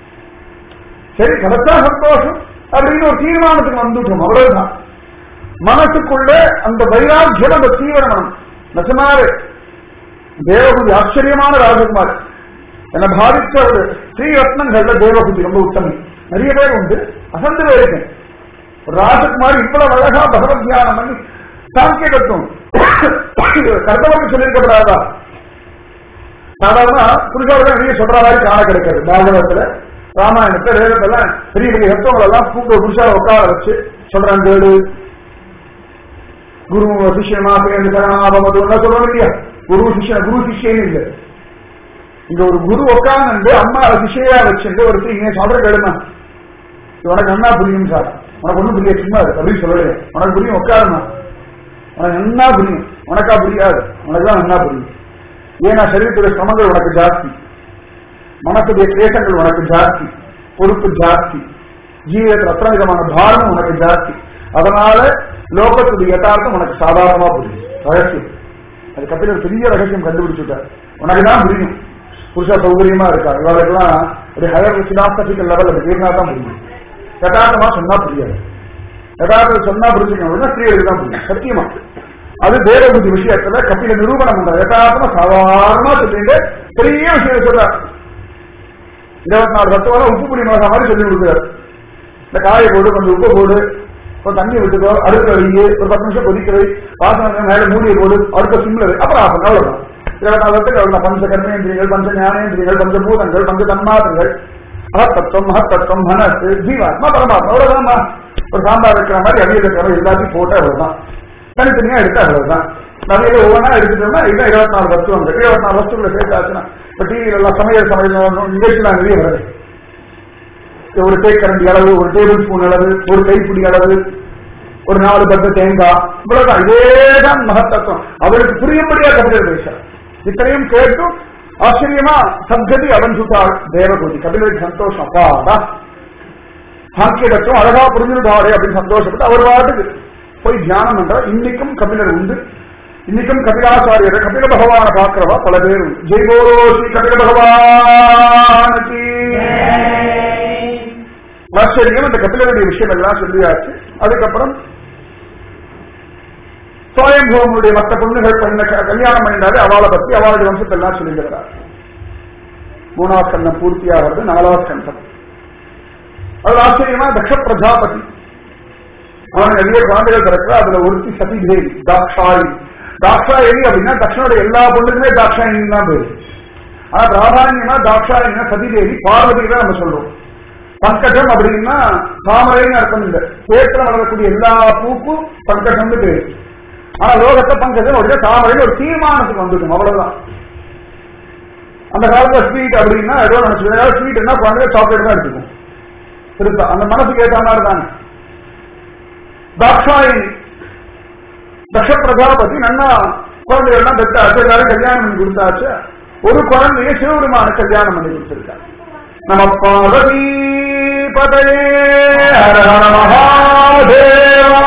சரி கிடைச்சா சந்தோஷம் அப்படின்னு ஒரு தீர்மானத்துக்கு வந்துட்டோம் அவ்வளவுதான் மனசுக்குள்ள அந்த வைராக்கியம் அந்த தீவிரம் நிஜமாவே தேவகுதி ஆச்சரியமான ராஜகுமார் என்னை பாதிச்ச ஒரு ஸ்ரீரத்னங்கள்ல தேவகுதி ரொம்ப உத்தமி நிறைய பேர் உண்டு அசந்து போயிருக்கேன் ஒரு ராஜகுமார் இவ்வளவு அழகா பகவத் தியானம் பண்ணி சாங்கிய தத்துவம் கர்த்தவர்கள் சொல்லியிருக்கப்படாதா சாதாரண புருஷாவுக்கு நிறைய சொல்ற மாதிரி காண கிடைக்காது பாகவதத்துல ராமாயணத்தை வேதத்துல பெரிய பெரிய தத்துவங்கள் எல்லாம் கூப்பிட்டு புருஷாவை உட்கார வச்சு சொல்றான் கேடு குரு சிஷ்யமா சேர்ந்து சரணாபமது எல்லாம் சொல்றோம் இல்லையா குரு சிஷ்யன் குரு சிஷ்யன்னு இல்லை இங்க ஒரு குரு உட்காந்து அம்மா சிஷ்யா வச்சுட்டு ஒரு நீங்க சொல்ற கேடுமா உனக்கு என்ன புரியும் சார் உனக்கு ஒண்ணும் புரியாது சும்மா இருக்கு அப்படின்னு சொல்லுவேன் உனக்கு புரியும் உட்காருமா உனக்கு என்ன புரியும் உனக்கா புரியாது உனக்கு தான் என்ன புரியும் ஏன்னா சரீரத்துடைய சிரமங்கள் உனக்கு ஜாஸ்தி மனசுடைய கிளேசங்கள் உனக்கு ஜாஸ்தி பொறுப்பு ஜாஸ்தி ஜீவிதத்தில் அத்தனை விதமான பாரம் உனக்கு ஜாஸ்தி அதனால லோகத்துடைய யதார்த்தம் உனக்கு சாதாரணமா புரியும் ரகசியம் அது கப்பில பெரிய ரகசியம் கண்டுபிடிச்சுட்டார் உனக்கு தான் புரியும் புருஷ சௌகரியமா இருக்கா இவர்களுக்கெல்லாம் ஒரு ஹையர் பிலாசபிக்கல் லெவல் அது பேசினா தான் புரியும் யதார்த்தமா சொன்னா புரியாது யதார்த்தம் சொன்னா புரிஞ்சுக்கணும் அப்படின்னா ஸ்திரீகளுக்கு தான் புரியும் சத்தியமா அது தேவபுத்தி விஷயத்துல கப்பில நிரூபணம் பண்ற யதார்த்தமா சாதாரணமா சொல்லிட்டு பெரிய விஷயம் சொல்றார் இருபத்தி நாலு தத்துவம் உப்பு புளி மிளகா மாதிரி சொல்லி கொடுக்குறாரு இந்த காயை போடு கொஞ்சம் உப்பு போடு கொஞ்சம் தண்ணி விட்டுக்கோ அடுத்த வழியே ஒரு பத்து நிமிஷம் கொதிக்கிறது வாசனை மேல மூடியை போடு அடுத்த சிம்ல வை. அப்புறம் ஆகும் அவ்வளவுதான் இருபத்தி நாலு தத்துக்கு அவ்வளவுதான் பஞ்ச கர்மேந்திரியங்கள் பஞ்ச ஞானேந்திரியங்கள் பஞ்ச பூதங்கள் பஞ்ச தன்மாதங்கள் மகத்தத்துவம் மகத்தத்துவம் மனசு ஜீவாத்மா பரமாத்மா அவ்வளவுதான் ஒரு சாம்பார் வைக்கிற மாதிரி அவியல் வைக்கிற மாதிரி எல்லாத்தையும் போட்டு அவ்வளவுதான் தனித்தனியா எடுத்து அவ்வளவுதான் நகையில ஒவ்வொன்றா எடுத்துட்டோம்னா இதுதான் இருபத்தி நாலு வஸ்து வந்து இருபத்தி நாலு வஸ்துக்குள்ள சேர்த்தாச்சுன்னா இப்ப டிவியில எல்லாம் சமையல் சமையல் நிகழ்ச்சிலாம் நிறைய வருது ஒரு தேக்கரண்டி அளவு ஒரு டேபிள் ஸ்பூன் அளவு ஒரு கைப்பிடி அளவு ஒரு நாலு பத்து தேங்காய் இவ்வளவுதான் இதேதான் மகத்தத்துவம் அவருக்கு புரியும்படியா கபிலர் பேசுறார் இத்தனையும் கேட்டும் ஆச்சரியமா சத்கதி அவன் சுட்டாள் தேவகோதி கபிலருக்கு சந்தோஷம் அப்பாடா சாக்கியதத்துவம் அழகா புரிஞ்சுட்டாரே அப்படின்னு சந்தோஷப்பட்டு அவர் பாட்டுக்கு போய் தியானம் பண்ற இன்னைக்கும் கபிலர் உண்டு இன்னைக்கும் கபிலாச்சாரியர் கபில பகவான பாக்குறவா பல பேர் உண்டு ஜெய் போலோ ஸ்ரீ கபில பகவானுக்கு ஆச்சரியம் இந்த கபிலருடைய விஷயம் எல்லாம் சொல்லியாச்சு அதுக்கப்புறம் சுவயம்பூவனுடைய மற்ற பொண்ணுகள் பண்ண க- கல்யாணம் பண்ணினாலே அவளை பத்தி அவளுடைய வம்சத்தை எல்லாம் சொல்லிக்கிறார் மூணாவது கண்டம் பூர்த்தியாகிறது நாலாவது கண்டம் அது ஆச்சரியமா தக்ஷ பிரஜாபதி அவன் நிறைய குழந்தைகள் பிறகு அதுல ஒருத்தி சதி தேவி தாக்ஷாயி தாக்ஷாயணி அப்படின்னா தக்ஷனுடைய எல்லா பொண்ணுக்குமே தாக்ஷாயணி தான் பேரு ஆனா பிராதானியமா தாக்ஷாயணினா சதிதேவி பார்வதி தான் நம்ம சொல்றோம் பங்கஜம் அப்படின்னா தாமரைன்னு அர்த்தம் இல்லை சேத்துல வளரக்கூடிய எல்லா பூக்கும் பங்கஜம்னு பேரு ஆனா லோகத்தை பங்கஜம் அப்படின்னா தாமரைன்னு ஒரு தீர்மானத்துக்கு வந்துடும் அவ்வளவுதான் அந்த காலத்துல ஸ்வீட் அப்படின்னா ஏதோ நினைச்சு ஸ்வீட் என்ன குழந்தைங்க சாக்லேட் தான் எடுத்துக்கும் பெருசா அந்த மனசுக்கு ஏற்ற மாதிரி தானே தாக்ஷாயணி தக்ஷ பிரஜாபதி நன்னா குழந்தைகள்லாம் பெற்றாச்சு எல்லாரும் கல்யாணம் பண்ணி கொடுத்தாச்சு ஒரு குழந்தைய சிவபெருமான கல்யாணம் பண்ணி கொடுத்திருக்காங்க நம பார்வதி பதையே ஹர ஹர மகாதேவா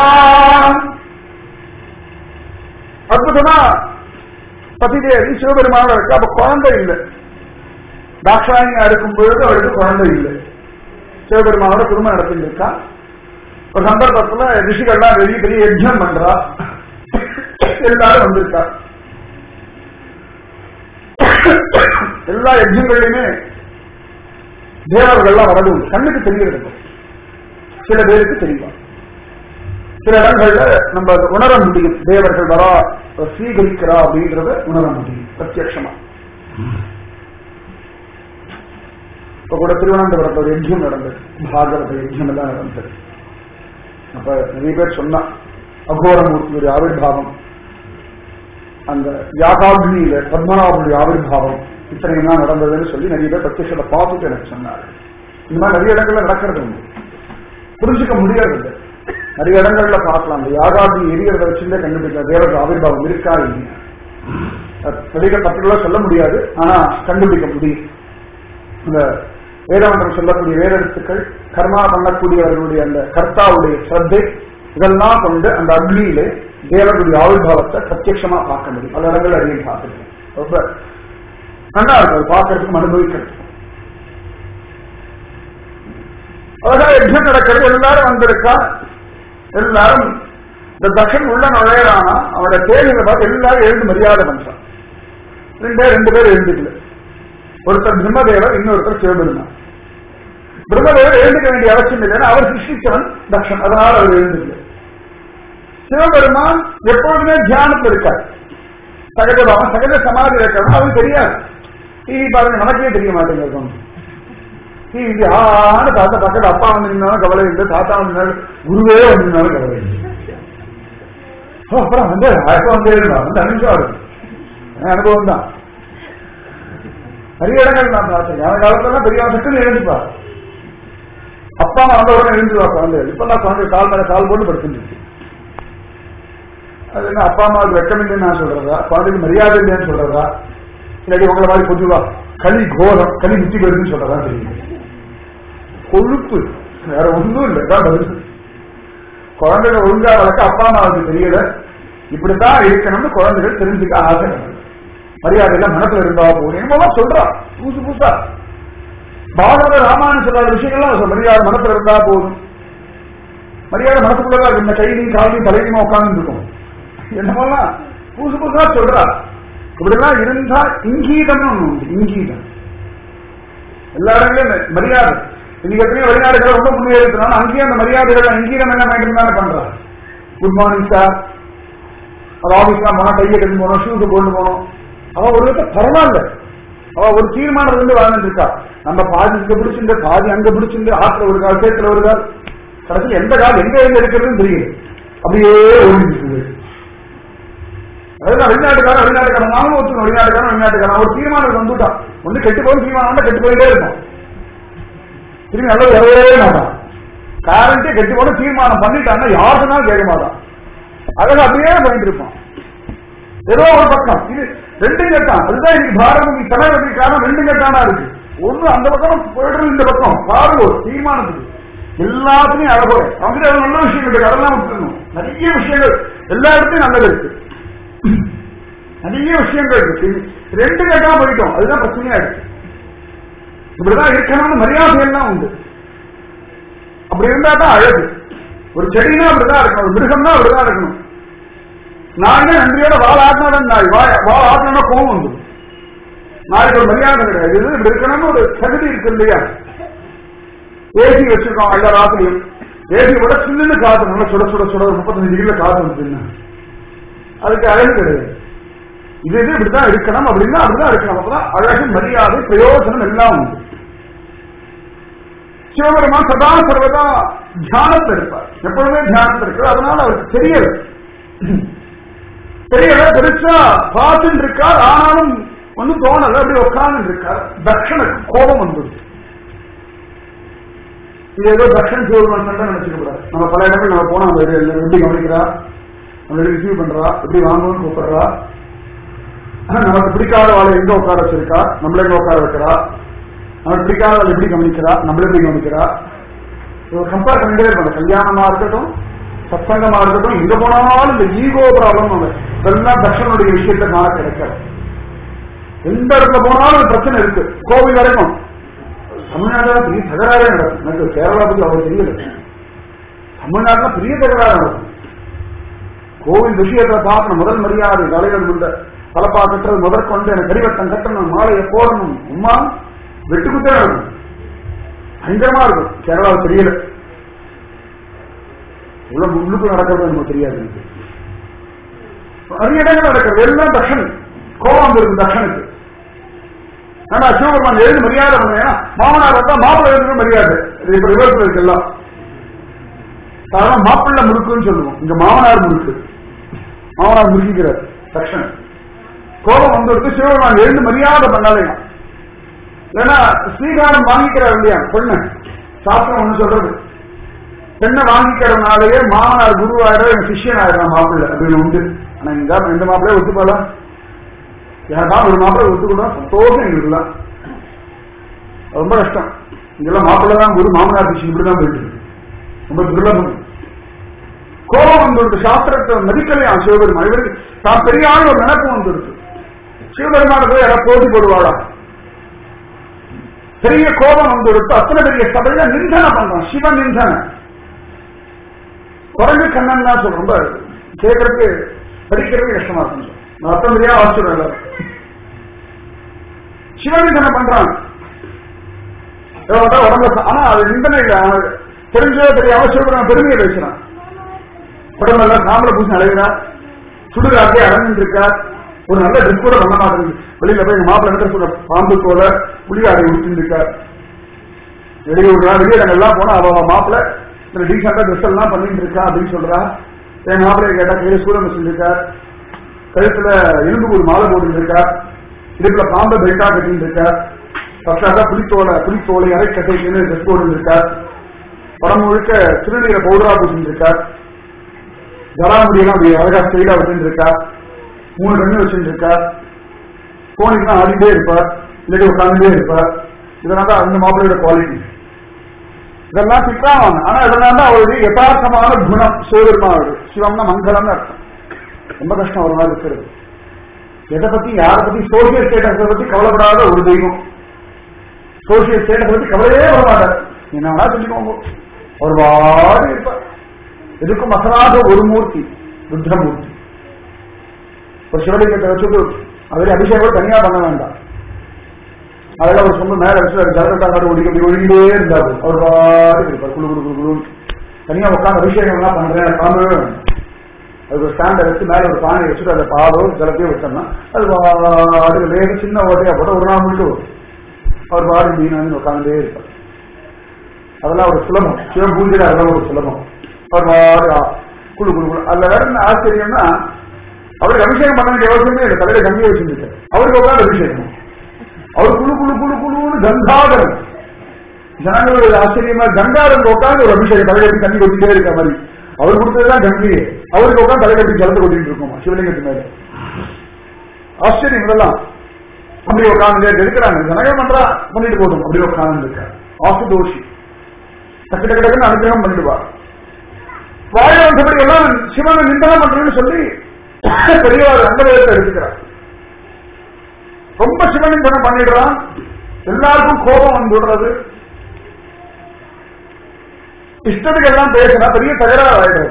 அற்புதமா பதிதேவி சிவபெருமான இருக்கு அப்ப குழந்தை இல்லை தாக்ஷாயணியா இருக்கும் பொழுது அவளுக்கு குழந்தை இல்லை சிவபெருமானோட குடும்பம் நடத்திட்டு இருக்கா ஒரு சந்தர்ப்பத்துல ரிஷிகள்லாம் பெரிய பெரிய யஜ்ஞம் பண்றா எல்லாரும் வந்திருக்கா எல்லா யஜ்ஞங்கள்லயுமே தேவர்கள்லாம் வரது உண்டு. கண்ணுக்கு தெரியறது இல்லை. சில பேருக்கு தெரியும் சில இடங்கள்ல நம்ம அதை உணர முடியும் தேவர்கள் வரா ஸ்வீகரிக்கிறா அப்படின்றத உணர முடியும் பிரத்யட்சமா இப்ப கூட திருவனந்தபுரத்துல ஒரு யஜ்யம் நடந்தது பாகவத யஜ்யம் எல்லாம் நடந்தது அப்ப நிறைய பேர் சொன்னா அகோரமூர்த்தியுடைய ஆவிர்வாவம் அந்த யாகாக்னியில பத்மநாபனுடைய ஆவிர்வாவம் இத்தனையெல்லாம் நடந்ததுன்னு சொல்லி நிறைய பேர் பிரத்யட்சத்தை பார்த்துட்டு எனக்கு சொன்னாரு இந்த மாதிரி நிறைய இடங்கள்ல நடக்கிறது உண்டு புரிஞ்சுக்க முடியறது இல்லை நிறைய இடங்கள்ல பார்க்கலாம் அந்த யாகாக்னி எரியறத வச்சுட்டே கண்டுபிடிக்கலாம் தேவர்கள் ஆவிர்வாவம் இருக்கா இல்லையா அது வெளியில பர்டிகுலரா சொல்ல முடியாது ஆனா கண்டுபிடிக்க முடியும் இந்த வேதாந்தம் சொல்லக்கூடிய வேதத்துக்கள் கர்மா பண்ணக்கூடியவர்களுடைய அந்த கர்த்தாவுடைய ஸ்ரத்தை இதெல்லாம் கொண்டு அந்த அக்னியிலே தேவனுடைய ஆவிர்வாவத்தை பிரத்யட்சமா பார்க்க முடியும் பல இடங்கள் அதையும் பார்த்துருக்கேன் ரொம்ப நல்லா இருக்கும் அது பார்க்கறதுக்கும் அனுபவிக்கிறதுக்கும் அழகா யஜ்யம் நடக்கிறது எல்லாரும் வந்திருக்கா எல்லாரும் இந்த தக்ஷன் உள்ள நுழையறானா அவனோட கேள்விகளை பார்த்து எல்லாரும் எழுந்து மரியாதை பண்றான் ரெண்டே ரெண்டு பேர் எழுந்துக்கல ஒருத்தர் பிரம்மதேவர் இன்னொருத்தர் சிவபெருமான் பிரம்மதேவர் எழுந்துக்க வேண்டிய அவசியம் இல்லைன்னா அவர் சிருஷ்டிச்சவன் தக்ஷன் அதனால அவர் எழுந்துக்கல சிவபெருமான் எப்பொழுதுமே தியானத்தில் இருக்கார் சகஜபாவம் சகஜ சமாதி இருக்கிறவன் அவருக்கு தெரியாது டிவி பாருங்க நமக்கே தெரிய மாட்டேங்கிறது டிவி ஆன்னு தாத்தா பக்கத்துல அப்பா வந்து நின்னாலும் கவலை இல்லை தாத்தா வந்து நின்னாலும் குருவே வந்து நின்னாலும் கவலை இல்லை ஓ, அப்புறம் வந்து எப்ப வந்து எழுந்தா வந்து அனுப்பிச்சா இருக்கு என் அனுபவம் தான் நிறைய இடங்கள் நான் பார்த்திருக்கேன் அந்த காலத்துல பெரிய சட்டுன்னு எழுந்துப்பா அப்பா அம்மா வந்த உடனே எழுந்துவா குழந்தை இப்ப நான் குழந்தை கால் மேல கால் போட்டு படுத்துருக்கு அது என்ன அப்பா அம்மாவுக்கு வெக்கமில்லைன்னு நான் சொல்றதா குழந்தைக்கு மரியாதை இல்லைன்னு சொல்றதா இல்லாட்டி உங்களை மாதிரி பொதுவா களி கோரம் களி முத்தி போயிருக்குன்னு சொல்றதா தெரியும் கொழுப்பு வேற ஒன்றும் இல்லை தான் பதில் குழந்தைகள் ஒழுங்கா வளர்க்க அப்பா அம்மாவுக்கு தெரியல இப்படித்தான் இருக்கணும்னு குழந்தைகள் தெரிஞ்சுக்க ஆசை மரியாதை எல்லாம் மனசுல இருந்தா போதும் என்னமோ சொல்றா புதுசு புதுசா பாகவத ராமாயணம் சொல்லாத விஷயங்கள்லாம் சொல்ல மரியாதை மனசுல இருந்தா போதும் மரியாதை மனசுக்குள்ளதா இருக்கு. இந்த கையிலையும் காலையும் தலையுமா உட்கார்ந்து இருக்கும் என்னமோலாம் புதுசு புதுசா சொல்றா இப்படிலாம் இருந்தா இங்கீதம்னு ஒண்ணு உண்டு இங்கீதம் எல்லா இடங்களையும் மரியாதை இன்னைக்கு எத்தனையோ வெளிநாடுகள் ரொம்ப முன்னேறினாலும் அங்கேயும் அந்த மரியாதைகள் அங்கீகம் என்ன மெயின்டைன் தானே பண்றா குட் மார்னிங் சார் அது ஆபீஸ்லாம் போனா கையை கட்டி போனோம் ஷூஸ் போட்டு போனோம் அவ ஒரு விதத்தை பரவாயில்ல அவ ஒரு தீர்மானம் இருந்து வாழ்ந்துட்டு இருக்கா நம்ம பாதி இங்க பிடிச்சிருந்து பாதி அங்க பிடிச்சிருந்து ஆத்துல ஒரு கால் சேத்துல ஒரு கால் கடைசியில் எந்த கால் எங்க எங்க இருக்கிறதுன்னு தெரியல அப்படியே ஓடிட்டு இருக்குது அதெல்லாம் வெளிநாட்டுக்காரன் வெளிநாட்டுக்காரன் நானும் ஒத்துக்கணும் வெளிநாட்டுக்காரன் வெளிநாட்டுக்காரன் ஒரு தீர்மானம் வந்துட்டான் ஒன்று கெட்டு போகும் தீர்மானம் வந்தா கெட்டு போயிட்டே இருக்கும் திரும்பி நல்லது வரவே மாட்டான் காரண்டே கெட்டு போன தீர்மானம் பண்ணிட்டான்னா யாருக்குனாலும் கேட்க மாட்டான் அதெல்லாம் அப்படியே பண்ணிட்டு இருப்பான் ஏதோ ஒரு பக்கம் இது ரெண்டு கட்டான் அதுதான் இன்னைக்கு பாரதி தலைவருக்கு காரணம் ரெண்டு கட்டானா இருக்கு ஒண்ணு அந்த பக்கம் போயிடுறது இந்த பக்கம் பாருங்க ஒரு தீர்மானத்துக்கு எல்லாத்துலயும் அழகோட அவங்க நல்ல விஷயங்கள் இருக்கு அதெல்லாம் விட்டுருணும் நிறைய விஷயங்கள் எல்லா இடத்துலயும் நல்லது இருக்கு நிறைய விஷயங்கள் இருக்கு ரெண்டு கட்டமா போயிட்டோம் அதுதான் பிரச்சனையா இருக்கு இப்படிதான் இருக்கணும்னு மரியாதை எல்லாம் உண்டு அப்படி இருந்தா தான் அழகு ஒரு செடினா அப்படிதான் இருக்கணும் ஒரு மிருகம்னா அப்படிதான் இருக்கணும் நாங்க நன்றியோட வாழ ஆட்டினாலும் நாய் வாழ ஆட்டினா கோவம் வந்துடும் நாளைக்கு ஒரு மரியாதை கிடையாது இது இப்படி இருக்கணும்னு ஒரு தகுதி இருக்கு இல்லையா ஏசி வச்சிருக்கோம் எல்லா ராத்திரியும் ஏசி விட சின்ன காத்து நல்லா சுட சுட சுட ஒரு முப்பத்தஞ்சு டிகிரில காத்து வந்து அதுக்கு அழகு கிடையாது இது இது இப்படிதான் இருக்கணும் அப்படின்னா அப்படிதான் இருக்கணும் அப்பதான் அழகு மரியாதை பிரயோஜனம் எல்லாம் உண்டு சிவபெருமான் சதா சர்வதா தியானத்தில் இருப்பார் எப்பொழுதுமே தியானத்தில் இருக்கிறார் அதனால அவருக்கு தெரியல தெரியல பெருசா பார்த்துட்டு இருக்கார் ஆனாலும் ஒன்னும் தோணல அப்படி உட்கார்ந்து இருக்கார் தட்சணுக்கு கோபம் வந்தது இது ஏதோ தட்சன் சிவபெருமான் தான் நினைச்சுக்க கூடாது நம்ம பல இடங்கள் நம்ம போனா அவங்க எப்படி கவனிக்கிறா நம்ம ரிசீவ் பண்றா எப்படி வாங்கணும்னு கூப்பிடுறா நமக்கு பிடிக்காத வாழை எங்க உட்கார வச்சிருக்கா நம்மள எங்க உட்கார வைக்கிறா நமக்கு பிடிக்காத வாழை எப்படி கவனிக்கிறா நம்மள எப்படி கவனிக்கிறா கம்பேர் பண்ணிட்டே இருப்பாங்க கல்யாணமா இருக்கட்டும் சத்சங்கமா இருக்கட்டும் எங்க போனாலும் இந்த ஈகோ ப்ராப்ளம் இதெல்லாம் தர்ஷனுடைய விஷயத்தை காண கிடைக்காது எந்த இடத்துல போனாலும் பிரச்சனை இருக்கு கோவில் வரைக்கும் தமிழ்நாட்டுல பெரிய தகராறே நடக்கும் எனக்கு கேரளா பத்தி அவ்வளவு தெரியல தமிழ்நாட்டுல பெரிய தகராறு நடக்கும் கோவில் விஷயத்தை பார்க்கணும் முதல் மரியாதை தலைவர் முந்த தலப்பா கட்டுறது முதற்கொண்டு எனக்கு கரிவட்டம் கட்டணும் மாலையை போடணும் உமா வெட்டுக்குத்தே நடக்கும் பயங்கரமா இருக்கும் கேரளாவில் தெரியல இவ்வளவு உள்ளுக்குள்ள நடக்கிறது நமக்கு தெரியாது எனக்கு நிறைய இடங்கள் நடக்கிறது எல்லாம் தர்ஷன் கோபம் இருக்கு தர்ஷனுக்கு ஆனா சிவபெருமான் எழுந்து மரியாதை பண்ணேன் மாமனார் வந்தா மாப்பிள்ளை எழுந்து மரியாதை இது இப்ப ரிவர்ஸ்ல இருக்கு எல்லாம் சாதாரண மாப்பிள்ளை முறுக்குன்னு சொல்லுவோம் இங்க மாமனார் முறுக்கு மாமனார் முறுக்கிக்கிறார் தர்ஷன் கோபம் வந்துருக்கு சிவபெருமான் எழுந்து மரியாதை பண்ணாலையா ஏன்னா ஸ்ரீகாரம் வாங்கிக்கிறார் இல்லையா பொண்ணு சாஸ்திரம் ஒண்ணு சொல்றது பெண்ணை வாங்கிக்கிறதுனாலயே மாமனார் குருவாயிரம் என் சிஷியன் ஆயிரம் மாப்பிள்ளை அப்படின்னு உண்டு ஆனா இந்த எந்த மாப்பிள்ளைய ஒத்துப்பாலாம் யாருக்காவது ஒரு மாப்பிள்ளை ஒத்துக்கூட சந்தோஷம் எங்களுக்குலாம் ரொம்ப கஷ்டம் இங்கெல்லாம் மாப்பிள்ளை தான் குரு மாமனார் சிஷியன் இப்படிதான் போயிட்டு இருக்கு. ரொம்ப துர்லபம் கோபம் வந்துருக்கு சாஸ்திரத்தை மதிக்கலையா சிவபெருமான் இவருக்கு தான் பெரிய ஆள் ஒரு நினைப்பு வந்துருக்கு சிவபெருமான போய் யாராவது போட்டி போடுவாளா பெரிய கோபம் வந்துருக்கு அத்தனை பெரிய சபையில நிந்தனை பண்றான் சிவ நிந்தனை குரங்கு கண்ணன் தான் சொல்றோம் ரொம்ப கேட்கறதுக்கு படிக்கிறதுக்கு கஷ்டமா இருக்கும் நான் அர்த்தம் தெரியாம வாசிச்சுடுறேன் எல்லாரும். சிவநிந்தனை பண்றான் எவ்வளவுதான் உடம்புல ஆனா அது நிந்தனை இல்லை அவன் தெரிஞ்சோ தெரியாம சிவபெருமான் பெருமையை பேசுறான் உடம்பெல்லாம் சாம்பல பூசி அழகிறார் சுடுகாட்டே அடைஞ்சிட்டு இருக்கார் ஒரு நல்ல ட்ரெஸ் கூட பண்ண மாட்டேங்குது வெளியில போய் எங்க மாப்பிள்ளை என்ன சொல்ற பாம்பு போல புளியாடை உடுத்திட்டு இருக்கார் வெளியூர்லாம் வெளியிடங்கள்லாம் போனா அவ மாப்பிள்ளை இந்த டீசெண்டா ட்ரெஸ் எல்லாம் பண்ணிட்டு இருக்கா அப்படின்னு சொல்றா என் மாப்பிள்ளைய கேட்டா கையில சூரம் வச்சிருக்கார் கழுத்துல எலும்பு ஒரு மாலை போட்டு இருக்கார் இடுப்புல பாம்பை பெல்ட்டா கட்டிட்டு இருக்கார் பத்தாக்கா புலித்தோலை புலித்தோலை அரை கட்டைக்குன்னு ட்ரெஸ் போட்டு இருக்கார் படம் முழுக்க திருநீரை பவுடரா பூசிட்டு இருக்கார் ஜராமுடியெல்லாம் அப்படி அழகா ஸ்டைலா வச்சுட்டு இருக்கார் மூணு கண்ணு வச்சுட்டு இருக்கார் போனிக்கு ஆடிட்டே இருப்பார் இல்லாட்டி உட்காந்துட்டே இருப்பார் இதனால தான் அந்த மாப்பிள்ளையோட குவாலிட்டி இதெல்லாம் திட்டாவாங்க ஆனா இதெல்லாம் தான் அவருடைய யதார்த்தமான குணம் சிவபெருமானோட சிவம்னா மங்களம்னு அர்த்தம் ரொம்ப கஷ்டம் ஒரு நாள் இருக்கிறது எதை பத்தி யாரை பத்தி சோசியல் ஸ்டேட்டஸை பத்தி கவலைப்படாத ஒரு தெய்வம் சோசியல் ஸ்டேட்டஸ் பத்தி கவலையே வர மாட்டார் என்ன வேணா சொல்லிக்கோங்க ஒரு வாடி இருப்பார் எதுக்கும் மசனாக ஒரு மூர்த்தி ருத்ரமூர்த்தி ஒரு சிவலிங்கத்தை வச்சுட்டு அதில் அபிஷேகம் கூட தனியா பண்ண வேண்டாம் அதெல்லாம் ஒரு சொந்த மேல வச்சு ஜலகட்டாங்க ஒழுங்கி அப்படி ஒழுங்கிட்டே இருந்தாரு அவர் பாட்டு இருப்பார் குழு குழு குழு குழு தனியா உட்காந்து அபிஷேகம் எல்லாம் பண்றேன் எனக்கு காணவே வேணும் அதுக்கு ஒரு ஸ்டாண்டை வச்சு மேல ஒரு பானை வச்சுட்டு அந்த பாலோ ஜலத்தையோ வச்சோம்னா அது பாட்டுக்கு வேக சின்ன ஓட்டையா போட்டு ஒரு நாள் முழுக்க வரும் அவர் பாடு மீனாந்து உட்காந்துட்டே இருப்பார் அதெல்லாம் ஒரு சுலபம் சிவன் பூஜையில அதெல்லாம் ஒரு சுலபம் அவர் பாடு ஆ, குழு குழு குழு அதுல வேற என்ன ஆச்சரியம்னா அவருக்கு அபிஷேகம் பண்ண வேண்டிய அவசியமே இல்லை தலையில கங்கை வச்சிருந்துட்டு அவருக்கு உட்காந்து அபிஷேகம் அவர் குழு குழு குழு குழுன்னு கங்காதரன் ஜனங்களுடைய ஆச்சரியமா கங்காதரன் உட்காந்து ஒரு அபிஷேகம் தலையில எப்படி தண்ணி கொட்டிட்டே இருக்க மாதிரி அவர் கொடுத்ததுதான் கங்கையே அவருக்கு உட்காந்து தலையில எப்படி ஜலத்தை கொட்டிட்டு இருக்கோமா சிவலிங்கத்து மேல ஆச்சரியம் இதெல்லாம் அப்படி உட்காந்து இருக்கிறாங்க ஜனகம் பண்றா பண்ணிட்டு போதும் அப்படி உட்காந்து இருக்க ஆசுதோஷி டக்கு டக்கு டக்குன்னு அனுகிரகம் பண்ணிடுவா வாழ வந்தபடி எல்லாம் சிவனை நிந்தனம் பண்றேன்னு சொல்லி பெரியவர் அந்த வேதத்தை எடுத்துக்கிறார் ரொம்ப சிவனிந்தனம் பண்ணிடுறான் எல்லாருக்கும் கோபம் வந்துடுறது இஷ்டத்துக்கு எல்லாம் பேசினா பெரிய தகராறு ஆயிடுறது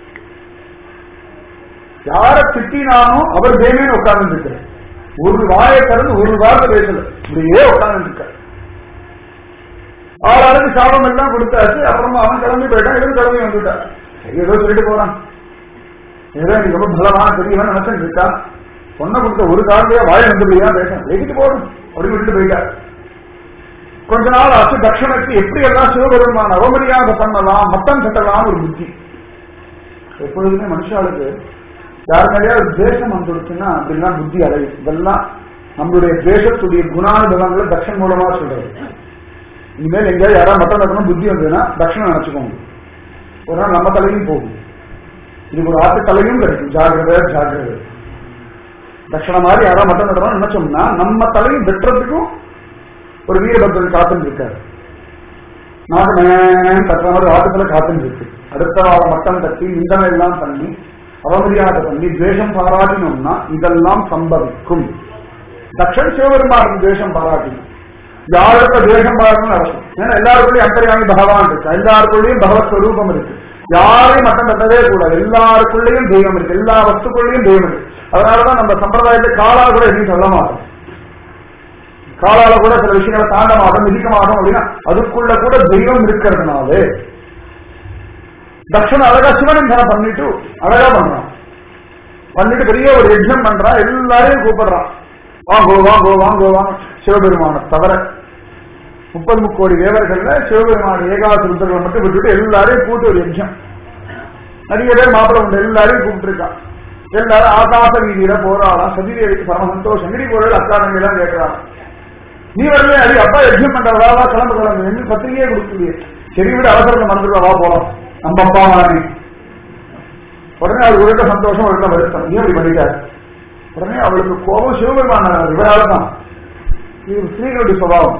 யார திட்டினாலும் அவர் தேவின்னு உட்கார்ந்து இருக்கிறார் ஒரு வாயை திறந்து ஒரு வார்த்தை பேசல இப்படியே உட்கார்ந்து இருக்கார் ஆளாளுக்கு சாபம் எல்லாம் கொடுத்தாச்சு அப்புறமா அவன் கிளம்பி போயிட்டான் இவன் கிளம்பி வந்துட்டான் ஏதோ சொல்லிட்டு போறான் ஏதோ நீ ரொம்ப பலமான பெரியவன் நினைச்சுட்டு இருக்கா பொண்ணை கொடுத்த ஒரு காலத்தையே வாய் வந்தபடியா பேசணும் வெயிட்டு போடும் அப்படின்னு விட்டுட்டு போயிட்டார் கொஞ்ச நாள் ஆச்சு தட்சணக்கு எப்படி எல்லாம் சிவபெருமான அவமரியாதை பண்ணலாம் மட்டம் கட்டலாம் ஒரு புத்தி எப்பொழுதுமே மனுஷாளுக்கு யார் மேலேயா ஒரு தேசம் வந்துடுச்சுன்னா அப்படிலாம் புத்தி அடையும் இதெல்லாம் நம்மளுடைய தேசத்துடைய குணானுபவங்களை தட்சன் மூலமா சொல்றது இனிமேல் எங்கேயாவது யாராவது மட்டம் கட்டணும் புத்தி வந்ததுன்னா தட்சணம் நினைச்சுக்கோங்க ஒரு நாள் நம்ம தலையும் போகும் இதுக்கு ஒரு ஆட்டு தலையும் கிடைக்கும் ஜாகிரதை ஜாகிரதை தட்சண மாதிரி யாராவது மட்டம் கட்டணும் நினைச்சோம்னா நம்ம தலையும் வெட்டுறதுக்கும் ஒரு வீரபத்ரன் காத்துன்னு இருக்காரு நாட்டு நேரம் கட்டுற மாதிரி ஆட்டுக்குள்ள காத்துன்னு இருக்கு அடுத்த வார மட்டம் தட்டி நிந்தனை எல்லாம் பண்ணி அவமரியாதை பண்ணி துவேஷம் பாராட்டினோம்னா இதெல்லாம் சம்பவிக்கும் தட்சன் சிவபெருமான் துவேஷம் பாராட்டினோம் யாருக்கு துவேஷம் பாராட்டணும் நடக்கும் ஏன்னா எல்லாருக்குள்ளயும் அந்தரியாமி பகவான் இருக்கு எல்லாருக்குள்ளயும் பகவத் ஸ்வரூபம் இருக்கு யாரையும் மட்டம் தட்டவே கூடாது எல்லாருக்குள்ளேயும் தெய்வம் இருக்கு எல்லா வஸ்துக்குள்ளேயும் தெய்வம் இருக்கு அதனாலதான் நம்ம சம்பிரதாயத்தை காலா கூட எதையும் சொல்ல மாட்டோம் காலால கூட சில விஷயங்களை தாண்ட மாட்டோம் மிதிக்க மாட்டோம் அப்படின்னா அதுக்குள்ள கூட தெய்வம் இருக்கிறதுனாலே தட்சண அழகா சிவனிந்தனம் பண்ணிட்டு அழகா பண்றான் பண்ணிட்டு பெரிய ஒரு யஜ்னம் பண்றான் எல்லாரையும் கூப்பிடுறான் வாங்கோ வாங்கோ வாங்கோ வாங்க சிவபெருமான தவிர முப்பது முக்கோடி தேவர்கள்ல சிவபெருமான ஏகாசி ருத்ரர்களை மட்டும் விட்டுட்டு எல்லாரையும் கூட்டு ஒரு யஜ்னம் நிறைய பேர் மாப்பிள்ள உண்டு எல்லாரையும் கூப்பிட்டு இருக்கான் எல்லாரும் ஆகாச வீதியில போறாளாம் சதிதேவிக்கு பரம சந்தோஷம் இடி பொருள் அக்காரங்க எல்லாம் கேட்கறான் நீ வரல அடி அப்பா யஜ்யம் பண்றதா வா கிளம்பு கிளம்பு என்று பத்திரிகையே கொடுக்கலையே சரி விட அவசரத்தை மறந்துருவா வா போலாம் நம்ம அப்பா வாணி உடனே அவருக்கு ஒரு சந்தோஷம் ஒரு வருத்தம் நீ அப்படி பண்ணிட்டாரு உடனே அவளுக்கு கோபம் சிவபெருமான இவரால தான் இது ஸ்ரீகளுடைய சுபாவம்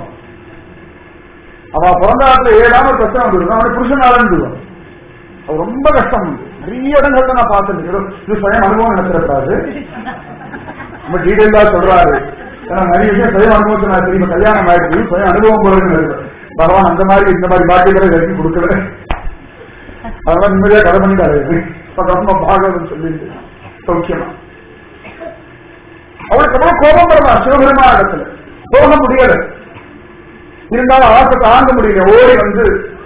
அவ பிறந்த காலத்துல ஏழாம ஒரு பிரச்சனை வந்துருக்கும் அவனுக்கு புருஷன் ஆரம்பிடுவான் அது ரொம்ப கஷ்டம் உண்டு நிறைய இடங்கள்ல நான் பார்த்துருக்கேன் இது சுயம் அனுபவம் நினைச்சிடக்கூடாது ரொம்ப டீடைலா சொல்றாரு ஏன்னா நிறைய விஷயம் சுயம் அனுபவத்தை நான் திரும்ப கல்யாணம் ஆயிடுச்சு சுயம் அனுபவம் போல இருக்கு பகவான் அந்த மாதிரி இந்த மாதிரி பாக்கியங்களை வரைக்கும் கொடுக்கல அதெல்லாம் நிம்மதியா கதை பண்ணிட்டாரு இப்ப ரொம்ப பாகவதம் சொல்லிட்டு சௌக்கியமா அவளுக்கு எவ்வளவு கோபம் வரலாம் சிவபெருமா இடத்துல போக முடியல இருந்தாலும் ஆசை தாங்க முடியல ஓடி வந்து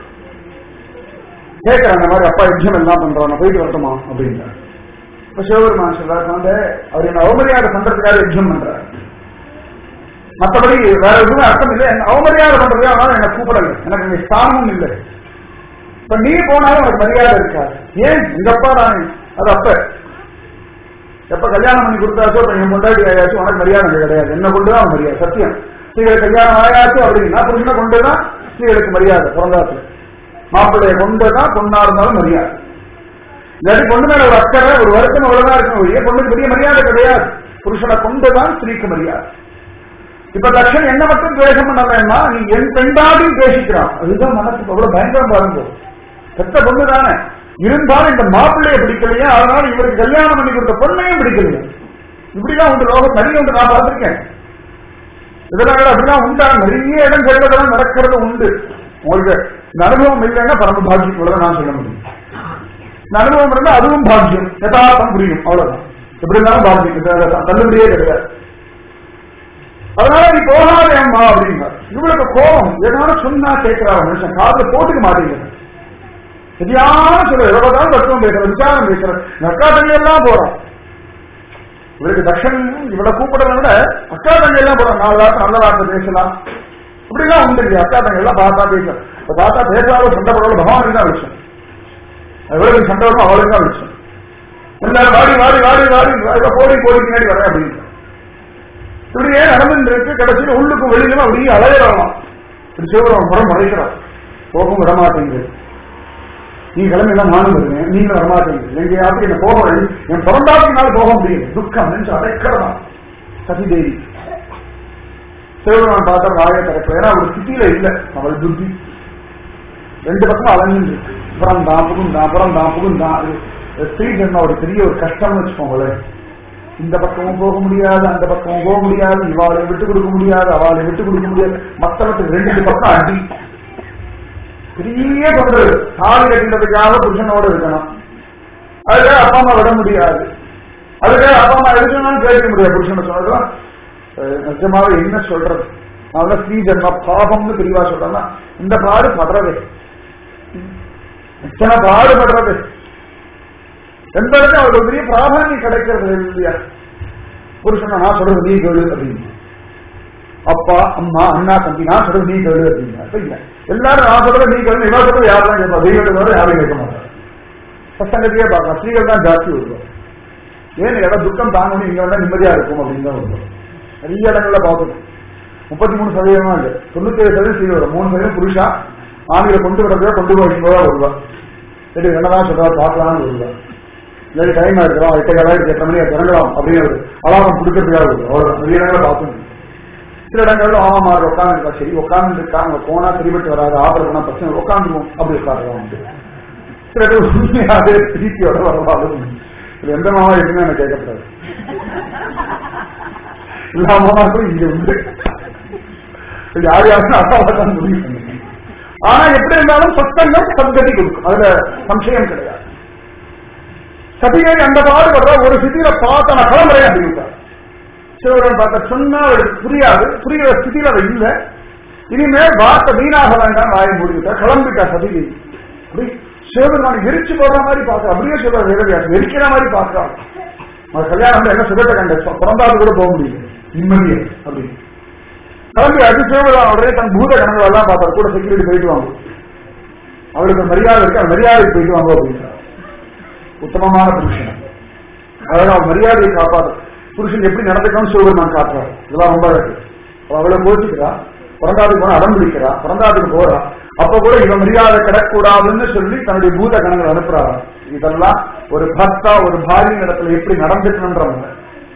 கேட்கிறேன் அந்த மாதிரி அப்பா யஜ்யம் எல்லாம் பண்றான் நான் போயிட்டு வரட்டுமா அப்படின்றார் இப்ப சிவபெருமான் சொல்றாரு வந்து அவர் என்ன அவமரியாதை பண்றதுக்காக யஜ்யம் பண்றாரு மற்றபடி வேற எதுவுமே அர்த்தம் இல்லை என்ன அவமரியாதை பண்றது அதனால என்ன கூப்பிடல எனக்கு இங்க ஸ்தானமும் இல்லை இப்ப நீ போனாலும் உனக்கு மரியாதை இருக்காது ஏன் இந்த அப்பா நான் அது அப்ப எப்ப கல்யாணம் பண்ணி கொடுத்தாச்சோ இப்ப என் முன்னாடி ஆயாச்சும் உனக்கு மரியாதை கிடையாது என்ன கொண்டுதான் மரியாதை சத்தியம் ஸ்ரீகளுக்கு கல்யாணம் ஆயாச்சு அப்படின்னா புருஷனை கொண்டுதான் ஸ்ரீகளுக்கு மரியாதை பிறந்தாத்துல மாப்பிள்ளைய கொண்டுதான் பொண்ணா இருந்தாலும் மரியாதை இல்லாட்டி பொண்ணு மேல ஒரு அக்கறை ஒரு வருத்தம் அவ்வளவுதான் இருக்கும் ஒழிய பொண்ணுக்கு பெரிய மரியாதை கிடையாது புருஷனை கொண்டுதான் ஸ்திரீக்கு மரியாதை இப்ப தட்சன் என்ன மட்டும் துவேஷம் பண்ணலன்னா நீ என் பெண்டாடியும் பேசிக்கிறான் அதுதான் மனசுக்கு அவ்வளவு பயங்கரம் பாருங்க பெத்த பொண்ணு தானே இருந்தாலும் இந்த மாப்பிள்ளைய பிடிக்கலையா அதனால இவருக்கு கல்யாணம் பண்ணி கொடுத்த பொண்ணையும் பிடிக்கலையா இப்படிதான் உண்டு லோகம் நிறைய உண்டு நான் பார்த்திருக்கேன் இதனால அப்படிலாம் உண்டா நிறைய இடம் கேட்டதெல்லாம் நடக்கிறது உண்டு உங்களுக்கு இந்த அனுபவம் இல்லைன்னா பரம பாக்கியம் இவ்வளவு நான் சொல்ல முடியும் இந்த அனுபவம் இருந்தா அதுவும் பாக்கியம் யதார்த்தம் புரியும் அவ்வளவுதான் எப்படி இருந்தாலும் பாக்கியம் இது தள்ளுபடியே கிடையாது அதனால நீ போகாதே அம்மா அப்படின்னா இவளுக்கு கோபம் எதனால சொன்னா கேட்கிறா மனுஷன் காதுல போட்டுக்க மாட்டேங்கிறான் சரியான சொல்ல எவ்வளவுதான் தத்துவம் பேசுற விசாரம் பேசுற அக்கா தங்கி எல்லாம் போறான் இவருக்கு தட்சன் இவளை கூப்பிடுறத விட அக்கா தங்கி எல்லாம் போறான் நாலு வார்த்தை நல்ல வார்த்தை பேசலாம் இப்படிலாம் உண்டு இல்லையா அக்கா தங்கி எல்லாம் பார்த்தா பேசலாம் இப்ப பார்த்தா பேசாத சண்டை போடுறது பகவானுக்கு தான் விஷயம் எவ்வளவு சண்டை வரும் அவளுக்கு தான் விஷயம் எல்லாரும் வாடி வாடி வாடி வாடி வாடி, போடி போடி பின்னாடி வரேன் அப்படின்னு இப்படியே நடந்துட்டு இருக்கு கடைசியில் உள்ளுக்கு வெளியிலும் அப்படியே அலையிடலாம் இப்படி சிவபுரம் புறம் மறைக்கிறார் போகும் விட மாட்டேங்குது நீ கிளம்பினா நானும் வருவேன் நீங்களும் வரமாட்டேங்குது எங்கேயாவது என்ன போக வழி என் பிறந்தாத்தினால போக முடியும் துக்கம் நெஞ்சு அடைக்கிறதா சதிதேவி சிவபெருமான் பார்த்தா வாயை திறக்கல ஏன்னா அவள் சிட்டியில இல்ல அவள் புத்தி ரெண்டு பக்கம் அலைஞ்சிட்டு இருக்கு புறம் தான் புகுந்தான் புறம் தான் புகுந்தான் அது ஸ்ரீ ஜென்ம ஒரு பெரிய ஒரு கஷ்டம்னு வச்சுக்கோங்களேன் இந்த பக்கமும் போக முடியாது அந்த பக்கமும் போக முடியாது இவாளை விட்டு கொடுக்க முடியாது அவளை விட்டு கொடுக்க முடியாது மத்தவத்துக்கு ரெண்டு பக்கம் அடி பெரிய தொண்டு தாலி கட்டினதுக்காக புருஷனோட இருக்கணும் அதுக்காக அப்பா அம்மா விட முடியாது அதுக்காக அப்பா அம்மா எடுக்கணும்னு கேட்க முடியாது புருஷனை சொன்னதும் அஹ், நிஜமாவே என்ன சொல்றது அதனால ஸ்ரீ ஜென்ம பாபம்னு தெளிவா சொல்றேன்னா இந்த பாடு படுறது எத்தனை பாடுபடுறது எந்த இடத்துல அவருக்கு ஒரு பெரிய பிராதானியம் கிடைக்கிறது இல்லையா புருஷனை நான் சொல்றது நீ கேளு அப்படின்னு அப்பா அம்மா அண்ணா தம்பி நான் சொல்றது நீ கேளு அப்படின்னா அப்ப இல்ல எல்லாரும் நான் சொல்றது நீ கேளு இவா சொல்றது யாரும் தான் கேட்பா தெய்வத்தை வர யாரும் கேட்க மாட்டாங்க சசங்கத்தையே பார்க்கலாம் ஸ்ரீகள் தான் ஜாஸ்தி வருவோம் ஏன் இடம் துக்கம் தாங்கணும் இங்க வந்தா நிம்மதியா இருக்கும் அப்படின்னு தான் வருவோம் நிறைய இடங்கள்ல பார்க்கணும் முப்பத்தி மூணு சதவீதமா இல்ல தொண்ணூத்தி ஏழு சதவீதம் ஸ்ரீ வரும் மூணு சதவீதம் புருஷா ஆண்களை கொண்டு வரதோ கொண்டு போய் வருவா சரி என்னதான் சொல்றா பார்க்கலாம்னு வருவா இல்லாட்டி டைம் ஆயிருக்கிறோம் எட்டு ஏழாயிரத்தி எட்டு மணி இறங்கலாம் அப்படின்னு அலாரம் கொடுக்கறதுக்காக வருது அவ்வளவுதான் நிறைய இடங்களை பார்க்கணும் சில இடங்கள்ல ஆமா உட்காந்து சரி உட்கார்ந்து இருக்கா அங்க போனா சரிபட்டு வராது ஆபரேட் பண்ணா பிரச்சனை உட்காந்துருவோம் அப்படி உட்காருவோம் சில பேர் உண்மையாவே பிரீத்தியோட வரவாது இது எந்த மாமா இருக்குன்னு எனக்கு கேட்கக்கூடாது எல்லா மாமாக்கும் இங்க உண்டு இது யார் யாருன்னு அசாவை தான் முடிவு பண்ணுங்க ஆனா எப்படி இருந்தாலும் சத்தங்கள் சத்கதி கொடுக்கும் அதுல சம்சயம் கிடையாது சதிகை அந்த பாடுபடுற ஒரு சிதியில பார்த்த நான் கிளம்புறேன் அப்படின்னு சிவருடன் பார்த்த சொன்னா அவளுக்கு புரியாது புரிகிற ஸ்திதியில அவ இல்ல இனிமேல் வார்த்தை வீணாக வேண்டாம் வாயை மூடிவிட்டா கிளம்பிட்டா சதிகை அப்படி சிவபெருமான் எரிச்சு போடுற மாதிரி பார்க்க அப்படியே சொல்ற வேதவியாசம் எரிக்கிற மாதிரி பார்க்கலாம் அவன் கல்யாணம் வந்து என்ன சுகத்தை கண்ட பிறந்தாது கூட போக முடியல நிம்மதியே அப்படி கிளம்பி அது சிவபெருமான் உடனே தன் பூத கணங்கள் எல்லாம் பார்த்தார் கூட செக்யூரிட்டி போயிட்டு வாங்க அவளுக்கு ஒரு மரியாதை இருக்கு அந்த மரியாதைக்கு போயிட்டு வாங்க அப்படின்னா உத்தமமான புருஷன் அதாவது அவன் மரியாதையை காப்பாற்று புருஷன் எப்படி நடந்துக்கணும்னு சிவபெருமான் காட்டுறார் இதெல்லாம் ரொம்ப இருக்கு அவ அவளை போச்சுக்கிறா பிறந்தாதுக்கு போன அடம் பிடிக்கிறா பிறந்தாதுக்கு போறா அப்ப கூட இவன் மரியாதை கிடக்கூடாதுன்னு சொல்லி தன்னுடைய பூத கணங்கள் அனுப்புறாரு இதெல்லாம் ஒரு பக்தா ஒரு பாரியின் இடத்துல எப்படி நடந்துக்கணுன்றவங்க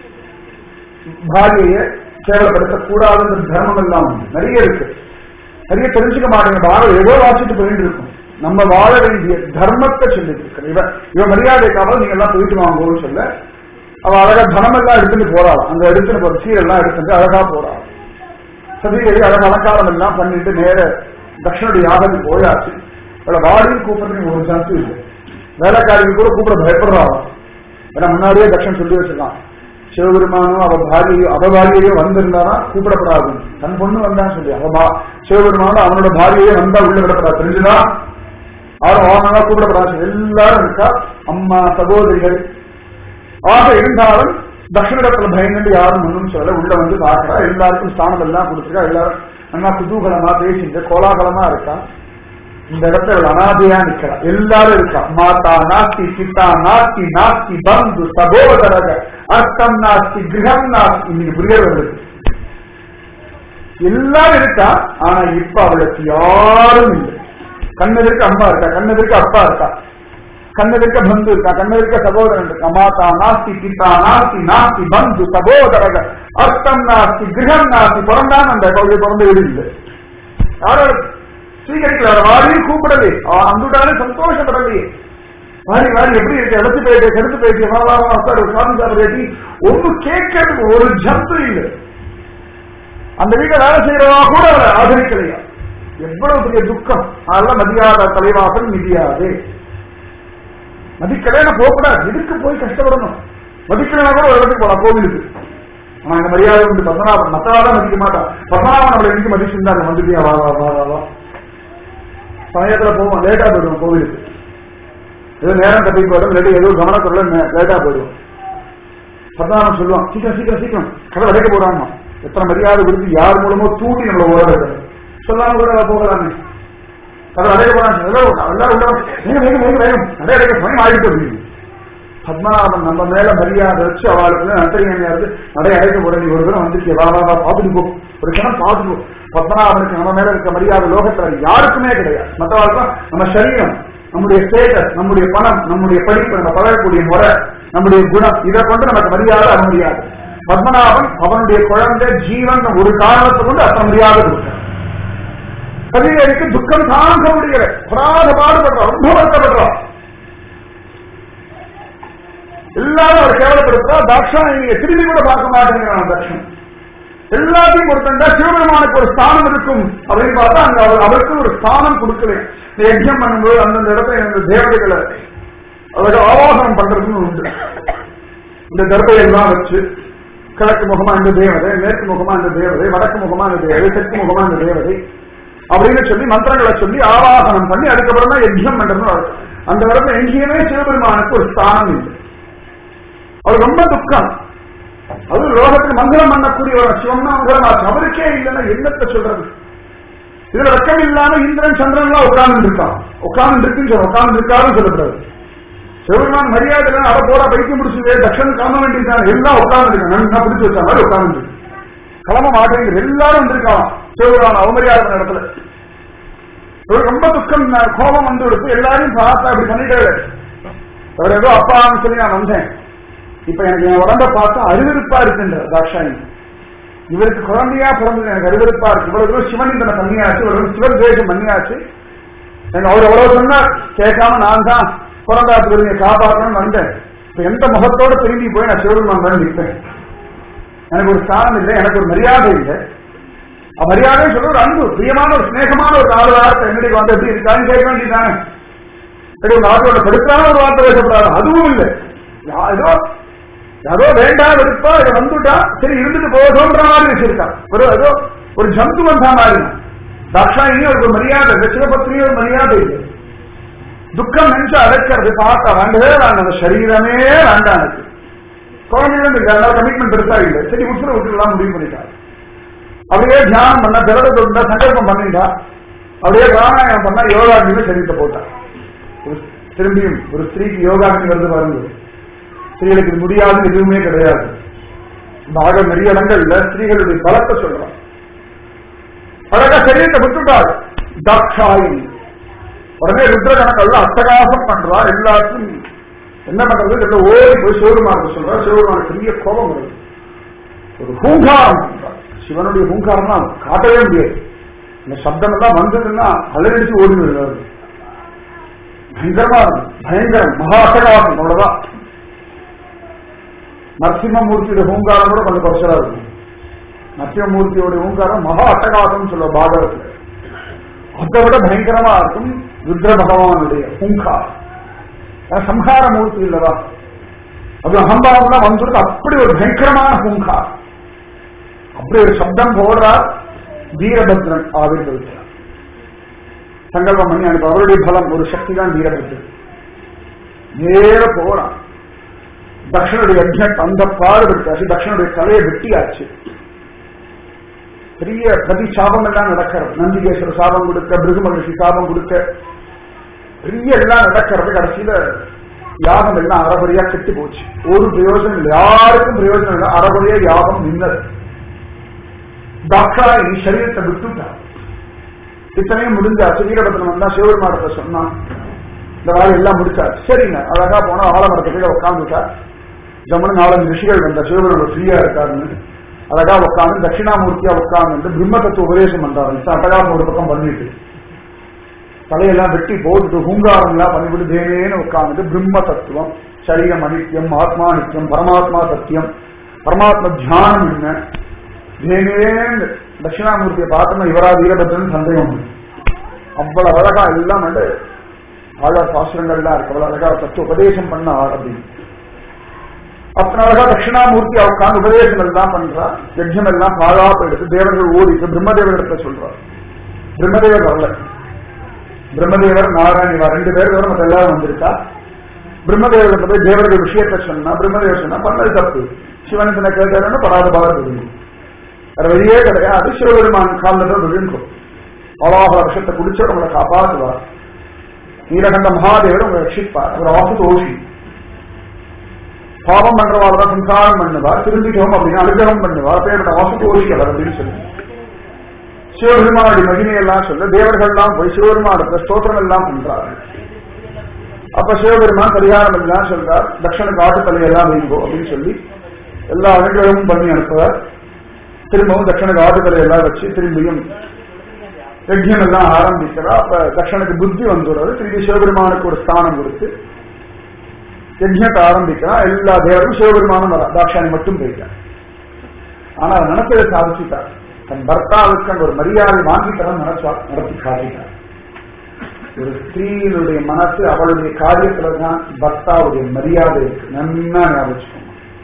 பாரியைய கேவலப்படுத்த கூடாதுன்ற தர்மம் எல்லாம் உண்டு. நிறைய இருக்கு நிறைய தெரிஞ்சுக்க மாட்டேங்க பாரத ஏதோ வாசிட்டு போயிட்டு இருக்கும் நம்ம வாழ வேண்டிய தர்மத்தை சொல்லிட்டு இருக்கு இவன் இவன் மரியாதைக்காக நீங்க எல்லாம் போயிட்டு வாங்குவோம்னு சொல்ல அவ அழகா தனம் எல்லாம் எடுத்துட்டு போறாள் அங்க எடுத்துட்டு போற சீரெல்லாம் எடுத்துட்டு அழகா போறாள் சதிகை அழகா அலங்காரம் எல்லாம் பண்ணிட்டு நேர தட்சணுடைய யாகம் போயாச்சு அவளை வாடின்னு கூப்பிடுறதுக்கு ஒரு சான்ஸ் இல்லை வேலைக்காரிக்கு கூட கூப்பிட பயப்படுறாள் ஏன்னா முன்னாடியே தட்சன் சொல்லி வச்சிருக்கான் சிவபெருமானும் அவ பாரியையோ அவ பாரியையோ வந்திருந்தானா கூப்பிடப்படாது தன் பொண்ணு வந்தான்னு சொல்லி அவ பா- சிவபெருமானும் அவனோட பாரியையே வந்தா உள்ள விடப்படாது தெரிஞ்சுதா யாரும் வாங்கினா கூப்பிடப்படாது எல்லாரும் இருக்கா அம்மா சகோதரிகள் ஆக இருந்தாலும் தட்சிணத்துல பயந்துட்டு யாரும் ஒன்றும் சொல்ல உள்ள வந்து பார்க்கறா எல்லாருக்கும் ஸ்தானம் எல்லாம் கொடுத்துருக்கா எல்லாரும் நல்லா குதூகலமா பேசிட்டு கோலாகலமா இருக்கா இந்த இடத்துல இவள் அனாதையா நிக்கிறா எல்லாரும் இருக்கா மாதா நாஸ்தி பித்தா நாஸ்தி நாஸ்தி பந்து சகோதரக அர்த்தம் நாஸ்தி கிரகம் நாஸ்தி இன்னைக்கு புரிய வருது எல்லாரும் இருக்கா ஆனா இப்ப அவளுக்கு யாரும் இல்லை கண்ணதற்கு அம்மா இருக்கா கண்ணதற்கு அப்பா இருக்கா கண்ணதற்கு பந்து இருக்கா கண்ணதற்கு சகோதரன் இருக்கா மாதா நாஸ்தி பித்தா நாஸ்தி நாஸ்தி பந்து சகோதரக அர்த்தம் நாஸ்தி கிரகம் நாஸ்தி பிறந்தான் அந்த கவுளை பிறந்த வீடு இல்லை யாரோட ஸ்வீகரிக்கல வாரியும் கூப்பிடலே அவன் அந்துட்டாலே சந்தோஷப்படலையே வாரி வாரி எப்படி இருக்கு எடுத்து போயிட்டு கெடுத்து போயிட்டு வா வா வா உட்காரு சாமி சாப்பிட்டு ஒன்னும் கேட்கறதுக்கு ஒரு ஜந்து இல்லை அந்த வீட்டை வேலை செய்யறவா கூட அவரை ஆதரிக்கலையா எவ்வளவு பெரிய துக்கம் அதெல்லாம் மதியாத தலைவாசல் மிதியாது மதிக்கலைன்னா போகக்கூடாது எதுக்கு போய் கஷ்டப்படணும் மதிக்கலைன்னா கூட ஒரு இடத்துக்கு போலாம் கோவிலுக்கு ஆனா இந்த மரியாதை உண்டு பத்மநாபன் மத்தவாதான் மதிக்க மாட்டான் பத்மநாபன் நம்மளை இன்னைக்கு மதிச்சிருந்தாங்க வந்துட்டியா வா வா வா வா வா சமயத்துல போவோம் லேட்டா போயிடுவோம் கோவிலுக்கு ஏதோ நேரம் கட்டி போயிடும் இல்லாட்டி ஏதோ கவனக்குள்ள லேட்டா போயிடுவோம் பத்மநாபன் சொல்லுவான் சீக்கிரம் சீக்கிரம் சீக்கிரம் கடை அடைக்க போறாங்க எத்தனை மரியாதை கொடுத்து யார் மூலமோ தூண்டி நம்மளை ஓட வைக்கிறது சொல்லாம கூட போகலாமே கடை அடைக்க போறாங்க எல்லாரும் எல்லாரும் உள்ள வாங்க. வேகம் வேகம் வேகம் வேகம் கடை அடைக்க மணி ஆயிட்டு அப்படின்னு பத்மநாபன் நம்ம மேல மரியாதை வச்சு அவளுக்கு நந்தரியா இருந்து நடை அழைக்க போற நீ ஒரு தடவை வந்துருக்கே வா வா வா பாத்துட்டு போ ஒரு கணம் பாத்துட்டு போ பத்மநாபனுக்கு நம்ம மேல இருக்க மரியாதை லோகத்துல யாருக்குமே கிடையாது மற்றவாளுக்கு நம்ம சரீரம் நம்முடைய ஸ்டேட்டஸ் நம்முடைய பணம் நம்முடைய படிப்பு நம்ம பழகக்கூடிய முறை நம்முடைய குணம் இதை கொண்டு நமக்கு மரியாதை அற முடியாது பத்மநாபன் அவனுடைய குழந்தை ஜீவன் ஒரு காரணத்தை கொண்டு அத்த மரியாதை கொடுத்தார் கதிரேக்கு துக்கம் தாங்க முடியல பராத பாடுபடுறான் ரொம்ப வருத்தப்படுறான் எல்லாரும் அவர் கேவலப்படுத்தா தாட்சாயணியை திரும்பி கூட பார்க்க மாட்டேங்கிறான் தட்சன் எல்லாத்தையும் கொடுத்தா சிவபெருமானுக்கு ஒரு ஸ்தானம் இருக்கும் அப்படின்னு பார்த்தா அங்க அவர் அவருக்கு ஒரு ஸ்தானம் கொடுக்கல இந்த யஜ்யம் பண்ணும்போது அந்தந்த இடத்துல இந்த தேவதைகளை அவருக்கு ஆவாசனம் பண்றதுன்னு உண்டு இந்த தர்பையெல்லாம் வச்சு கிழக்கு முகமா இந்த தேவதை மேற்கு முகமா இந்த தேவதை வடக்கு முகமா இந்த தேவதை தெற்கு முகமா இந்த தேவதை அப்படின்னு சொல்லி மந்திரங்களை சொல்லி ஆவாசனம் பண்ணி அதுக்கப்புறம் தான் யஜ்யம் பண்றதுன்னு வழக்கம். அந்த இடத்துல எங்கேயுமே சிவபெருமானுக்கு ஒரு ஸ்தானம் இல்லை அவர் ரொம்ப துக்கம் அது லோகத்துக்கு மந்திரம் பண்ணக்கூடிய ஒரு சிவம்னா மந்திரமாச்சு அவருக்கே இல்லைன்னா என்னத்த சொல்றது இதுல வெக்கம் இல்லாம இந்திரன் சந்திரன் எல்லாம் உட்கார்ந்து இருக்கான் உட்கார்ந்து இருக்குன்னு சொல்ல உட்கார்ந்து இருக்காருன்னு சொல்லக்கூடாது சிவபெருமான் மரியாதை அதை போட பைக்கு முடிச்சுது தட்சன் கிளம்ப வேண்டியதுதான் எல்லாம் உட்கார்ந்து இருக்காங்க நான் பிடிச்சு வச்ச மாதிரி உட்கார்ந்து கிளம்ப மாட்டேங்குது எல்லாரும் வந்திருக்கான் சிவபெருமான் அவமரியாதை இடத்துல இவருக்கு ரொம்ப துக்கம் ந- கோபம் வந்து கொடுத்து எல்லாரையும் பார்த்தா அப்படி பண்ணிட்டாரு அவர் ஏதோ அப்பான்னு சொல்லி நான் வந்தேன் இப்ப எனக்கு என் உடம்ப பார்த்தா அருவருப்பா இருக்குன்ற தாட்சாயி இவருக்கு குழந்தையா பிறந்தது எனக்கு அருவருப்பா இருக்கு இவ்வளவு தூரம் சிவனிந்தனை பண்ணியாச்சு இவ்வளவு சிவன் தேசம் பண்ணியாச்சு எனக்கு அவர் எவ்வளவு சொன்னார் கேட்காம நான் தான் பிறந்தாத்து வருங்க காப்பாற்றணும்னு வந்தேன் இப்ப எந்த முகத்தோட திரும்பி போய் நான் சிவபெருமான் தான் நிற்பேன் எனக்கு ஒரு ஸ்தானம் இல்லை எனக்கு ஒரு மரியாதை இல்லை அ, மரியாதை சொல்ற ஒரு அன்பு பிரியமான ஒரு சிநேகமான ஒரு நாலு வார்த்தை என்னுடைய வந்து எப்படி இருக்கான்னு கேட்க வேண்டியதானே சரி உங்க ஆட்டோட படுத்தான ஒரு வார்த்தை பேசப்படாது அதுவும் இல்லை யா- ஏதோ ஏதோ வேண்டாம் வெறுப்பா இதை வந்துட்டா சரி இருந்துட்டு போதும்ன்ற மாதிரி வச்சிருக்கான் ஒரு ஏதோ ஒரு ஜந்து வந்தா மாதிரி தாட்சாயினி ஒரு மரியாதை இந்த சிவபத்னியும் ஒரு மரியாதை இல்லை துக்கம் நினைச்சு அடைக்கிறது பார்த்தா வேண்டவே வேண்டாம் அந்த சரீரமே வேண்டாம் எனக்கு குழந்தைகளும் இல்லை அதனால கமிட்மெண்ட் பெருசா இல்லை சரி உசுர விட்டுலாம் முடிவு பண்ணிட்டாங்க அப்படியே தியானம் பண்ண திரட தொண்டா சங்கல்பம் பண்ணிட்டா அப்படியே பிராணாயாமம் பண்ணா யோகாக்னி சரீரத்தை போட்டா ஒரு- திரும்பியும் ஒரு ஸ்திரீக்கு யோகாக்னி வருது பாருங்க ஸ்திரீகளுக்கு இது முடியாது எதுவுமே கிடையாது பாக நிறைய இடங்கள்ல ஸ்திரீகளுடைய பலத்தை சொல்றான் அழகா சரீரத்தை விட்டுட்டாரு தாட்சாயினி உடனே ருத்ர கணக்கல்ல அட்டகாசம் பண்றா எல்லாத்தையும் என்ன பண்றது இதுல ஓடி போய் சிவபெருமானுக்கு சொல்றா சிவபெருமானுக்கு பெரிய கோபம் வருது ஒரு ஹூங்காரம் பண்றா. சிவனுடைய ஹூங்காரம் தான் காட்டவே முடியாது இந்த சப்தம் எல்லாம் வந்ததுன்னா அலரடிச்சு ஓடி வருது பயங்கரமா இருக்கும் பயங்கரம் மகா அட்டகாசம் அவ்வளவுதான் நரசிம்மமூர்த்தியோட ஹூங்காரம் கூட கொஞ்சம் குறைச்சலா இருக்கும் நரசிம்மமூர்த்தியோட ஹூங்காரம் மகா அட்டகாசம் சொல்ல பாகவத்துல அதை விட பயங்கரமா இருக்கும் ருத்ர பகவானுடைய ஹூங்காரம் அது சம்ஹார மூர்த்தி இல்லவா அது அகம்பாவம் தான் வந்துருக்கு அப்படி ஒரு பயங்கரமான ஹூங்காரம் அப்படி ஒரு சப்தம் போடுறார் வீரபத்ரன் ஆவிர்வதிக்கிறார் சங்கல்பம் பண்ணி அனுப்ப அவருடைய பலம் ஒரு சக்தி தான் வீரபத்ரன் நேர போறான் தக்ஷனுடைய யஜ்ஞம் அந்த பாடுபடுத்தாச்சு தக்ஷனுடைய தலையை வெட்டியாச்சு பெரிய பிரதி சாபம் எல்லாம் நடக்கிறது நந்திகேஸ்வர சாபம் கொடுக்க பிருகு மகிழ்ச்சி சாபம் கொடுக்க பெரிய எல்லாம் நடக்கிறது கடைசியில யாகம் எல்லாம் அறகுறையா கெட்டு போச்சு ஒரு பிரயோஜனம் இல்லை யாருக்கும் பிரயோஜனம் இல்லை அறகுறையா யாகம் நின்னது டாக்டரா நீ சரீரத்தை விட்டுட்டான் இத்தனையும் முடிஞ்சாச்சு வீரபத்திரம் வந்தா சிவபெருமானத்தை சொன்னான் இந்த வேலை எல்லாம் முடிச்சாச்சு சரிங்க அழகா போனா ஆலமரத்தை கீழே உட்காந்துட்டா ஜம்மனு நாலஞ்சு ரிஷிகள் வந்தா சிவபெருமான் ஃப்ரீயா இருக்காருன்னு அழகா உட்காந்து தட்சிணாமூர்த்தியா உட்கார்ந்து பிரம்ம தத்துவ உபதேசம் பண்றாரு அட்டகாசம் ஒரு பக்கம் பண்ணிட்டு தலையெல்லாம் வெட்டி போட்டுட்டு ஹூங்காரம் எல்லாம் பண்ணிவிட்டு தேவேன்னு உட்கார்ந்து பிரம்ம தத்துவம் சரீரம் அனித்யம் ஆத்மா நித்தியம் பரமாத்மா சத்தியம் பரமாத்ம தியானம் என்ன தேவேன்னு தட்சிணாமூர்த்தியை பார்த்தோம்னா இவரா வீரபத்ரன் சந்தேகம் உண்டு. அவ்வளவு அழகா எல்லாம் வந்து ஆழ்வார் சாஸ்திரங்கள்லாம் இருக்கு அவ்வளவு அழகா தத்துவ உபதேசம் பண்ணார் அப்படின்னு அத்தனை அழகா தட்சிணாமூர்த்தி உட்கார்ந்து உபதேசங்கள் எல்லாம் பண்றா யஜ்யம் எல்லாம் பாழா போயிடுது தேவர்கள் ஓடிட்டு பிரம்மதேவரிடத்தை சொல்றார் பிரம்மதேவர் வரல பிரம்மதேவர் நாராயண் இவா ரெண்டு பேர் வர மத்த எல்லாரும் வந்திருக்கா பிரம்மதேவர்கிட்ட போய் தேவர்கள் விஷயத்தை சொன்னா பிரம்மதேவர் சொன்னா பண்ணது தப்பு சிவன் தன்னை கேட்டாருன்னு படாத பாடம் தெரியும் வேற வழியே கிடையாது சிவபெருமான் காலில் தான் விழுங்கும் அவாக விஷத்தை குடிச்சு உங்களை காப்பாற்றுவார் நீலகண்ட மகாதேவர் உங்களை ரட்சிப்பார் அவர் ஆசு தோஷி பாவம் பண்றவாள் தான் சம்சாரம் பண்ணுவா திரும்பிட்டோம் அப்படின்னா அனுகிரகம் பண்ணுவா பேர்பட்ட வாசுகோஷி அவர் அப்படின்னு சொல்லி சிவபெருமானுடைய மகிமையெல்லாம் சொல்ல தேவர்கள்லாம் போய் சிவபெருமானத்துல ஸ்தோத்திரம் எல்லாம் பண்றார்கள் அப்ப சிவபெருமான் பரிகாரம் எல்லாம் சொல்றார் தட்சணுக்கு ஆட்டு தலையெல்லாம் வைங்கோ அப்படின்னு சொல்லி எல்லா அனுகிரகமும் பண்ணி அனுப்புவார் திரும்பவும் தட்சணுக்கு ஆட்டு தலையெல்லாம் வச்சு திரும்பியும் யஜ்யம் எல்லாம் ஆரம்பிக்கிறா அப்ப தட்சணுக்கு புத்தி வந்துடுறது திரும்பி சிவபெருமானுக்கு ஒரு ஸ்தானம் கொடுத்து யஜ்யத்தை ஆரம்பிக்கிறா எல்லா தேவரும் சிவபெருமானும் வரா தாட்சாணி மட்டும் போயிட்டார் ஆனா அவர் நினைச்சதை சாதிச்சுட்டார் தன் பர்த்தாவுக்கு அந்த ஒரு மரியாதை வாங்கி தர நினைச்சா நடத்தி காட்டிட்டார் ஒரு ஸ்திரீயினுடைய மனசு அவளுடைய காரியத்துல தான் பர்த்தாவுடைய மரியாதை இருக்கு நன்னா ஞாபகம்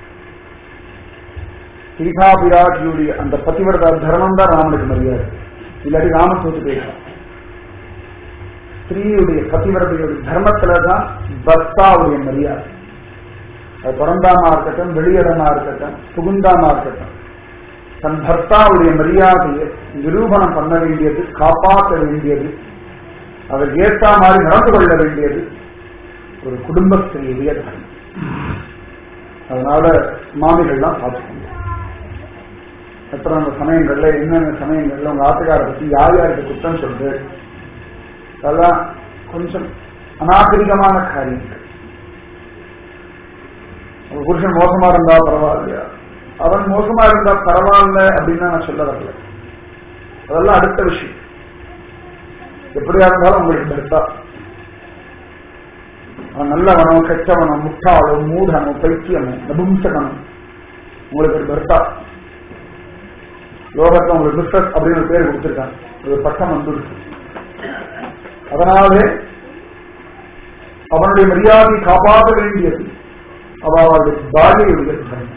சீதா பிராட்டியுடைய அந்த பதிவிரத தர்மம் தான் ராமனுக்கு மரியாதை இல்லாட்டி ராமன் தோத்து போயிட்டான் ஸ்திரீயுடைய பதிவிரதையுடைய தர்மத்துல தான் பர்த்தாவுடைய மரியாதை அது பிறந்தாமா இருக்கட்டும் வெளியிடமா இருக்கட்டும் புகுந்தாமா இருக்கட்டும் தன் பர்த்தாவுடைய மரியாதையை நிரூபணம் பண்ண வேண்டியது காப்பாற்ற வேண்டியது அவர் ஏற்ற மாதிரி நடந்து கொள்ள வேண்டியது ஒரு குடும்பத்தினுடைய தர்மம் அதனால மாமிகள்லாம் பார்த்துக்கணும் அப்புறம் அந்த சமயங்கள்ல என்னென்ன சமயங்கள்ல உங்க ஆத்துக்கார பத்தி யார் யாருக்கு குற்றம் சொல்றது அதெல்லாம் கொஞ்சம் அநாகரிகமான காரியங்கள் உங்க புருஷன் மோசமா இருந்தா பரவாயில்லையா அவன் மோசமா இருந்தா பரவாயில்ல அப்படின்னு நான் சொல்ல வரல அதெல்லாம் அடுத்த விஷயம் எப்படியா இருந்தாலும் உங்களுக்கு பெருத்தா அவன் நல்லவனோ கெட்டவனோ முட்டாளோ மூடனோ பைத்தியமோ நபும்சகனோ உங்களுக்கு ஒரு பெருத்தா லோகத்துல உங்களுக்கு மிஸ்டர் அப்படின்னு ஒரு பேர் கொடுத்திருக்காங்க ஒரு பட்டம் வந்துருக்கு அதனாலே அவனுடைய மரியாதையை காப்பாற்ற வேண்டியது அவளுடைய பாரியையுடைய தர்மம்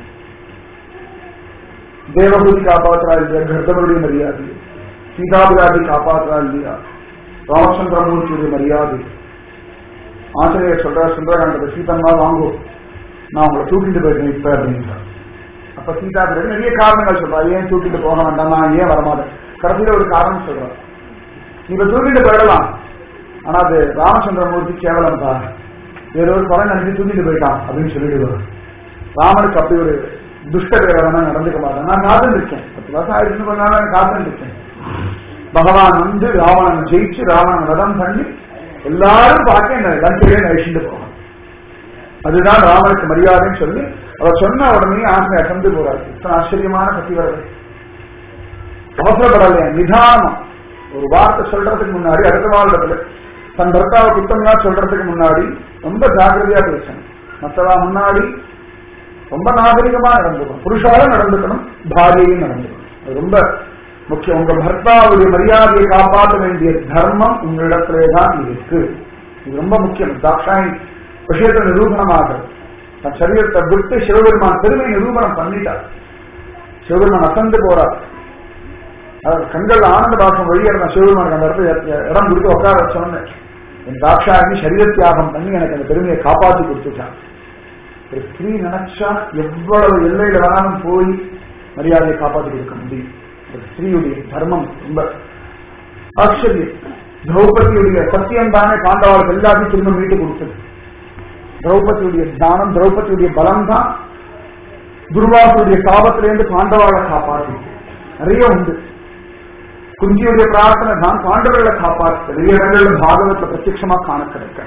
தேவபூதி காப்பாற்றா இல்லையா கர்தவருடைய மரியாதை சீதாபிராதி காப்பாற்றா இல்லையா ராமச்சந்திரமூர்த்தியுடைய மரியாதை ஆசிரியர் சொல்ற சுந்தரகாண்டத்தை சீதம்மா வாங்கும் நான் உங்களை தூக்கிட்டு போயிட்டேன் இப்ப அப்படின்றார் அப்ப சீதா பிராட்டி நிறைய காரணங்கள் சொல்றா ஏன் தூக்கிட்டு போக வேண்டாம் நான் ஏன் வரமாட்டேன் கடைசியில ஒரு காரணம் சொல்றார் நீங்க தூக்கிட்டு போயிடலாம் ஆனா அது ராமச்சந்திரமூர்த்தி கேவலம் தான் வேற ஒரு கொலை நினைச்சு தூக்கிட்டு போயிட்டான் அப்படின்னு சொல்லிடுவார் ராமனுக்கு அப்படி ஒரு துஷ்ட பேரவனா நடந்துக்க மாட்டேன் நான் காத்துருக்கேன் பத்து வருஷம் ஆயிடுச்சு கொஞ்ச நாள் காத்துருக்கேன் பகவான் வந்து ராவணன் ஜெயிச்சு ராவணன் வதம் பண்ணி எல்லாரும் பார்க்க என்ன லங்கையிலே அழிச்சுட்டு போகணும் அதுதான் ராமனுக்கு மரியாதைன்னு சொல்லி அவர் சொன்ன உடனே ஆசை அசந்து போறாரு இத்தனை ஆச்சரியமான பத்திவர்கள் அவசரப்படலையா நிதானம் ஒரு வார்த்தை சொல்றதுக்கு முன்னாடி அடுத்த வாழ்றதுல தன் பர்த்தாவை குத்தம்லாம் சொல்றதுக்கு முன்னாடி ரொம்ப ஜாக்கிரதையா பேசணும் மற்றவா முன்னாடி ரொம்ப நாகரிகமா நடந்துக்கணும் புருஷாலும் நடந்துக்கணும் பாரியையும் நடந்துக்கணும் அது ரொம்ப முக்கியம் உங்க பர்த்தாவுடைய மரியாதையை காப்பாற்ற வேண்டிய தர்மம் உங்களிடத்திலே தான் இருக்கு இது ரொம்ப முக்கியம் தாக்ஷாயி விஷயத்தை நிரூபணமாக தன் சரீரத்தை விட்டு சிவபெருமான் பெருமை நிரூபணம் பண்ணிட்டார் சிவபெருமான் அசந்து போறார் அவர் கண்கள் ஆனந்த பாசம் வெளியேற சிவபெருமானுக்கு அந்த இடத்துல இடம் கொடுத்து உட்கார வச்சோன்னு என் தாட்சாயி சரீர தியாகம் பண்ணி எனக்கு அந்த பெருமையை காப்பாற்றி கொடுத்துட்டான் ஒரு ஸ்திரீ நினைச்சா எவ்வளவு எல்லையில வேணாலும் போய் மரியாதையை காப்பாற்றி கொடுக்க முடியும் ஒரு ஸ்திரீயுடைய தர்மம் ரொம்ப ஆச்சரியம் திரௌபதியுடைய சத்தியம் தானே பாண்டவாளுக்கு எல்லாத்தையும் திரும்ப மீட்டு கொடுத்தது திரௌபதியுடைய தானம் திரௌபதியுடைய பலம் தான் துர்வாசுடைய சாபத்திலிருந்து பாண்டவாளை காப்பாற்றி நிறைய உண்டு குஞ்சியுடைய பிரார்த்தனை தான் பாண்டவர்களை காப்பாற்று நிறைய இடங்கள்ல பாகவத்துல பிரத்யட்சமா காண கிடைக்க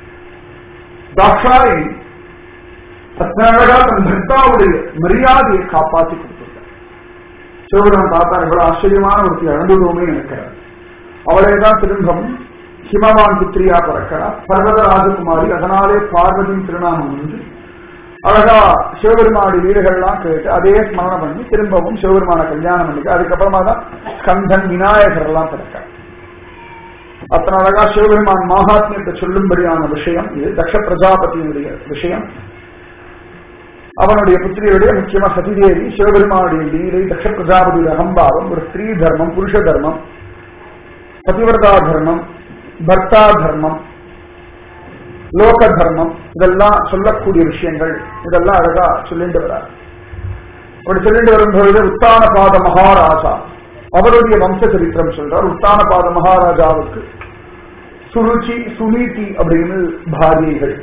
தாட்சாயி அத்தனழகா தன் பக்தாவுடைய மரியாதையை காப்பாற்றி கொடுத்துட்டார் சிவபுரம் பார்த்தா இவ்வளவு ஆச்சரியமான ஒரு இழந்துடுவோமே நினைக்கிறார் அவளே தான் திரும்பம் ஹிமவான் புத்திரியா பிறக்கிறார் பர்வத ராஜகுமாரி அதனாலே பார்வதியின் திருநாமம் வந்து அழகா சிவபெருமானுடைய வீடுகள்லாம் கேட்டு அதே ஸ்மரணம் பண்ணி திரும்பவும் சிவபெருமான கல்யாணம் பண்ணிக்க அதுக்கப்புறமா தான் ஸ்கந்தன் விநாயகர் எல்லாம் பிறக்க அத்தனை அழகா சிவபெருமான் மகாத்மியத்தை சொல்லும்படியான விஷயம் இது தக்ஷ பிரஜாபதியினுடைய விஷயம் அவனுடைய புத்திரியுடைய முக்கியமா சதிதேவி சிவபெருமானுடைய லீலை தக்ஷ பிரஜாபதியுடைய அகம்பாவம் ஒரு ஸ்திரீ தர்மம் புருஷ தர்மம் பதிவிரதா தர்மம் பர்த்தா தர்மம் லோக தர்மம் இதெல்லாம் சொல்லக்கூடிய விஷயங்கள் இதெல்லாம் அழகா சொல்லிட்டு வரார் அப்படி சொல்லிட்டு வரும்பொழுது உத்தானபாத மகாராஜா அவருடைய வம்ச சரித்திரம் சொல்றார் உத்தானபாத மகாராஜாவுக்கு சுருச்சி சுனீதி அப்படின்னு பாரியைகள்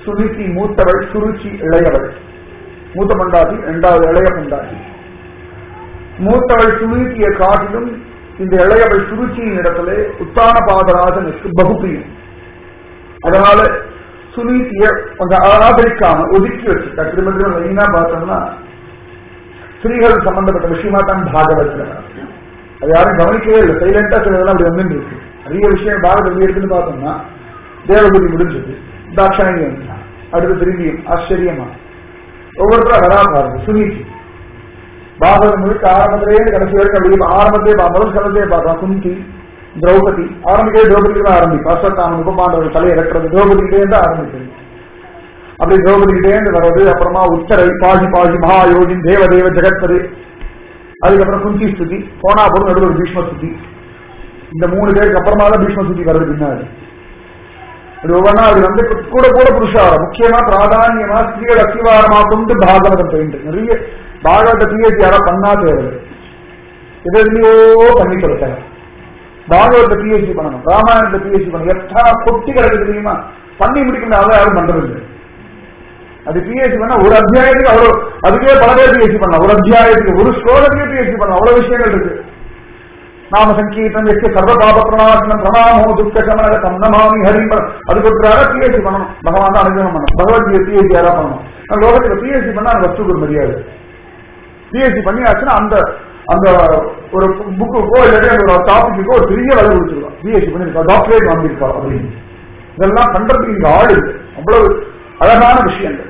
சுனிதி மூத்தவள் சுருச்சி இளையவள் மூத்த பண்டாதி இரண்டாவது இளைய பண்டாதி மூத்தவள் சுனிதியை காட்டிலும் இந்த இளையவள் சுருச்சியின் இடத்துல உத்தான பாதராஜனுக்கு பகுப்பிரியம் அதனால சுனீதிய கொஞ்சம் ஆதரிக்காம ஒதுக்கி வச்சுட்டா திரும்ப திரும்ப லைனா பார்த்தோம்னா ஸ்திரீகள் சம்பந்தப்பட்ட விஷயமா தான் பாகவத்துல அது யாரும் கவனிக்கவே இல்லை சைலண்டா சிலதெல்லாம் அப்படி வந்து இருக்கு நிறைய விஷயம் பாகவதம் இருக்குன்னு பார்த்தோம்னா தேவபதி முடிஞ்சது தாட்சாயணி வந்துட்டான் அடுத்து திரும்பியும் ஆச்சரியமா ஒவ்வொருத்தரா வரா பாருங்க சுனீதி பாகவதம் முழுக்க ஆரம்பத்திலேயே கடைசி வரைக்கும் அப்படி ஆரம்பத்திலே பா- முதல் கலத்தையே பார்க்கலாம் குந்தி திரௌபதி ஆரம்பிக்கவே திரௌபதிக்கு தான் ஆரம்பிக்கும் அஸ்வத்தாமன் உபமாண்டவர் தலையை இறக்குறது திரௌபதிக்கிட்டே இருந்து ஆரம்பிக்கிறது அப்படி திரௌபதிக்கிட்டே இருந்து வர்றது அப்புறமா உத்தரை பாஜி பாஜி மகாயோகின் தேவதேவ ஜெகத்பதி அதுக்கப்புறம் குந்தி ஸ்துதி போனா போதும் நடுவில் ஒரு பீஷ்ம ஸ்துதி இந்த மூணு பேருக்கு அப்புறமா தான் பீஷ்ம ஸ்துதி வருது பின்னாடி இது ஒவ்வொன்றா அது வந்து கூட கூட புருஷாரம் முக்கியமா பிராதானியமா ஸ்திரீகள் அசிவாரமா கொண்டு பாகவதம் பயின்று நிறைய பாகவத பிஎஸ்சி யாரா பண்ணா தேவை எதையோ பண்ணி கொடுத்தாங்க பாகவத பிஎஸ்சி பண்ணணும் ராமாயணத்தை பிஎஸ்சி பண்ணணும் எத்தனை கொட்டி கிடக்கு தெரியுமா பண்ணி முடிக்கணும் அதை யாரும் பண்றதில்லை அது பிஎஸ்சி பண்ணா ஒரு அத்தியாயத்துக்கு அவ்வளோ அதுக்கே பல பேர் பிஎஸ்சி பண்ணலாம் ஒரு அத்தியாயத்துக்கு ஒரு ஸ்லோகத்துக்கே பிஎஸ்சி பண்ணலாம் அவ்வளவு விஷயங்கள் இருக்கு நாம சங்கீர்த்தம் எஸ்ய சர்வ பாப பிரணாசனம் பிரணாமோ துக்க சமன தம் நமாமி ஹரி அதுக்கு ஒரு யாரா பிஎஸ்சி பண்ணணும் பகவான் தான் அனுகிரகம் பண்ணணும் பகவத்கீதை பிஎஸ்சி யாரா பண்ணணும் நம்ம லோகத்துல பிஎஸ்சி பண்ணா அந்த வஸ்துக்கு ஒரு மரியாதை பிஎஸ்சி பண்ணியாச்சுன்னா அந்த அந்த ஒரு புக்குக்கோ இல்லாட்டி அந்த ஒரு டாபிக்கோ ஒரு பெரிய விலை கொடுத்துருக்கோம் பிஎஸ்சி பண்ணிருக்கா டாக்டரேட் வாங்கியிருக்கா அப்படின்னு இதெல்லாம் பண்றதுக்கு இங்க ஆள் இருக்கு அவ்வளவு அழகான விஷயங்கள்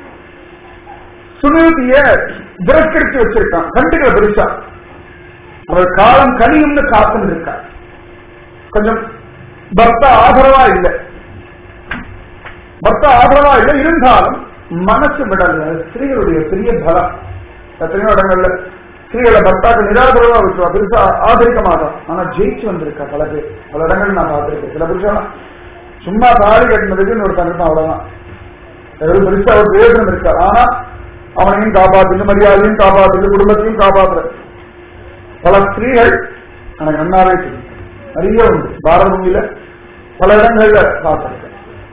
சுனிதிய திரஸ்கரித்து வச்சிருக்கான் கண்டுகளை பெருசா அவள் காலம் கனியும்னு காத்துன்னு இருக்கா கொஞ்சம் பர்த்தா ஆதரவா இல்லை பர்த்தா ஆதரவா இல்லை இருந்தாலும் மனசு விடல ஸ்திரீகளுடைய பெரிய பலம் எத்தனையோ இடங்கள்ல ஸ்திரீகளை பர்த்தாக்கு நிராதரவா விட்டுருவா பெருசா ஆதரிக்க மாட்டான் ஆனா ஜெயிச்சு வந்திருக்கா பல பேர் பல இடங்கள் நான் பார்த்திருக்கேன் சில புருஷன் சும்மா தாலி கட்டினதுக்கு இன்னொருத்தன் இருப்பான் அவ்வளவுதான் ஏதாவது பெருசா ஒரு பிரயோஜனம் இருக்கா ஆனா அவனையும் காப்பாத்துட்டு மரியாதையும் காப்பாத்துட்டு குடும்பத்தையும் காப்பாத்துற பல ஸ்திரீகள் எனக்கு நன்னாவே தெரியும் நிறைய உண்டு பாரத பூமியில பல இடங்கள்ல பார்த்திருக்கேன்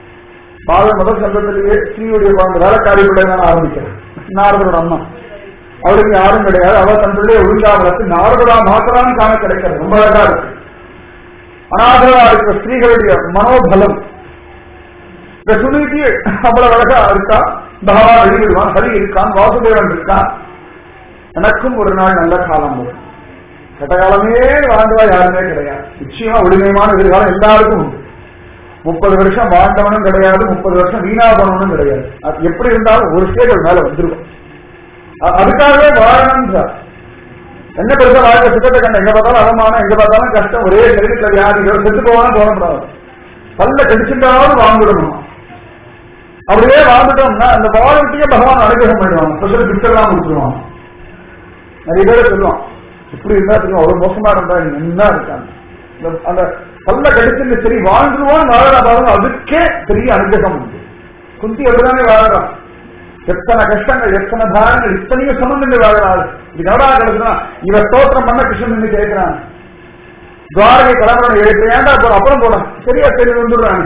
பாரத முதல் சங்கத்திலேயே ஸ்ரீயுடைய குழந்தை வேலைக்காரி கூட நான் ஆரம்பிக்கிறேன் நாரதரோட அம்மா அவளுக்கு யாரும் கிடையாது அவள் தன் பிள்ளையை ஒழுங்கா வளர்த்து நாரதரா மாத்திரான்னு காண கிடைக்கிறது ரொம்ப அழகா இருக்கு அனாதரவா இருக்கிற ஸ்திரீகளுடைய மனோபலம் இந்த சுனிதி அவ்வளவு அழகா இருக்கா பகவான் வெளியிடுவான் ஹரி இருக்கான் வாசுதேவன் இருக்கான் எனக்கும் ஒரு நாள் நல்ல காலம் வரும் கெட்ட காலமே வாழ்ந்தவா யாருமே கிடையாது நிச்சயமா ஒளிமயமான எதிர்காலம் எல்லாருக்கும் உண்டு முப்பது வருஷம் வாழ்ந்தவனும் கிடையாது முப்பது வருஷம் வீணா போனவனும் கிடையாது அது எப்படி இருந்தாலும் ஒரு ஸ்டேஜ் மேல வந்துருக்கும் அ- அதுக்காகவே வாழணும் சார் என்ன பெருசா வாழ்க்கை சுத்தத்தை கண்ட எங்க பார்த்தாலும் அவமானம் எங்க பார்த்தாலும் கஷ்டம் ஒரே நெருக்கல வியாதிகள் செத்து போவான்னு தோணப்படாது பல்ல கடிச்சுட்டாவது வாழ்ந்துடணும் அப்படியே வாழ்ந்துட்டோம்னா அந்த வாழ்க்கையே பகவான் அனுகிரகம் பண்ணிடுவாங்க ஸ்பெஷல் கிஃப்ட் எல்லாம் கொடுத்துருவாங்க நிறைய பேர் சொல்லுவான் இப்படி இருந்தா தெரியும் அவ்வளவு மோசமா இருந்தா இங்க என்ன இருக்காங்க இந்த- அந்த பல்ல கடிச்சு சரி வாழ்ந்துருவான் வாழறா பாருங்க அதுக்கே பெரிய அனுகிரகம் உண்டு குந்தி அப்படிதானே வாழறான் எத்தனை கஷ்டங்கள் எத்தனை தாரங்கள் இத்தனையும் சுமந்து வாழறாள் இது கவடா கிடக்குனா இவ ஸ்தோத்திரம் பண்ண கிருஷ்ணன் நின்று கேட்கிறான் துவாரகை கிளம்புறோம் எழுத்து ஏன்டா போற அப்புறம் போலாம் சரியா சரி வந்துடுறாங்க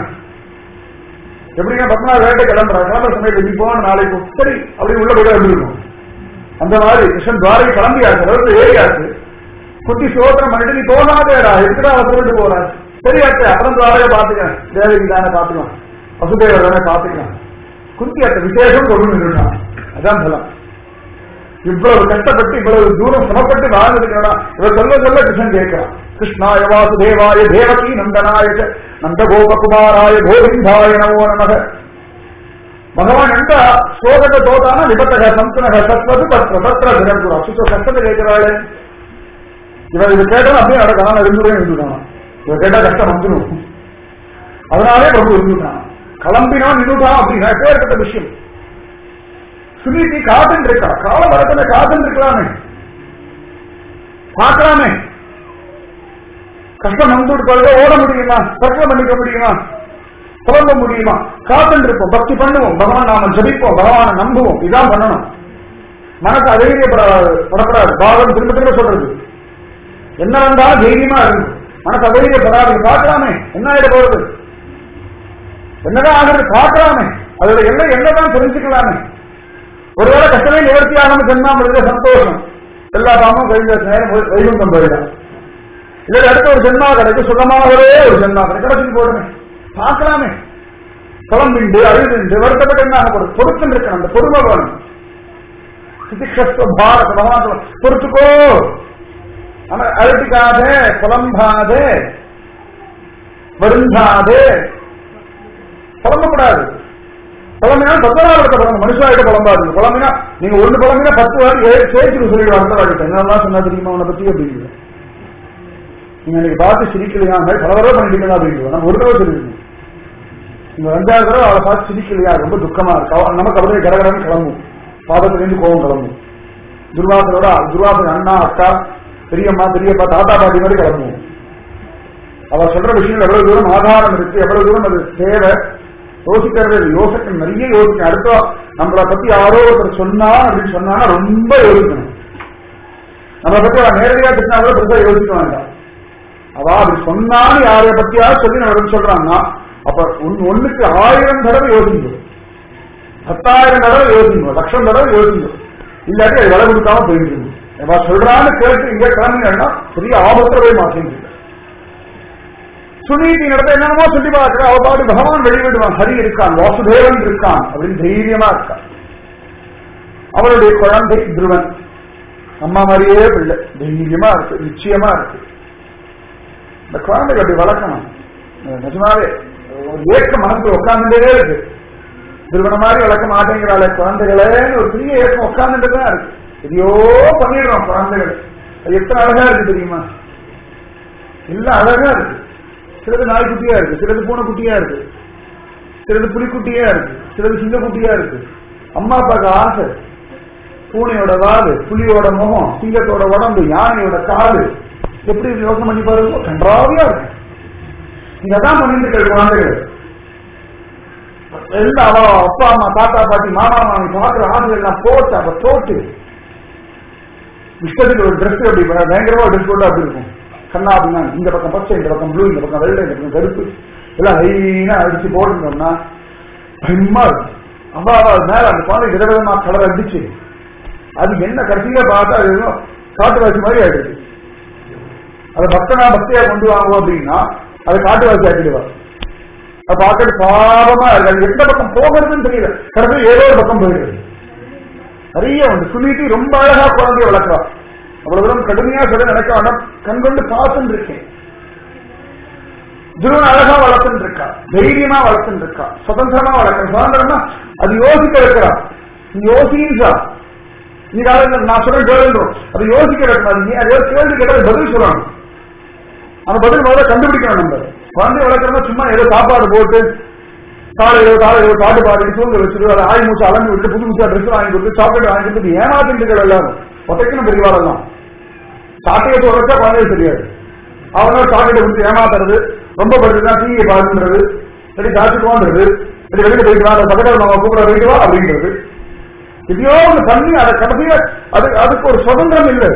எப்படிங்க பத்து நாள் வேட்டை கிளம்புறாங்க கிளம்புற சமயத்தில் நீ போன நாளைக்கு போ. சரி அப்படி உள்ள போய் வந்துருக்கோம் அந்த மாதிரி கிருஷ்ணன் துவாரகை கிளம்பியாச்சு அதாவது ஏறியாச்சு குட்டி சோதனம் பண்ணிட்டு நீ போகாதேடா எதுக்குடா அவசரப்பட்டு போற சரி அத்தை அப்புறம் துவாரகை பாத்துக்கிறேன் தேவகி தானே பாத்துக்கலாம் வசுதேவர் தானே பாத்துக்கலாம் குந்தி அத்தை விசேஷம் கொண்டு நின்றுட்டான் அதான் பலம் இவ்வளவு கஷ்டப்பட்டு இவ்வளவு தூரம் சிரமப்பட்டு வாழ்ந்துருக்கா இவர் சொல்ல சொல்ல கிருஷ்ணன் கேட்கிறான் கிருஷ்ணாய வாசுதேவாய தேவகி நந்தனாய ச நந்த கோபகுமாராய கோவிந்தாய நமோ நமக பகவான் எந்த சோகத்தை தோத்தான விபத்தக சந்தனக சத்வது தத்ர தத்ர ஜெகத்குரா சுத்த கஷ்டத்தை கேட்கிறாளே இவன் இது கேட்டாலும் அப்படியே நடக்கலாம் இருந்துடே இருந்துட்டான் இவன் கேட்டா கஷ்டம் வந்துடும் அதனாலே பிரபு இருந்துட்டான் கிளம்பினா நின்றுட்டான் அப்படின்னா பேர்பட்ட விஷயம் சுனிதி காத்துட்டு இருக்கா காலம் வரத்துல காத்துட்டு இருக்கலாமே பார்க்கலாமே கஷ்டம் வந்து பிறகு ஓட முடியுமா தற்கொலை பண்ணிக்க முடியுமா புலம்ப முடியுமா காத்துட்டு இருப்போம் பக்தி பண்ணுவோம் பகவான் நாம ஜபிப்போம் பகவானை நம்புவோம் இதான் பண்ணணும் மனசு அதைரியப்படாது படப்படாது பாகம் திரும்ப திரும்ப சொல்றது என்ன வந்தாலும் தைரியமா இருக்கும் மனசு அதைரியப்படாது பார்க்கலாமே என்ன ஆயிட போறது என்னதான் ஆகுறது பார்க்கலாமே அதோட எல்லாம் என்னதான் தெரிஞ்சுக்கலாமே ஒருவேளை கஷ்டமே நிவர்த்தி ஆகாம ஜென்மா முடிஞ்ச சந்தோஷம் எல்லா பாமும் கழிஞ்ச நேரம் போய் வைகுந்தம் போயிடலாம் இல்லை அடுத்த ஒரு ஜென்மா கிடைக்கும் சுகமாகவே ஒரு ஜென்மா கிடைக்கும் கிடைச்சிட்டு போடுமே பார்க்கலாமே குழம்பிண்டு அழுதுண்டு வருத்தப்பட்டு என்ன ஆகப்படும் பொறுத்து இருக்கணும் அந்த பொறுமை வேணும் சிதிக்ஷஸ்வ பாரத பகவான் சொல்ல, பொறுத்துக்கோ ஆனா அழுட்டிக்காதே புலம்பாதே வருந்தாதே புலம்பக்கூடாது புலம்பினா பத்மநாபத்தை புலம்பு மனுஷாகிட்ட புலம்பாது புலம்பினா நீங்க ஒண்ணு புலம்பினா பத்து வாட்டி சேர்த்து சொல்லிடுவாங்க அடுத்த என்னெல்லாம் சொன்னா தெரியுமா உன்னை பத்தி அப்படிங்கிறது நீங்க இன்னைக்கு பார்த்து சிரிக்கலையா அந்த மாதிரி பல தடவை பண்ணிட்டீங்க அப்படிங்கிறது நம்ம ஒரு தடவை சொல்லிருக்கோம் இந்த ரெண்டாவது தடவை அவளை பார்த்து சிரிக்கலையா ரொம்ப துக்கமா இருக்கு அவ- நமக்கு அப்படியே கடகடன்னு கிளம்பும் பாதத்திலேருந்து கோவம் கிளம்பும் துர்வாசனோட துர்வாசன் அண்ணா அக்கா பெரியம்மா பெரியப்பா தாத்தா பாட்டி மாதிரி கிளம்புவோம் அவ சொல்ற விஷயம் எவ்வளவு தூரம் ஆதாரம் இருக்கு எவ்வளவு தூரம் அது தேவை யோசிக்கிறது இல்லை. யோசிக்க நிறைய யோசிக்கணும் அடுத்த நம்மளை பத்தி யாரோ ஒருத்தர் சொன்னா அப்படின்னு சொன்னா ரொம்ப யோசிக்கணும் நம்மளை பத்தி அவ நேரடியா திட்டினா கூட பெருசா யோசிக்க வேண்டாம் அவ அப்படி சொன்னான்னு யாரைய பத்தியாவது சொல்லி நம்ம சொல்றாங்கன்னா அப்ப ஒன்னு- ஒண்ணுக்கு ஆயிரம் தடவை யோசிக்கும் பத்தாயிரம் தடவை யோசிக்கும் லட்சம் தடவை யோசிக்கும் இல்லாட்டி அது விலை கொடுக்காம போயிட்டு அவ சொல்றான்னு கேட்டு இங்க கிளம்பினா பெரிய ஆபத்துல போய் மாற்றிட்டு சுனீதி நடத்த என்னென்னமோ சொல்லி பார்க்கிற அவ பாட்டு பகவான் வெளிவிடுவான் ஹரி இருக்கான் வாசுதேவன் இருக்கான் அப்படின்னு தைரியமா இருக்கான் அவளுடைய குழந்தை துருவன் அம்மா மாதிரியே பிள்ளை தைரியமா இருக்கு நிச்சயமா இருக்கு இந்த குழந்தைகள் அப்படி வளர்க்கணும் அஹ் நிஜமாவே ஒரு ஏக்க மனசு உட்கார்ந்துட்டே இருக்கு திருமணம் மாதிரி வளர்க்க மாட்டேங்கிறாளே குழந்தைகளேன்னு ஒரு பெரிய ஏக்கம் உட்கார்ந்துட்டு தான் இருக்கு எதையோ பண்ணிடுறோம் குழந்தைகள் அது எத்தனை அழகா இருக்கு தெரியுமா எல்லாம் அழகா இருக்கு சிலது நாய்க்குட்டியா இருக்கு சிலது பூனைக்குட்டியா இருக்கு சிலது புலிக்குட்டியா இருக்கு சிலது சிங்கக்குட்டியா இருக்கு அம்மா அப்பாவுக்கு ஆசை பூனையோட வாது புலியோட முகம் சிங்கத்தோட உடம்பு யானையோட காது எப்படி யோசனை பண்ணி பாருங்க கன்றாவியா இருக்கு இததான் பண்ணிட்டு இருக்க குழந்தைகள் எல்லாம் அவ அப்பா அம்மா தாத்தா பாட்டி மாமா மாமி பாக்குற ஆசைகள் எல்லாம் போட்டு அப்ப போட்டு இஷ்டத்துக்கு ஒரு ட்ரெஸ் அப்படி பயங்கரமா ட்ரெஸ் போட்டு அப்படி இருக்கும் கண்ணா அப்படின்னா இந்த பக்கம் பச்சை இந்த பக்கம் ப்ளூ இந்த பக்கம் வெள்ளை இந்த பக்கம் கருப்பு எல்லாம் லைனா அடிச்சு போட்டுட்டோம்னா பயமா இருக்கும் அம்மா அவ மேல அந்த குழந்தை விதவிதமா கலர் அடிச்சு அது என்ன கடைசியில பார்த்தா அது ஏதோ காட்டுவாசி மாதிரி ஆயிடுது அதை பக்தனா பக்தியா கொண்டு வாங்குவோம் அப்படின்னா அதை காட்டுவாசி ஆக்கிடுவா அது பார்க்கறது பாவமா இருக்கு அது எந்த பக்கம் போகிறதுன்னு தெரியல கடைசி ஏதோ ஒரு பக்கம் போயிடுது நிறைய வந்து சுனிதி ரொம்ப அழகா குழந்தைய வளர்க்கிறா அவ்வளவு தூரம் கடுமையா சொல்ல நினைக்க வேண்டாம் கண் கொண்டு பார்த்துட்டு இருக்கேன் துருவன் அழகா வளர்த்துட்டு இருக்கா தைரியமா வளர்த்துட்டு இருக்கா சுதந்திரமா வளர்க்கிற சுதந்திரமா அது யோசிக்க வைக்கிறா நீ யோசிச்சா நீ காலையில் நான் சொல்ற கேள்வின்றோம் அது யோசிக்க வைக்கணும் நீ அது கேள்வி கேட்டால் பதில் சொல்லணும் அந்த பதில் முதல்ல கண்டுபிடிக்கணும் நம்ம குழந்தை வளர்க்கறதா சும்மா ஏதோ சாப்பாடு போட்டு காலையில காலையில பாட்டு பாடி தூங்க வச்சுட்டு அதை ஆய் மூச்சு அலம்பி விட்டு புது புதுசா ட்ரெஸ் வாங்கி கொடுத்து சாக்லேட் வாங்கி கொடுத்து ஏமாத்திட்டு எல்லாரும் ஒத்தைக்கணும் பெரியவாளெல்லாம் சாட்டையை சொல்றதா குழந்தைய தெரியாது அவங்க சாக்லேட்டை கொடுத்து ஏமாத்துறது ரொம்ப படிச்சுதான் டிவியை பார்த்துன்றது சரி காய்ச்சிட்டு வாங்கிறது சரி வெளியில போயிட்டு வா அந்த பக்கத்தில் நம்ம கூப்பிட போயிட்டு வா அப்படின்றது எதையோ ஒன்று பண்ணி அதை கடைசியில அது அதுக்கு ஒரு சுதந்திரம் இல்லை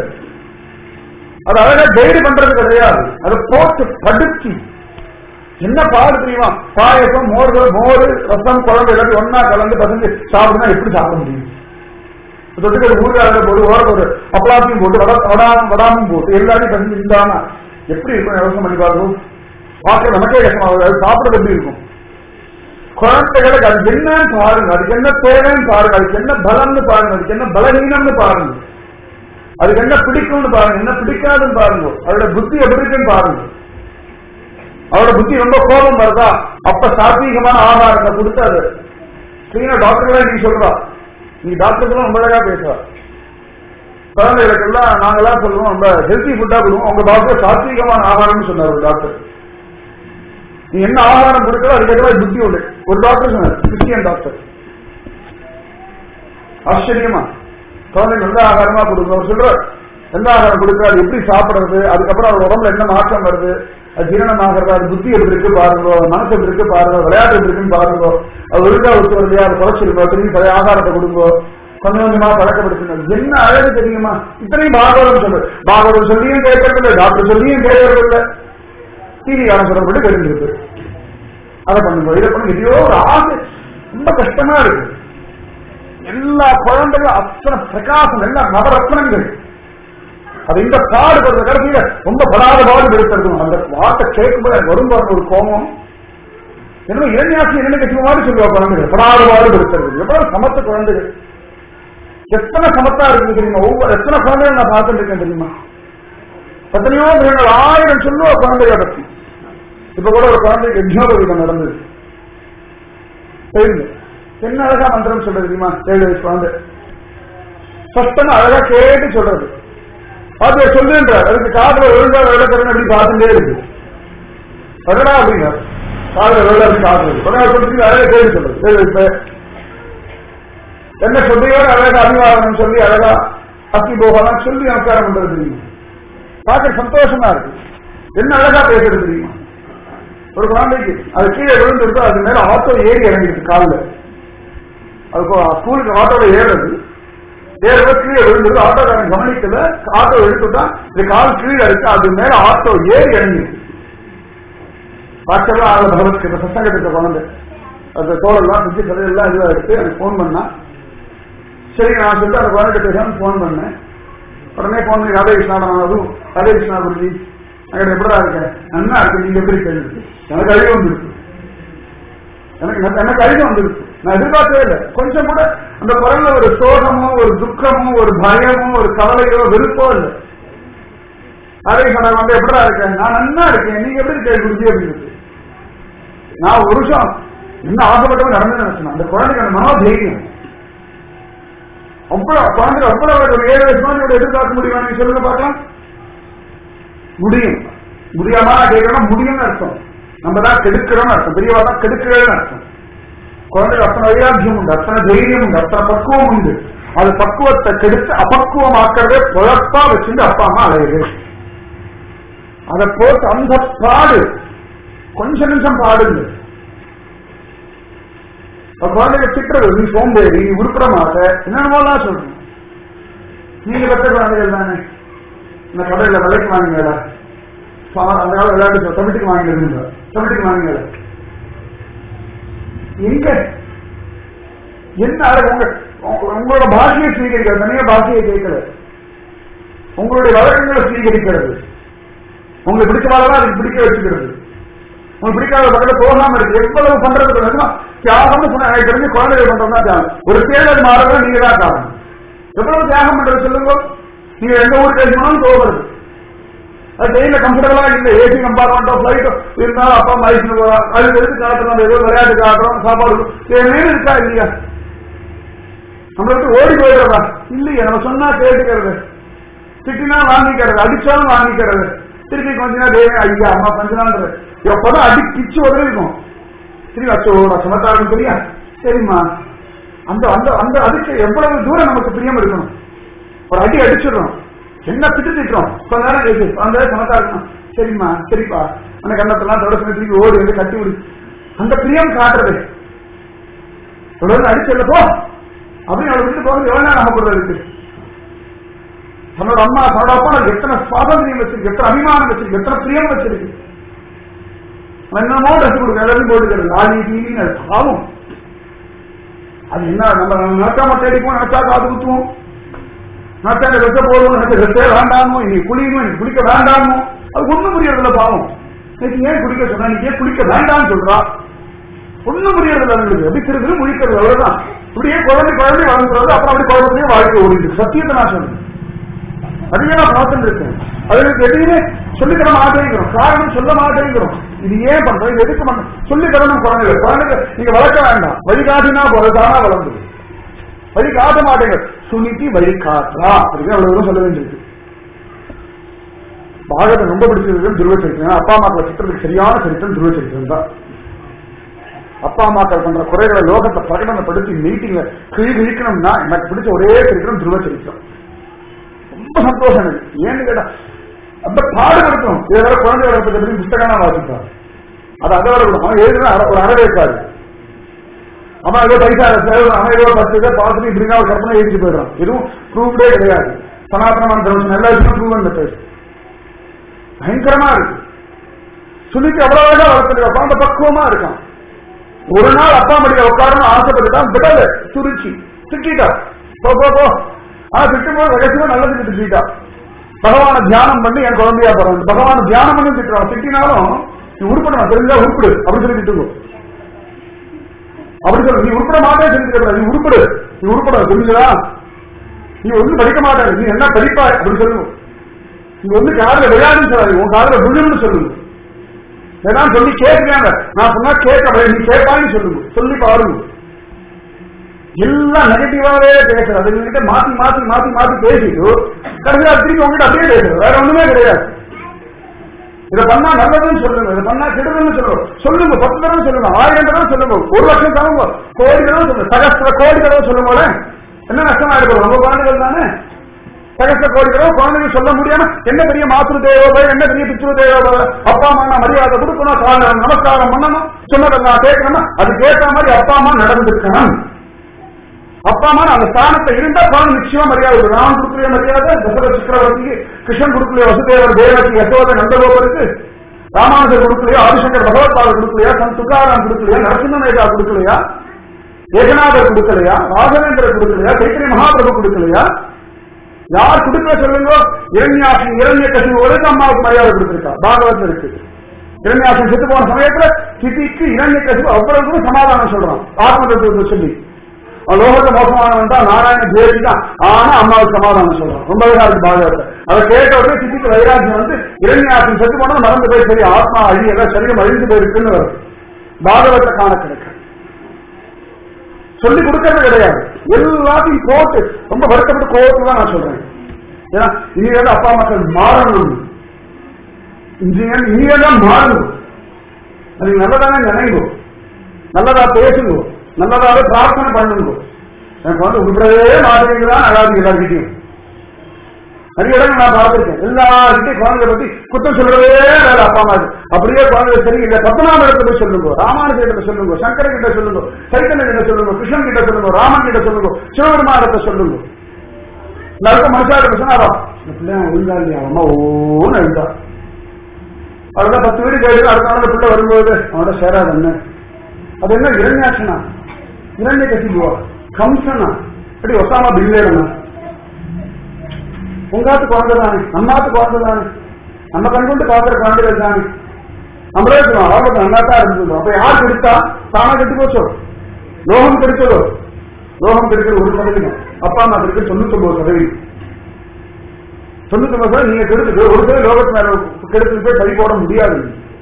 அது அழகா கைடு பண்றது கிடையாது அதை போட்டு படுத்தி என்ன பாடு தெரியுமா பாயசம் மோர் மோர் ரசம் குழம்பு எல்லாத்தையும் ஒன்னா கலந்து பசங்க சாப்பிடுனா எப்படி சாப்பிட முடியும் தொட்டுக்கிற ஊருக்காரங்க போட்டு ஓர போட்டு அப்பளாத்தையும் போட்டு வட வடாமும் வடாமும் போட்டு எல்லாத்தையும் பசங்க இருந்தாம எப்படி இருக்கும் யோசனை பண்ணி பார்க்கும் பார்க்க நமக்கே கஷ்டமாகுது அது சாப்பிடுறது எப்படி இருக்கும் குழந்தைகளுக்கு அது என்னன்னு பாருங்க அதுக்கு என்ன தேவைன்னு பாருங்க அதுக்கு என்ன பலம்னு பாருங்க அதுக்கு என்ன பலவீனம்னு பாருங்க அதுக்கு என்ன பிடிக்கும்னு பாருங்க என்ன பிடிக்காதுன்னு பாருங்க அதோட புத்தி எப்படி இருக்குன்னு பாருங்க அவரோட புத்தி ரொம்ப கோபம் வருதா அப்ப சாத்வீகமான ஆகாரத்தை கொடுத்து அது ஸ்ரீனா டாக்டர்களே நீ சொல்றா நீ டாக்டர்கள் ரொம்ப அழகா பேசுறா குழந்தைகளுக்கு எல்லாம் நாங்கெல்லாம் சொல்லுவோம் ரொம்ப ஹெல்த்தி ஃபுட்டா கொடுவோம் உங்க டாக்டர் சாத்வீகமான ஆகாரம்னு சொன்னார் ஒரு டாக்டர் நீ என்ன ஆகாரம் கொடுக்கறோ அதுக்கேற்ற மாதிரி புத்தி உண்டு ஒரு டாக்டர் சொன்னார் கிறிஸ்டியன் டாக்டர் ஆச்சரியமா குழந்தைங்க எந்த ஆகாரமா கொடுக்கணும் அவர் சொல்றார் எந்த ஆகாரம் கொடுக்குற அது எப்படி சாப்பிடுறது அதுக்கப்புறம் அவர் உடம்புல என்ன மாற்றம் வருது அது ஜீரணம் ஆகிறது அது புத்தி எப்படி இருக்கு பாருங்க அது மனசு எப்படி இருக்கு பாருங்க விளையாட்டு எப்படி இருக்குன்னு பாருங்க அது ஒழுங்கா ஒத்து வரலையா அது குறைச்சிருக்கோ திரும்பி பழைய ஆகாரத்தை கொடுங்கோ கொஞ்சம் கொஞ்சமா பழக்கப்படுத்துங்க என்ன அழகு தெரியுமா இத்தனையும் பாகவதம் சொல்லு பாகவதம் சொல்லியும் கேட்கறது இல்லை டாக்டர் சொல்லியும் கேட்கறது இல்லை டிவி காலம் சொல்லப்பட்டு தெரிஞ்சிருக்கு அதை பண்ணுங்க இதை பண்ணுங்க எதையோ ஒரு ஆசை ரொம்ப கஷ்டமா இருக்கு எல்லா குழந்தைகளும் அத்தனை பிரகாசம் எல்லாம் நவரத்னங்கள் அது இந்த பாடுபடுற கடைசியில ரொம்ப படாத பாடு எடுக்கிறது அந்த வார்த்தை கேட்கும்போது எனக்கு வரும் பாருங்க ஒரு கோபம் என்ன இளைஞாசி என்ன கட்சி மாதிரி சொல்லுவா குழந்தைகள் படாத பாடு எடுக்கிறது எவ்வளவு சமத்த குழந்தைகள் எத்தனை சமத்தா இருக்கு தெரியுமா ஒவ்வொரு எத்தனை குழந்தைகள் நான் பார்த்துட்டு இருக்கேன் தெரியுமா எத்தனையோ பிள்ளைகள் ஆயிரம் சொல்லுவா குழந்தைகளை பத்தி இப்ப கூட ஒரு குழந்தைக்கு யஜ்னோபவீதம் நடந்தது தெரியுது என்ன அழகா மந்திரம் சொல்றது தெரியுமா ஏழு வயசு குழந்தை சத்தம் அழகா கேட்டு சொல்றது அது சொல்லுன்றார் அதுக்கு காதுல ஒழுங்கா விளக்கறன்னு அப்படி பார்த்துட்டே இருக்கு அதடா அப்படிங்க காதுல வெள்ள அப்படி காதுல கொஞ்சம் சொல்லி அழகா கேட்டு சொல்றது ஏழு வயசு என்ன சொல்றியோட அழகா அபிவாதனம் சொல்லி அழகா அத்தி போகலாம் சொல்லி நமஸ்காரம் பண்றது தெரியுமா பார்க்க சந்தோஷமா இருக்கு என்ன அழகா பேசுறது தெரியுமா ஒரு குழந்தைக்கு அது கீழே விழுந்துருக்கு அது மேல ஆட்டோ ஏறி இறங்கிருக்கு காலில் அது ஸ்கூலுக்கு ஆட்டோல ஏறுறது ஏறுறது கீழே விழுந்துருக்கு ஆட்டோக்காரன் கவனிக்கல ஆட்டோ எடுத்துட்டா இது கால் கீழே இருக்கு அது மேல ஆட்டோ ஏறி இறங்கிருக்கு பாக்கெல்லாம் ஆகல பகவத்கீதை சத்தங்கத்துக்கு குழந்தை அந்த தோலெல்லாம் சுற்றி சதையெல்லாம் இதுவாக எடுத்து எனக்கு ஃபோன் பண்ணா சரி நான் சொல்லிட்டு அந்த குழந்தை பேசாம ஃபோன் பண்ணேன் உடனே ஃபோன் பண்ணி ராதே கிருஷ்ணா நான் அதுவும் ராதே கிருஷ்ணா குருஜி அங்கே எப்படா இருக்கேன் நல்லா இருக்கு நீங்க எப்படி கேள்வி எனக்கு அழிவு வந்துருக்கு எனக்கு எனக்கு அழிவு வந்துருக்கு நான் எதிர்பார்க்கவே இல்லை கொஞ்சம் கூட அந்த குரல்ல ஒரு சோகமோ ஒரு துக்கமோ ஒரு பயமோ ஒரு கவலையோ வெறுப்போ இல்லை அதே சொன்ன வந்து எப்படா இருக்கேன் நான் நல்லா இருக்கேன் நீங்க எப்படி இருக்கேன் குருஜி அப்படின்னு நான் ஒரு வருஷம் என்ன ஆசைப்பட்டவங்க நடந்து நினைச்சேன் அந்த குழந்தைக்கு அந்த மனோதைரியம் அவ்வளவு குழந்தை அவ்வளவு ஒரு ஏழு வயசு மாதிரி எதிர்பார்க்க முடியுமா நீங்க சொல்லுங்க பார்க்கலாம் முடியும் முடியாம நான் கேட்கணும் முடியும்னு அர்த்தம் நம்ம தான் கெடுக்கிறோம்னு அர்த்தம் பெரியவா தான் கெடுக்கிறேன்னு அர்த்தம் குழந்தைக்கு அத்தனை வைராக்கியம் உண்டு அத்தனை தைரியம் உண்டு அத்தனை பக்குவம் உண்டு அது பக்குவத்தை கெடுத்து அபக்குவமாக்கிறதே குழப்பா வச்சுட்டு அப்பா அம்மா அலையுது அதை போட்டு அந்த பாடு கொஞ்ச நிமிஷம் பாடுங்க குழந்தைங்க திட்டுறது நீ சோம்பேறி நீ உருப்பிட மாட்ட என்னென்னமோலாம் சொல்றேன் நீங்க பெற்ற குழந்தைகள் தானே இந்த கடையில விலைக்கு வாங்கினீங்களா அந்த காலம் விளையாட்டு தமிட்டுக்கு வாங்கினது தமிட்டுக்கு வாங்கினீங்களா எங்க என்ன உங்க உங்களோட பாஷையை ஸ்வீகரிக்கிறது தனியா பாஷையை கேட்கல உங்களுடைய வழக்கங்களை ஸ்வீகரிக்கிறது உங்களுக்கு பிடிச்சவாதான் அதுக்கு பிடிக்க வச்சுக்கிறது உங்களுக்கு பிடிக்காத பக்கத்துல போகாம இருக்கு எவ்வளவு பண்றது நிஜமா தியாகம்னு சொன்னா எனக்கு தெரிஞ்சு குழந்தைகள் பண்றதுதான் தியாகம் ஒரு தேர்தல் மாறுறது நீங்க தான் காரணம் எவ்வளவு தியாகம் பண்றது சொல்லுங்க நீங்க எந்த ஊருக்கு எழுதினாலும் போகிறது அது டெய்ல கம்ஃபர்டபுளா இல்ல ஏசி கம்பார்ட்மெண்டோ பிளைட்டோ இருந்தாலும் அப்பா அம்மா ஐஸ்னு போறோம் அது எதுக்கு காட்டுறோம் ஏதோ விளையாட்டு காட்டுறோம் சாப்பாடு மேல இருக்கா இல்லையா நம்மளுக்கு ஓடி போயிடுறதா இல்லையா நம்ம சொன்னா கேட்டுக்கிறது திட்டினா வாங்கிக்கிறது அடிச்சாலும் வாங்கிக்கிறது திருப்பி கொஞ்ச நேரம் டேய் ஐயா அம்மா கொஞ்ச நாள் எப்பதான் அடி பிச்சு உதவிக்கும் திருப்பி அச்சோ சமத்தா இருக்கும் தெரியா சரிம்மா அந்த அந்த அந்த அதுக்கு எவ்வளவு தூரம் நமக்கு பிரியம் இருக்கணும் ஒரு அடி அடிச்சிடுறோம் என்ன திட்டு திட்டுறோம் கொஞ்ச நேரம் கேட்டு அந்த சமத்தா இருக்கணும் சரிம்மா சரிப்பா அந்த கண்ணத்தெல்லாம் தொடர்ச்சி திருப்பி ஓடி வந்து கட்டி விடு அந்த பிரியம் காட்டுறது தொடர்ந்து அடிச்சல போ அப்படின்னு அவளை விட்டு போகிறது எவ்வளவு நேரம் நமக்கு இருக்கு தன்னோட அம்மா தன்னோட அப்பா எனக்கு எத்தனை சுவாதந்திரியம் வச்சிருக்கு எத்தனை அபிமானம் வச்சிருக்கு எத்தனை பிரியம் வச்சிருக்கு என்னமோ ட்ரெஸ் கொடுக்க எல்லாத்தையும் போட்டுக்கிறது ஆடி டிவின்னு அது பாவம் அது என்ன நம்ம நினைக்காம தேடிப்போம் நினைச்சா காது குத்துவோம் நினைச்சா இந்த ட்ரெஸ்ஸை போடுவோம் நினைச்ச ட்ரெஸ்ஸே வேண்டாமோ இன்னைக்கு குளிக்கணும் இன்னைக்கு குளிக்க வேண்டாமோ அது ஒண்ணும் புரியறதில்ல பாவம் இன்னைக்கு ஏன் குளிக்க சொன்னா நீ ஏன் குளிக்க வேண்டாம்னு சொல்றா ஒண்ணும் புரியறதில்ல அவங்களுக்கு எப்படி திரு முழிக்கிறது அவ்வளவுதான் இப்படியே குழந்தை குழந்தை வளர்ந்துறது அப்புறம் அப்படி குழந்தையே வாழ்க்கை ஓடிட்டு சத்தியத்தை நான் சொல்றேன் அதுவே நான் பார்த்துட்டு இருக்கேன் அதுக்கு எதையுமே சொல்லித்தர மாட்டேங்கிறோம் காரணம் சொல்ல மாட்டேங்கிறோம் இது ஏன் பண்றோம் இது எதுக்கு பண்றோம் சொல்லி தரணும் குழந்தைகள் குழந்தைங்க நீங்க வளர்க்க வேண்டாம் வழிகாட்டினா போறதானா வளர்ந்து வழி காட்ட மாட்டேங்க சுனிக்கு வழி காட்டா அப்படின்னு அவ்வளவு தூரம் சொல்ல வேண்டியிருக்கு பாகத்தை ரொம்ப பிடிச்சது துருவ சரித்திரம் அப்பா அம்மாக்களை சித்திரத்துக்கு சரியான சரித்திரம் துருவ சரித்திரம் தான் அப்பா அம்மாக்கள் பண்ற குறைகளை லோகத்தை பிரகடனப்படுத்தி மீட்டிங்ல கிழி கிழிக்கணும்னா எனக்கு பிடிச்ச ஒரே சரித்திரம் துருவ சரித்திரம் ரொம்ப சந்தோஷம் எனக்கு ஏன்னு கேட்டா அந்த பாடுபடுத்தணும் ஏதாவது குழந்தை வளர்ப்பதை பற்றி புத்தகம் வாசிப்பார் அது அதை வளர்க்கணும் அவன் எழுதுனா ஒரு அறவே இருக்காது அவன் ஏதோ பைசா அவன் ஏதோ பத்து இதை பார்த்துட்டு இப்படின்னா ஒரு கற்பனை எழுதிட்டு போயிடுறான் எதுவும் ப்ரூவ்டே கிடையாது சனாதனமான தர்மம் எல்லா விஷயம் ப்ரூவ் பண்ண பேசு பயங்கரமா இருக்கு சுனிக்கு அவ்வளவு அழகா வளர்த்துருக்கா குழந்தை பக்குவமா இருக்கான் ஒரு நாள் அப்பா மடியில உட்காரணும் ஆசைப்பட்டுட்டான் விடல சுருச்சி திட்டா போ போ போ ஆனா திட்டும் போது ரகசியமா நல்லது திட்டா பகவான தியானம் பண்ணி என் குழந்தையா பிறந்து பகவான தியானம் பண்ணி திட்டுறான் திட்டினாலும் நீ உருப்படணும் தெரிஞ்சா உருப்பிடு அப்படின்னு சொல்லி திட்டுங்க அப்படி சொல்ல நீ உருப்பட மாட்டே தெரிஞ்சுக்க நீ உருப்படு நீ உருப்பட தெரிஞ்சுதா நீ ஒன்றும் படிக்க மாட்டாரு நீ என்ன படிப்பாய் அப்படின்னு சொல்லுங்க நீ வந்து காதுல விளையாடுன்னு சொல்லாது உன் காதுல விழுன்னு சொல்லுங்க ஏதாவது சொல்லி கேட்கிறாங்க நான் சொன்னா கேட்க நீ கேட்பான்னு சொல்லுங்க சொல்லி பாருங்க எல்லாம் நெகட்டிவாவே பேசுறது அது கிட்ட மாத்தி மாத்தி மாத்தி மாத்தி பேசிட்டு கடைசியா திருப்பி உங்ககிட்ட அப்படியே பேசுறது வேற ஒண்ணுமே கிடையாது இதை பண்ணா நல்லதுன்னு சொல்லுங்க இதை பண்ணா கெடுதல்னு சொல்லுங்க சொல்லுங்க பத்து தடவை சொல்லுங்க ஆயிரம் தடவை சொல்லுங்க ஒரு லட்சம் தடவை கோடி தடவை சொல்லுங்க சகஸ்திர கோடி தடவை சொல்லுங்க என்ன நஷ்டமா இருக்கும் ரொம்ப குழந்தைகள் தானே சகஸ்திர கோடி தடவை குழந்தைகள் சொல்ல முடியாம என்ன பெரிய மாத்திரு தேவை என்ன பெரிய பித்ரு தேவை அப்பா அம்மா நான் மரியாதை கொடுக்கணும் கால நமஸ்காரம் பண்ணணும் சொன்னதெல்லாம் கேட்கணும் அதுக்கு ஏற்ற மாதிரி அப்பா அம்மா நடந்துக்கணும் அப்பா அம்மா அந்த ஸ்தானத்தை இருந்தா குழந்தை நிச்சயமா மரியாதை கொடுக்கும். ராமன் கொடுக்கலைய மரியாதை தசரத சக்கரவர்த்திக்கு கிருஷ்ணன் கொடுக்கலைய வசுதேவர் தேவகி யசோத நந்தகோபருக்கு ராமானுஜர் கொடுக்கலையா ஆதிசங்கர் பகவத்பாதர் கொடுக்கலையா சன் துக்காராம் கொடுக்கலையா நரசிம்ம மேதா கொடுக்கலையா ஏகநாதர் கொடுக்கலையா ராகவேந்திரர் கொடுக்கலையா சைத்தன்ய மகாபிரபு கொடுக்கலையா யார் கொடுக்கல சொல்லுங்க இரண்யாசன் இரண்ய கசிவோடு அம்மாவுக்கு மரியாதை கொடுத்திருக்கா பாகவத்தில் இருக்கு இரண்யாசன் செத்து போன சமயத்துல சிதிக்கு இரண்ய கசிவு அவ்வளவு கூட சமாதானம் சொல்றான் ஆத்ம தத்துவத்தை சொல்லி அவன் லோகத்தை மோசமானவன் தான் நாராயண தேவி தான் ஆனா அம்மாவுக்கு சமாதானம் சொல்றான் ரொம்ப அழகா இருக்கு பாகவத்தை அதை கேட்ட உடனே சித்திக்கு வைராஜ்யம் வந்து இரண்யாசன் செத்து போனது மறந்து போய் சரி ஆத்மா அழி எல்லாம் சரீரம் அழிந்து போயிருக்குன்னு வருது பாகவத்தை காண கிடைக்கும் சொல்லி கொடுக்கறது கிடையாது எல்லாத்தையும் கோர்ட்டு ரொம்ப வருத்தப்பட்டு கோர்ட்டு தான் நான் சொல்றேன் ஏன்னா இனிதான் அப்பா மக்கள் மாறணும் இன்ஜினியர் இனிதான் மாறணும் அது நல்லதானே நினைங்கோ நல்லதா பேசுங்க நல்லதாவே பிரார்த்தனை பண்ணுங்க எனக்கு வந்து உடுறதே மாதிரி தான் அழகாது எல்லாருக்கிட்டையும் நிறைய இடங்கள் நான் பார்த்திருக்கேன் எல்லார்கிட்டையும் குழந்தைய பத்தி குத்தம் சொல்றதே வேலை அப்பா அம்மா அப்படியே குழந்தை சரி இல்ல பத்மநாப இடத்துல சொல்லுங்க ராமானுஜ கிட்ட சொல்லுங்க சங்கர கிட்ட சொல்லுங்க சைத்தன்ய கிட்ட சொல்லுங்க கிருஷ்ணன் கிட்ட சொல்லுங்க ராமன் கிட்ட சொல்லுங்க சிவபெருமானத்தை சொல்லுங்க நல்ல மனுஷாட்ட சொன்னாரா இந்த பிள்ளை ஒழுங்கா இல்லையா அம்மா ஓன்னு இருந்தா அதுதான் பத்து வீடு கேட்டு அடுத்த நாள் பிள்ளை வரும்போது அவனோட சேராது என்ன அது என்ன இரண்யாட்சனா இரண்ய கசிபுவா கம்சனா அப்படி ஒசாமா பில்லேடனா உங்காத்து குழந்தை தானே நம்மாத்து குழந்தை தானே நம்ம கண்கொண்டு பாக்குற குழந்தைகள் தானே நம்மளே சொல்லுவோம் அவங்களுக்கு நல்லாத்தான் இருந்தது அப்ப யார் கெடுத்தா தானா கெட்டு போச்சோ லோகம் கெடுத்ததோ லோகம் கெடுக்கிறது ஒரு சதவீதம் அப்பா அம்மா கெடுக்க தொண்ணூத்தி ஒன்பது சதவீதம் தொண்ணூத்தி ஒன்பது சதவீதம் நீங்க கெடுத்துட்டு ஒரு சதவீதம் லோகத்து மேல கெடுத்து போய் பறி போட முடியாது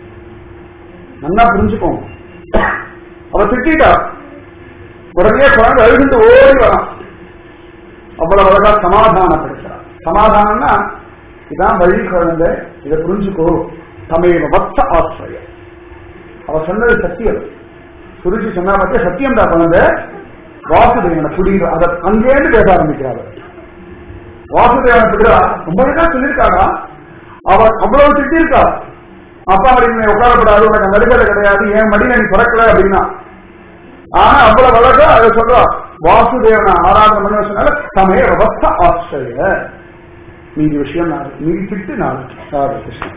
நல்லா புரிஞ்சுக்கோங்க அவ திட்டா உடனே குழந்தை அழுகிட்டு ஓடி வரான் அவ்வளவு அழகா சமாதானப்படுத்துறான் சமாதானம்னா இதான் வழி குழந்தை இதை புரிஞ்சுக்கோ தமையில வத்த ஆசிரியம் அவ சொன்னது சத்தியம் சுருச்சி சொன்னா பத்திய சத்தியம் தான் குழந்தை வாசுதேவனை புரியுது அதை அங்கேருந்து பேச ஆரம்பிக்கிறார் வாசுதேவனை புரியா ரொம்ப அழகா சொல்லியிருக்காடா அவ அவ்வளவு திட்டிருக்கா அப்பா மடியில் உட்காரப்படாது உனக்கு நடுக்கலை கிடையாது என் மடியில நீ பிறக்கல அப்படின்னா ஆனா அவ்வளவு அழகா அதை சொல்றா வாசுதேவனை ஆராதனை பண்ண சொன்னால சமய விவஸ்த ஆச்சரிய மீதி விஷயம் நாளை மீதி திட்டு நாளை ராதே கிருஷ்ணா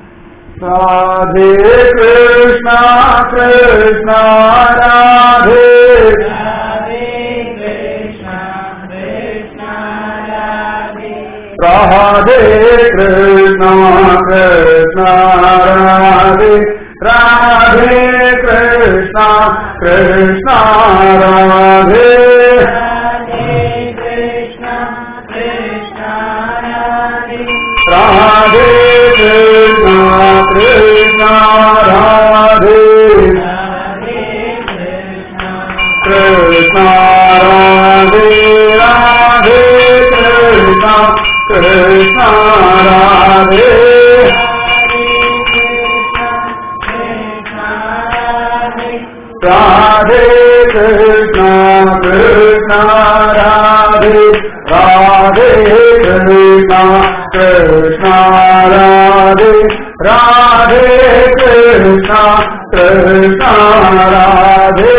ராதே கிருஷ்ணா கிருஷ்ணா ராதே ராதே கிருஷ்ணா கிருஷ்ணா ராதே ராதே கிருஷ்ணா கிருஷ்ணா ராதே ராதே கிருஷ்ணா கிருஷ்ணா ராதே கிருஷ்ணா ராதே ராதே கிருஷ்ணா கிருஷ்ணா ராதே ராதே கிருஷ்ணா கிருஷ்ணா ராதே ராதே கிருஷ்ணா கிருஷ்ணா ராதே ராதே கிருஷ்ணா கிருஷ்ணா ராதே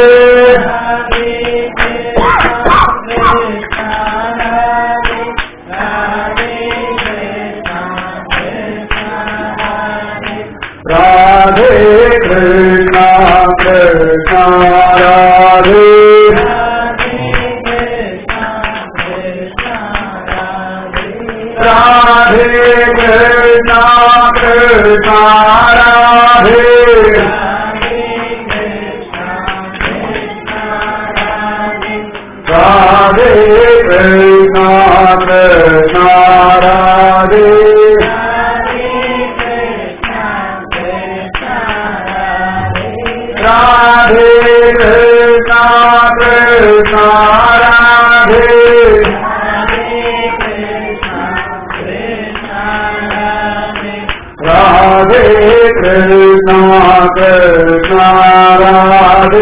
ராதே கிருஷ்ணா கிருஷ்ணா राधे कृष्णा कृष्णा राधे राधे कृष्णा कृष्णा राधे राधे कृष्णा कृष्णा राधे राधे कृष्णा कृष्णा राधे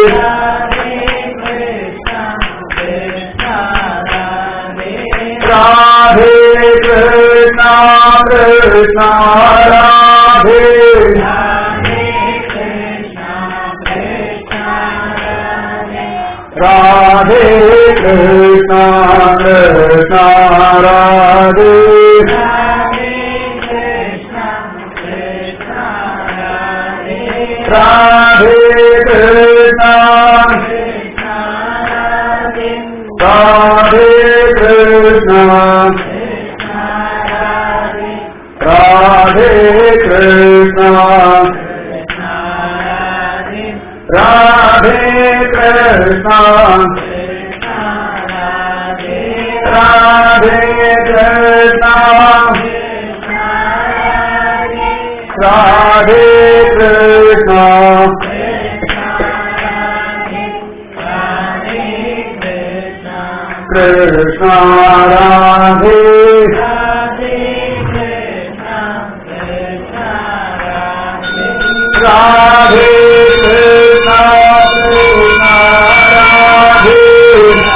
राधे कृष्णा कृष्णा राधे राधे कृष्णा कृष्णा राधे राधे कृष्णा राधे कृष्णा राधे कृष्णा राधे कृष्णा राधे कृष्णा राधे कृष्णा कृष्णा राधे राधे कृष्णा कृष्णा राधे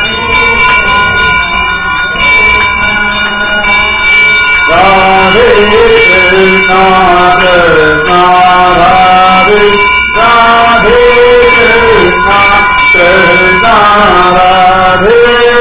राधे कृष्णा कृष्णा राधे राधे कृष्णा कृष्णा राधे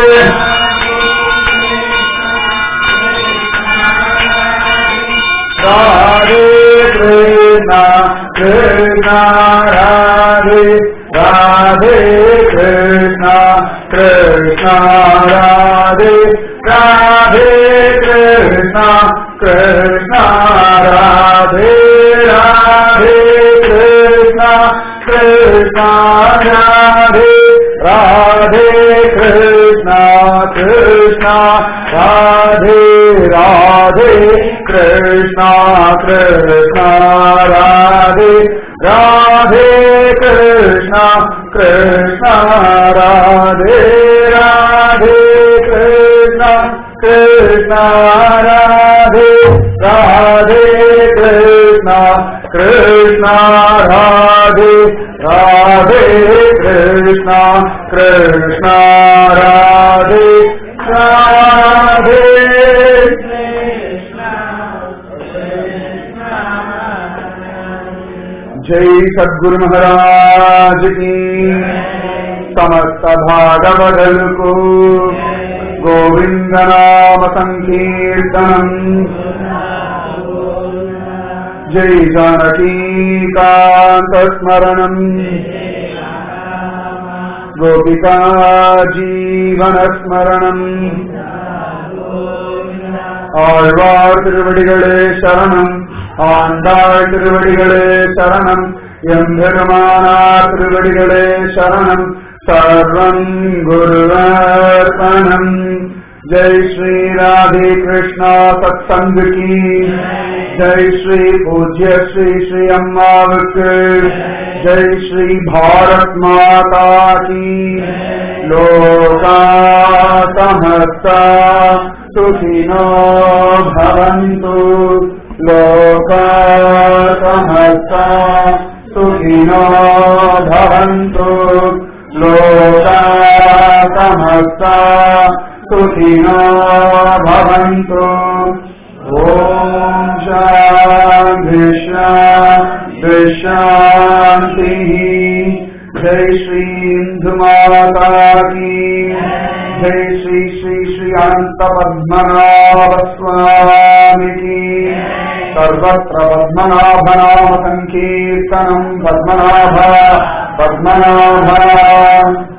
राधे कृष्णा कृष्णा राधे राधे कृष्णा कृष्णा राधे राधे कृष्णा कृष्णा राधे राधे कृष्णा कृष्णा राधे राधे कृष्णा कृष्णा राधे राधे कृष्णा कृष्णा राधे राधे कृष्णा कृष्णा राधे राधे कृष्णा कृष्णा राधे राधे कृष्णा कृष्णा राधे राधे कृष्णा कृष्णा राधे राधे जय सद्गुरु महाराज की समस्त भागवदल को गोविंद नाम संकीर्तनम जय जानकी कांत स्मरणम गोपिका जीवन स्मरणम ஆழ்வார் திருவடிகளே சரணம் ஆண்டாள் திருவடிகளே சரணம் எம்பெருமானார் திருவடிகளே சரணம் சர்வம் குருவர்ப்பணம் ஜெய் ஸ்ரீ ராதே கிருஷ்ணா சத்சங்க கி ஜெய் ஸ்ரீ பூஜ்ய ஸ்ரீ ஸ்ரீ அம்மாவுக்கு ஜெய் ஸ்ரீ பாரத் மாதா கி லோகா சமஸ்தா सुखिनो भवन्तु लोका समस्ता सुखिनो भवन्तु लोका समस्ता सुखिनो भवन्तु ॐ शान्ति शान्ति शान्तिः जय श्री इन्दुमाता की जय श्री श्री श्री अनंत पद्मनाभ स्वामी की सर्वत्र पद्मनाभ नाम संकीर्तनम पद्मनाभ पद्मनाभ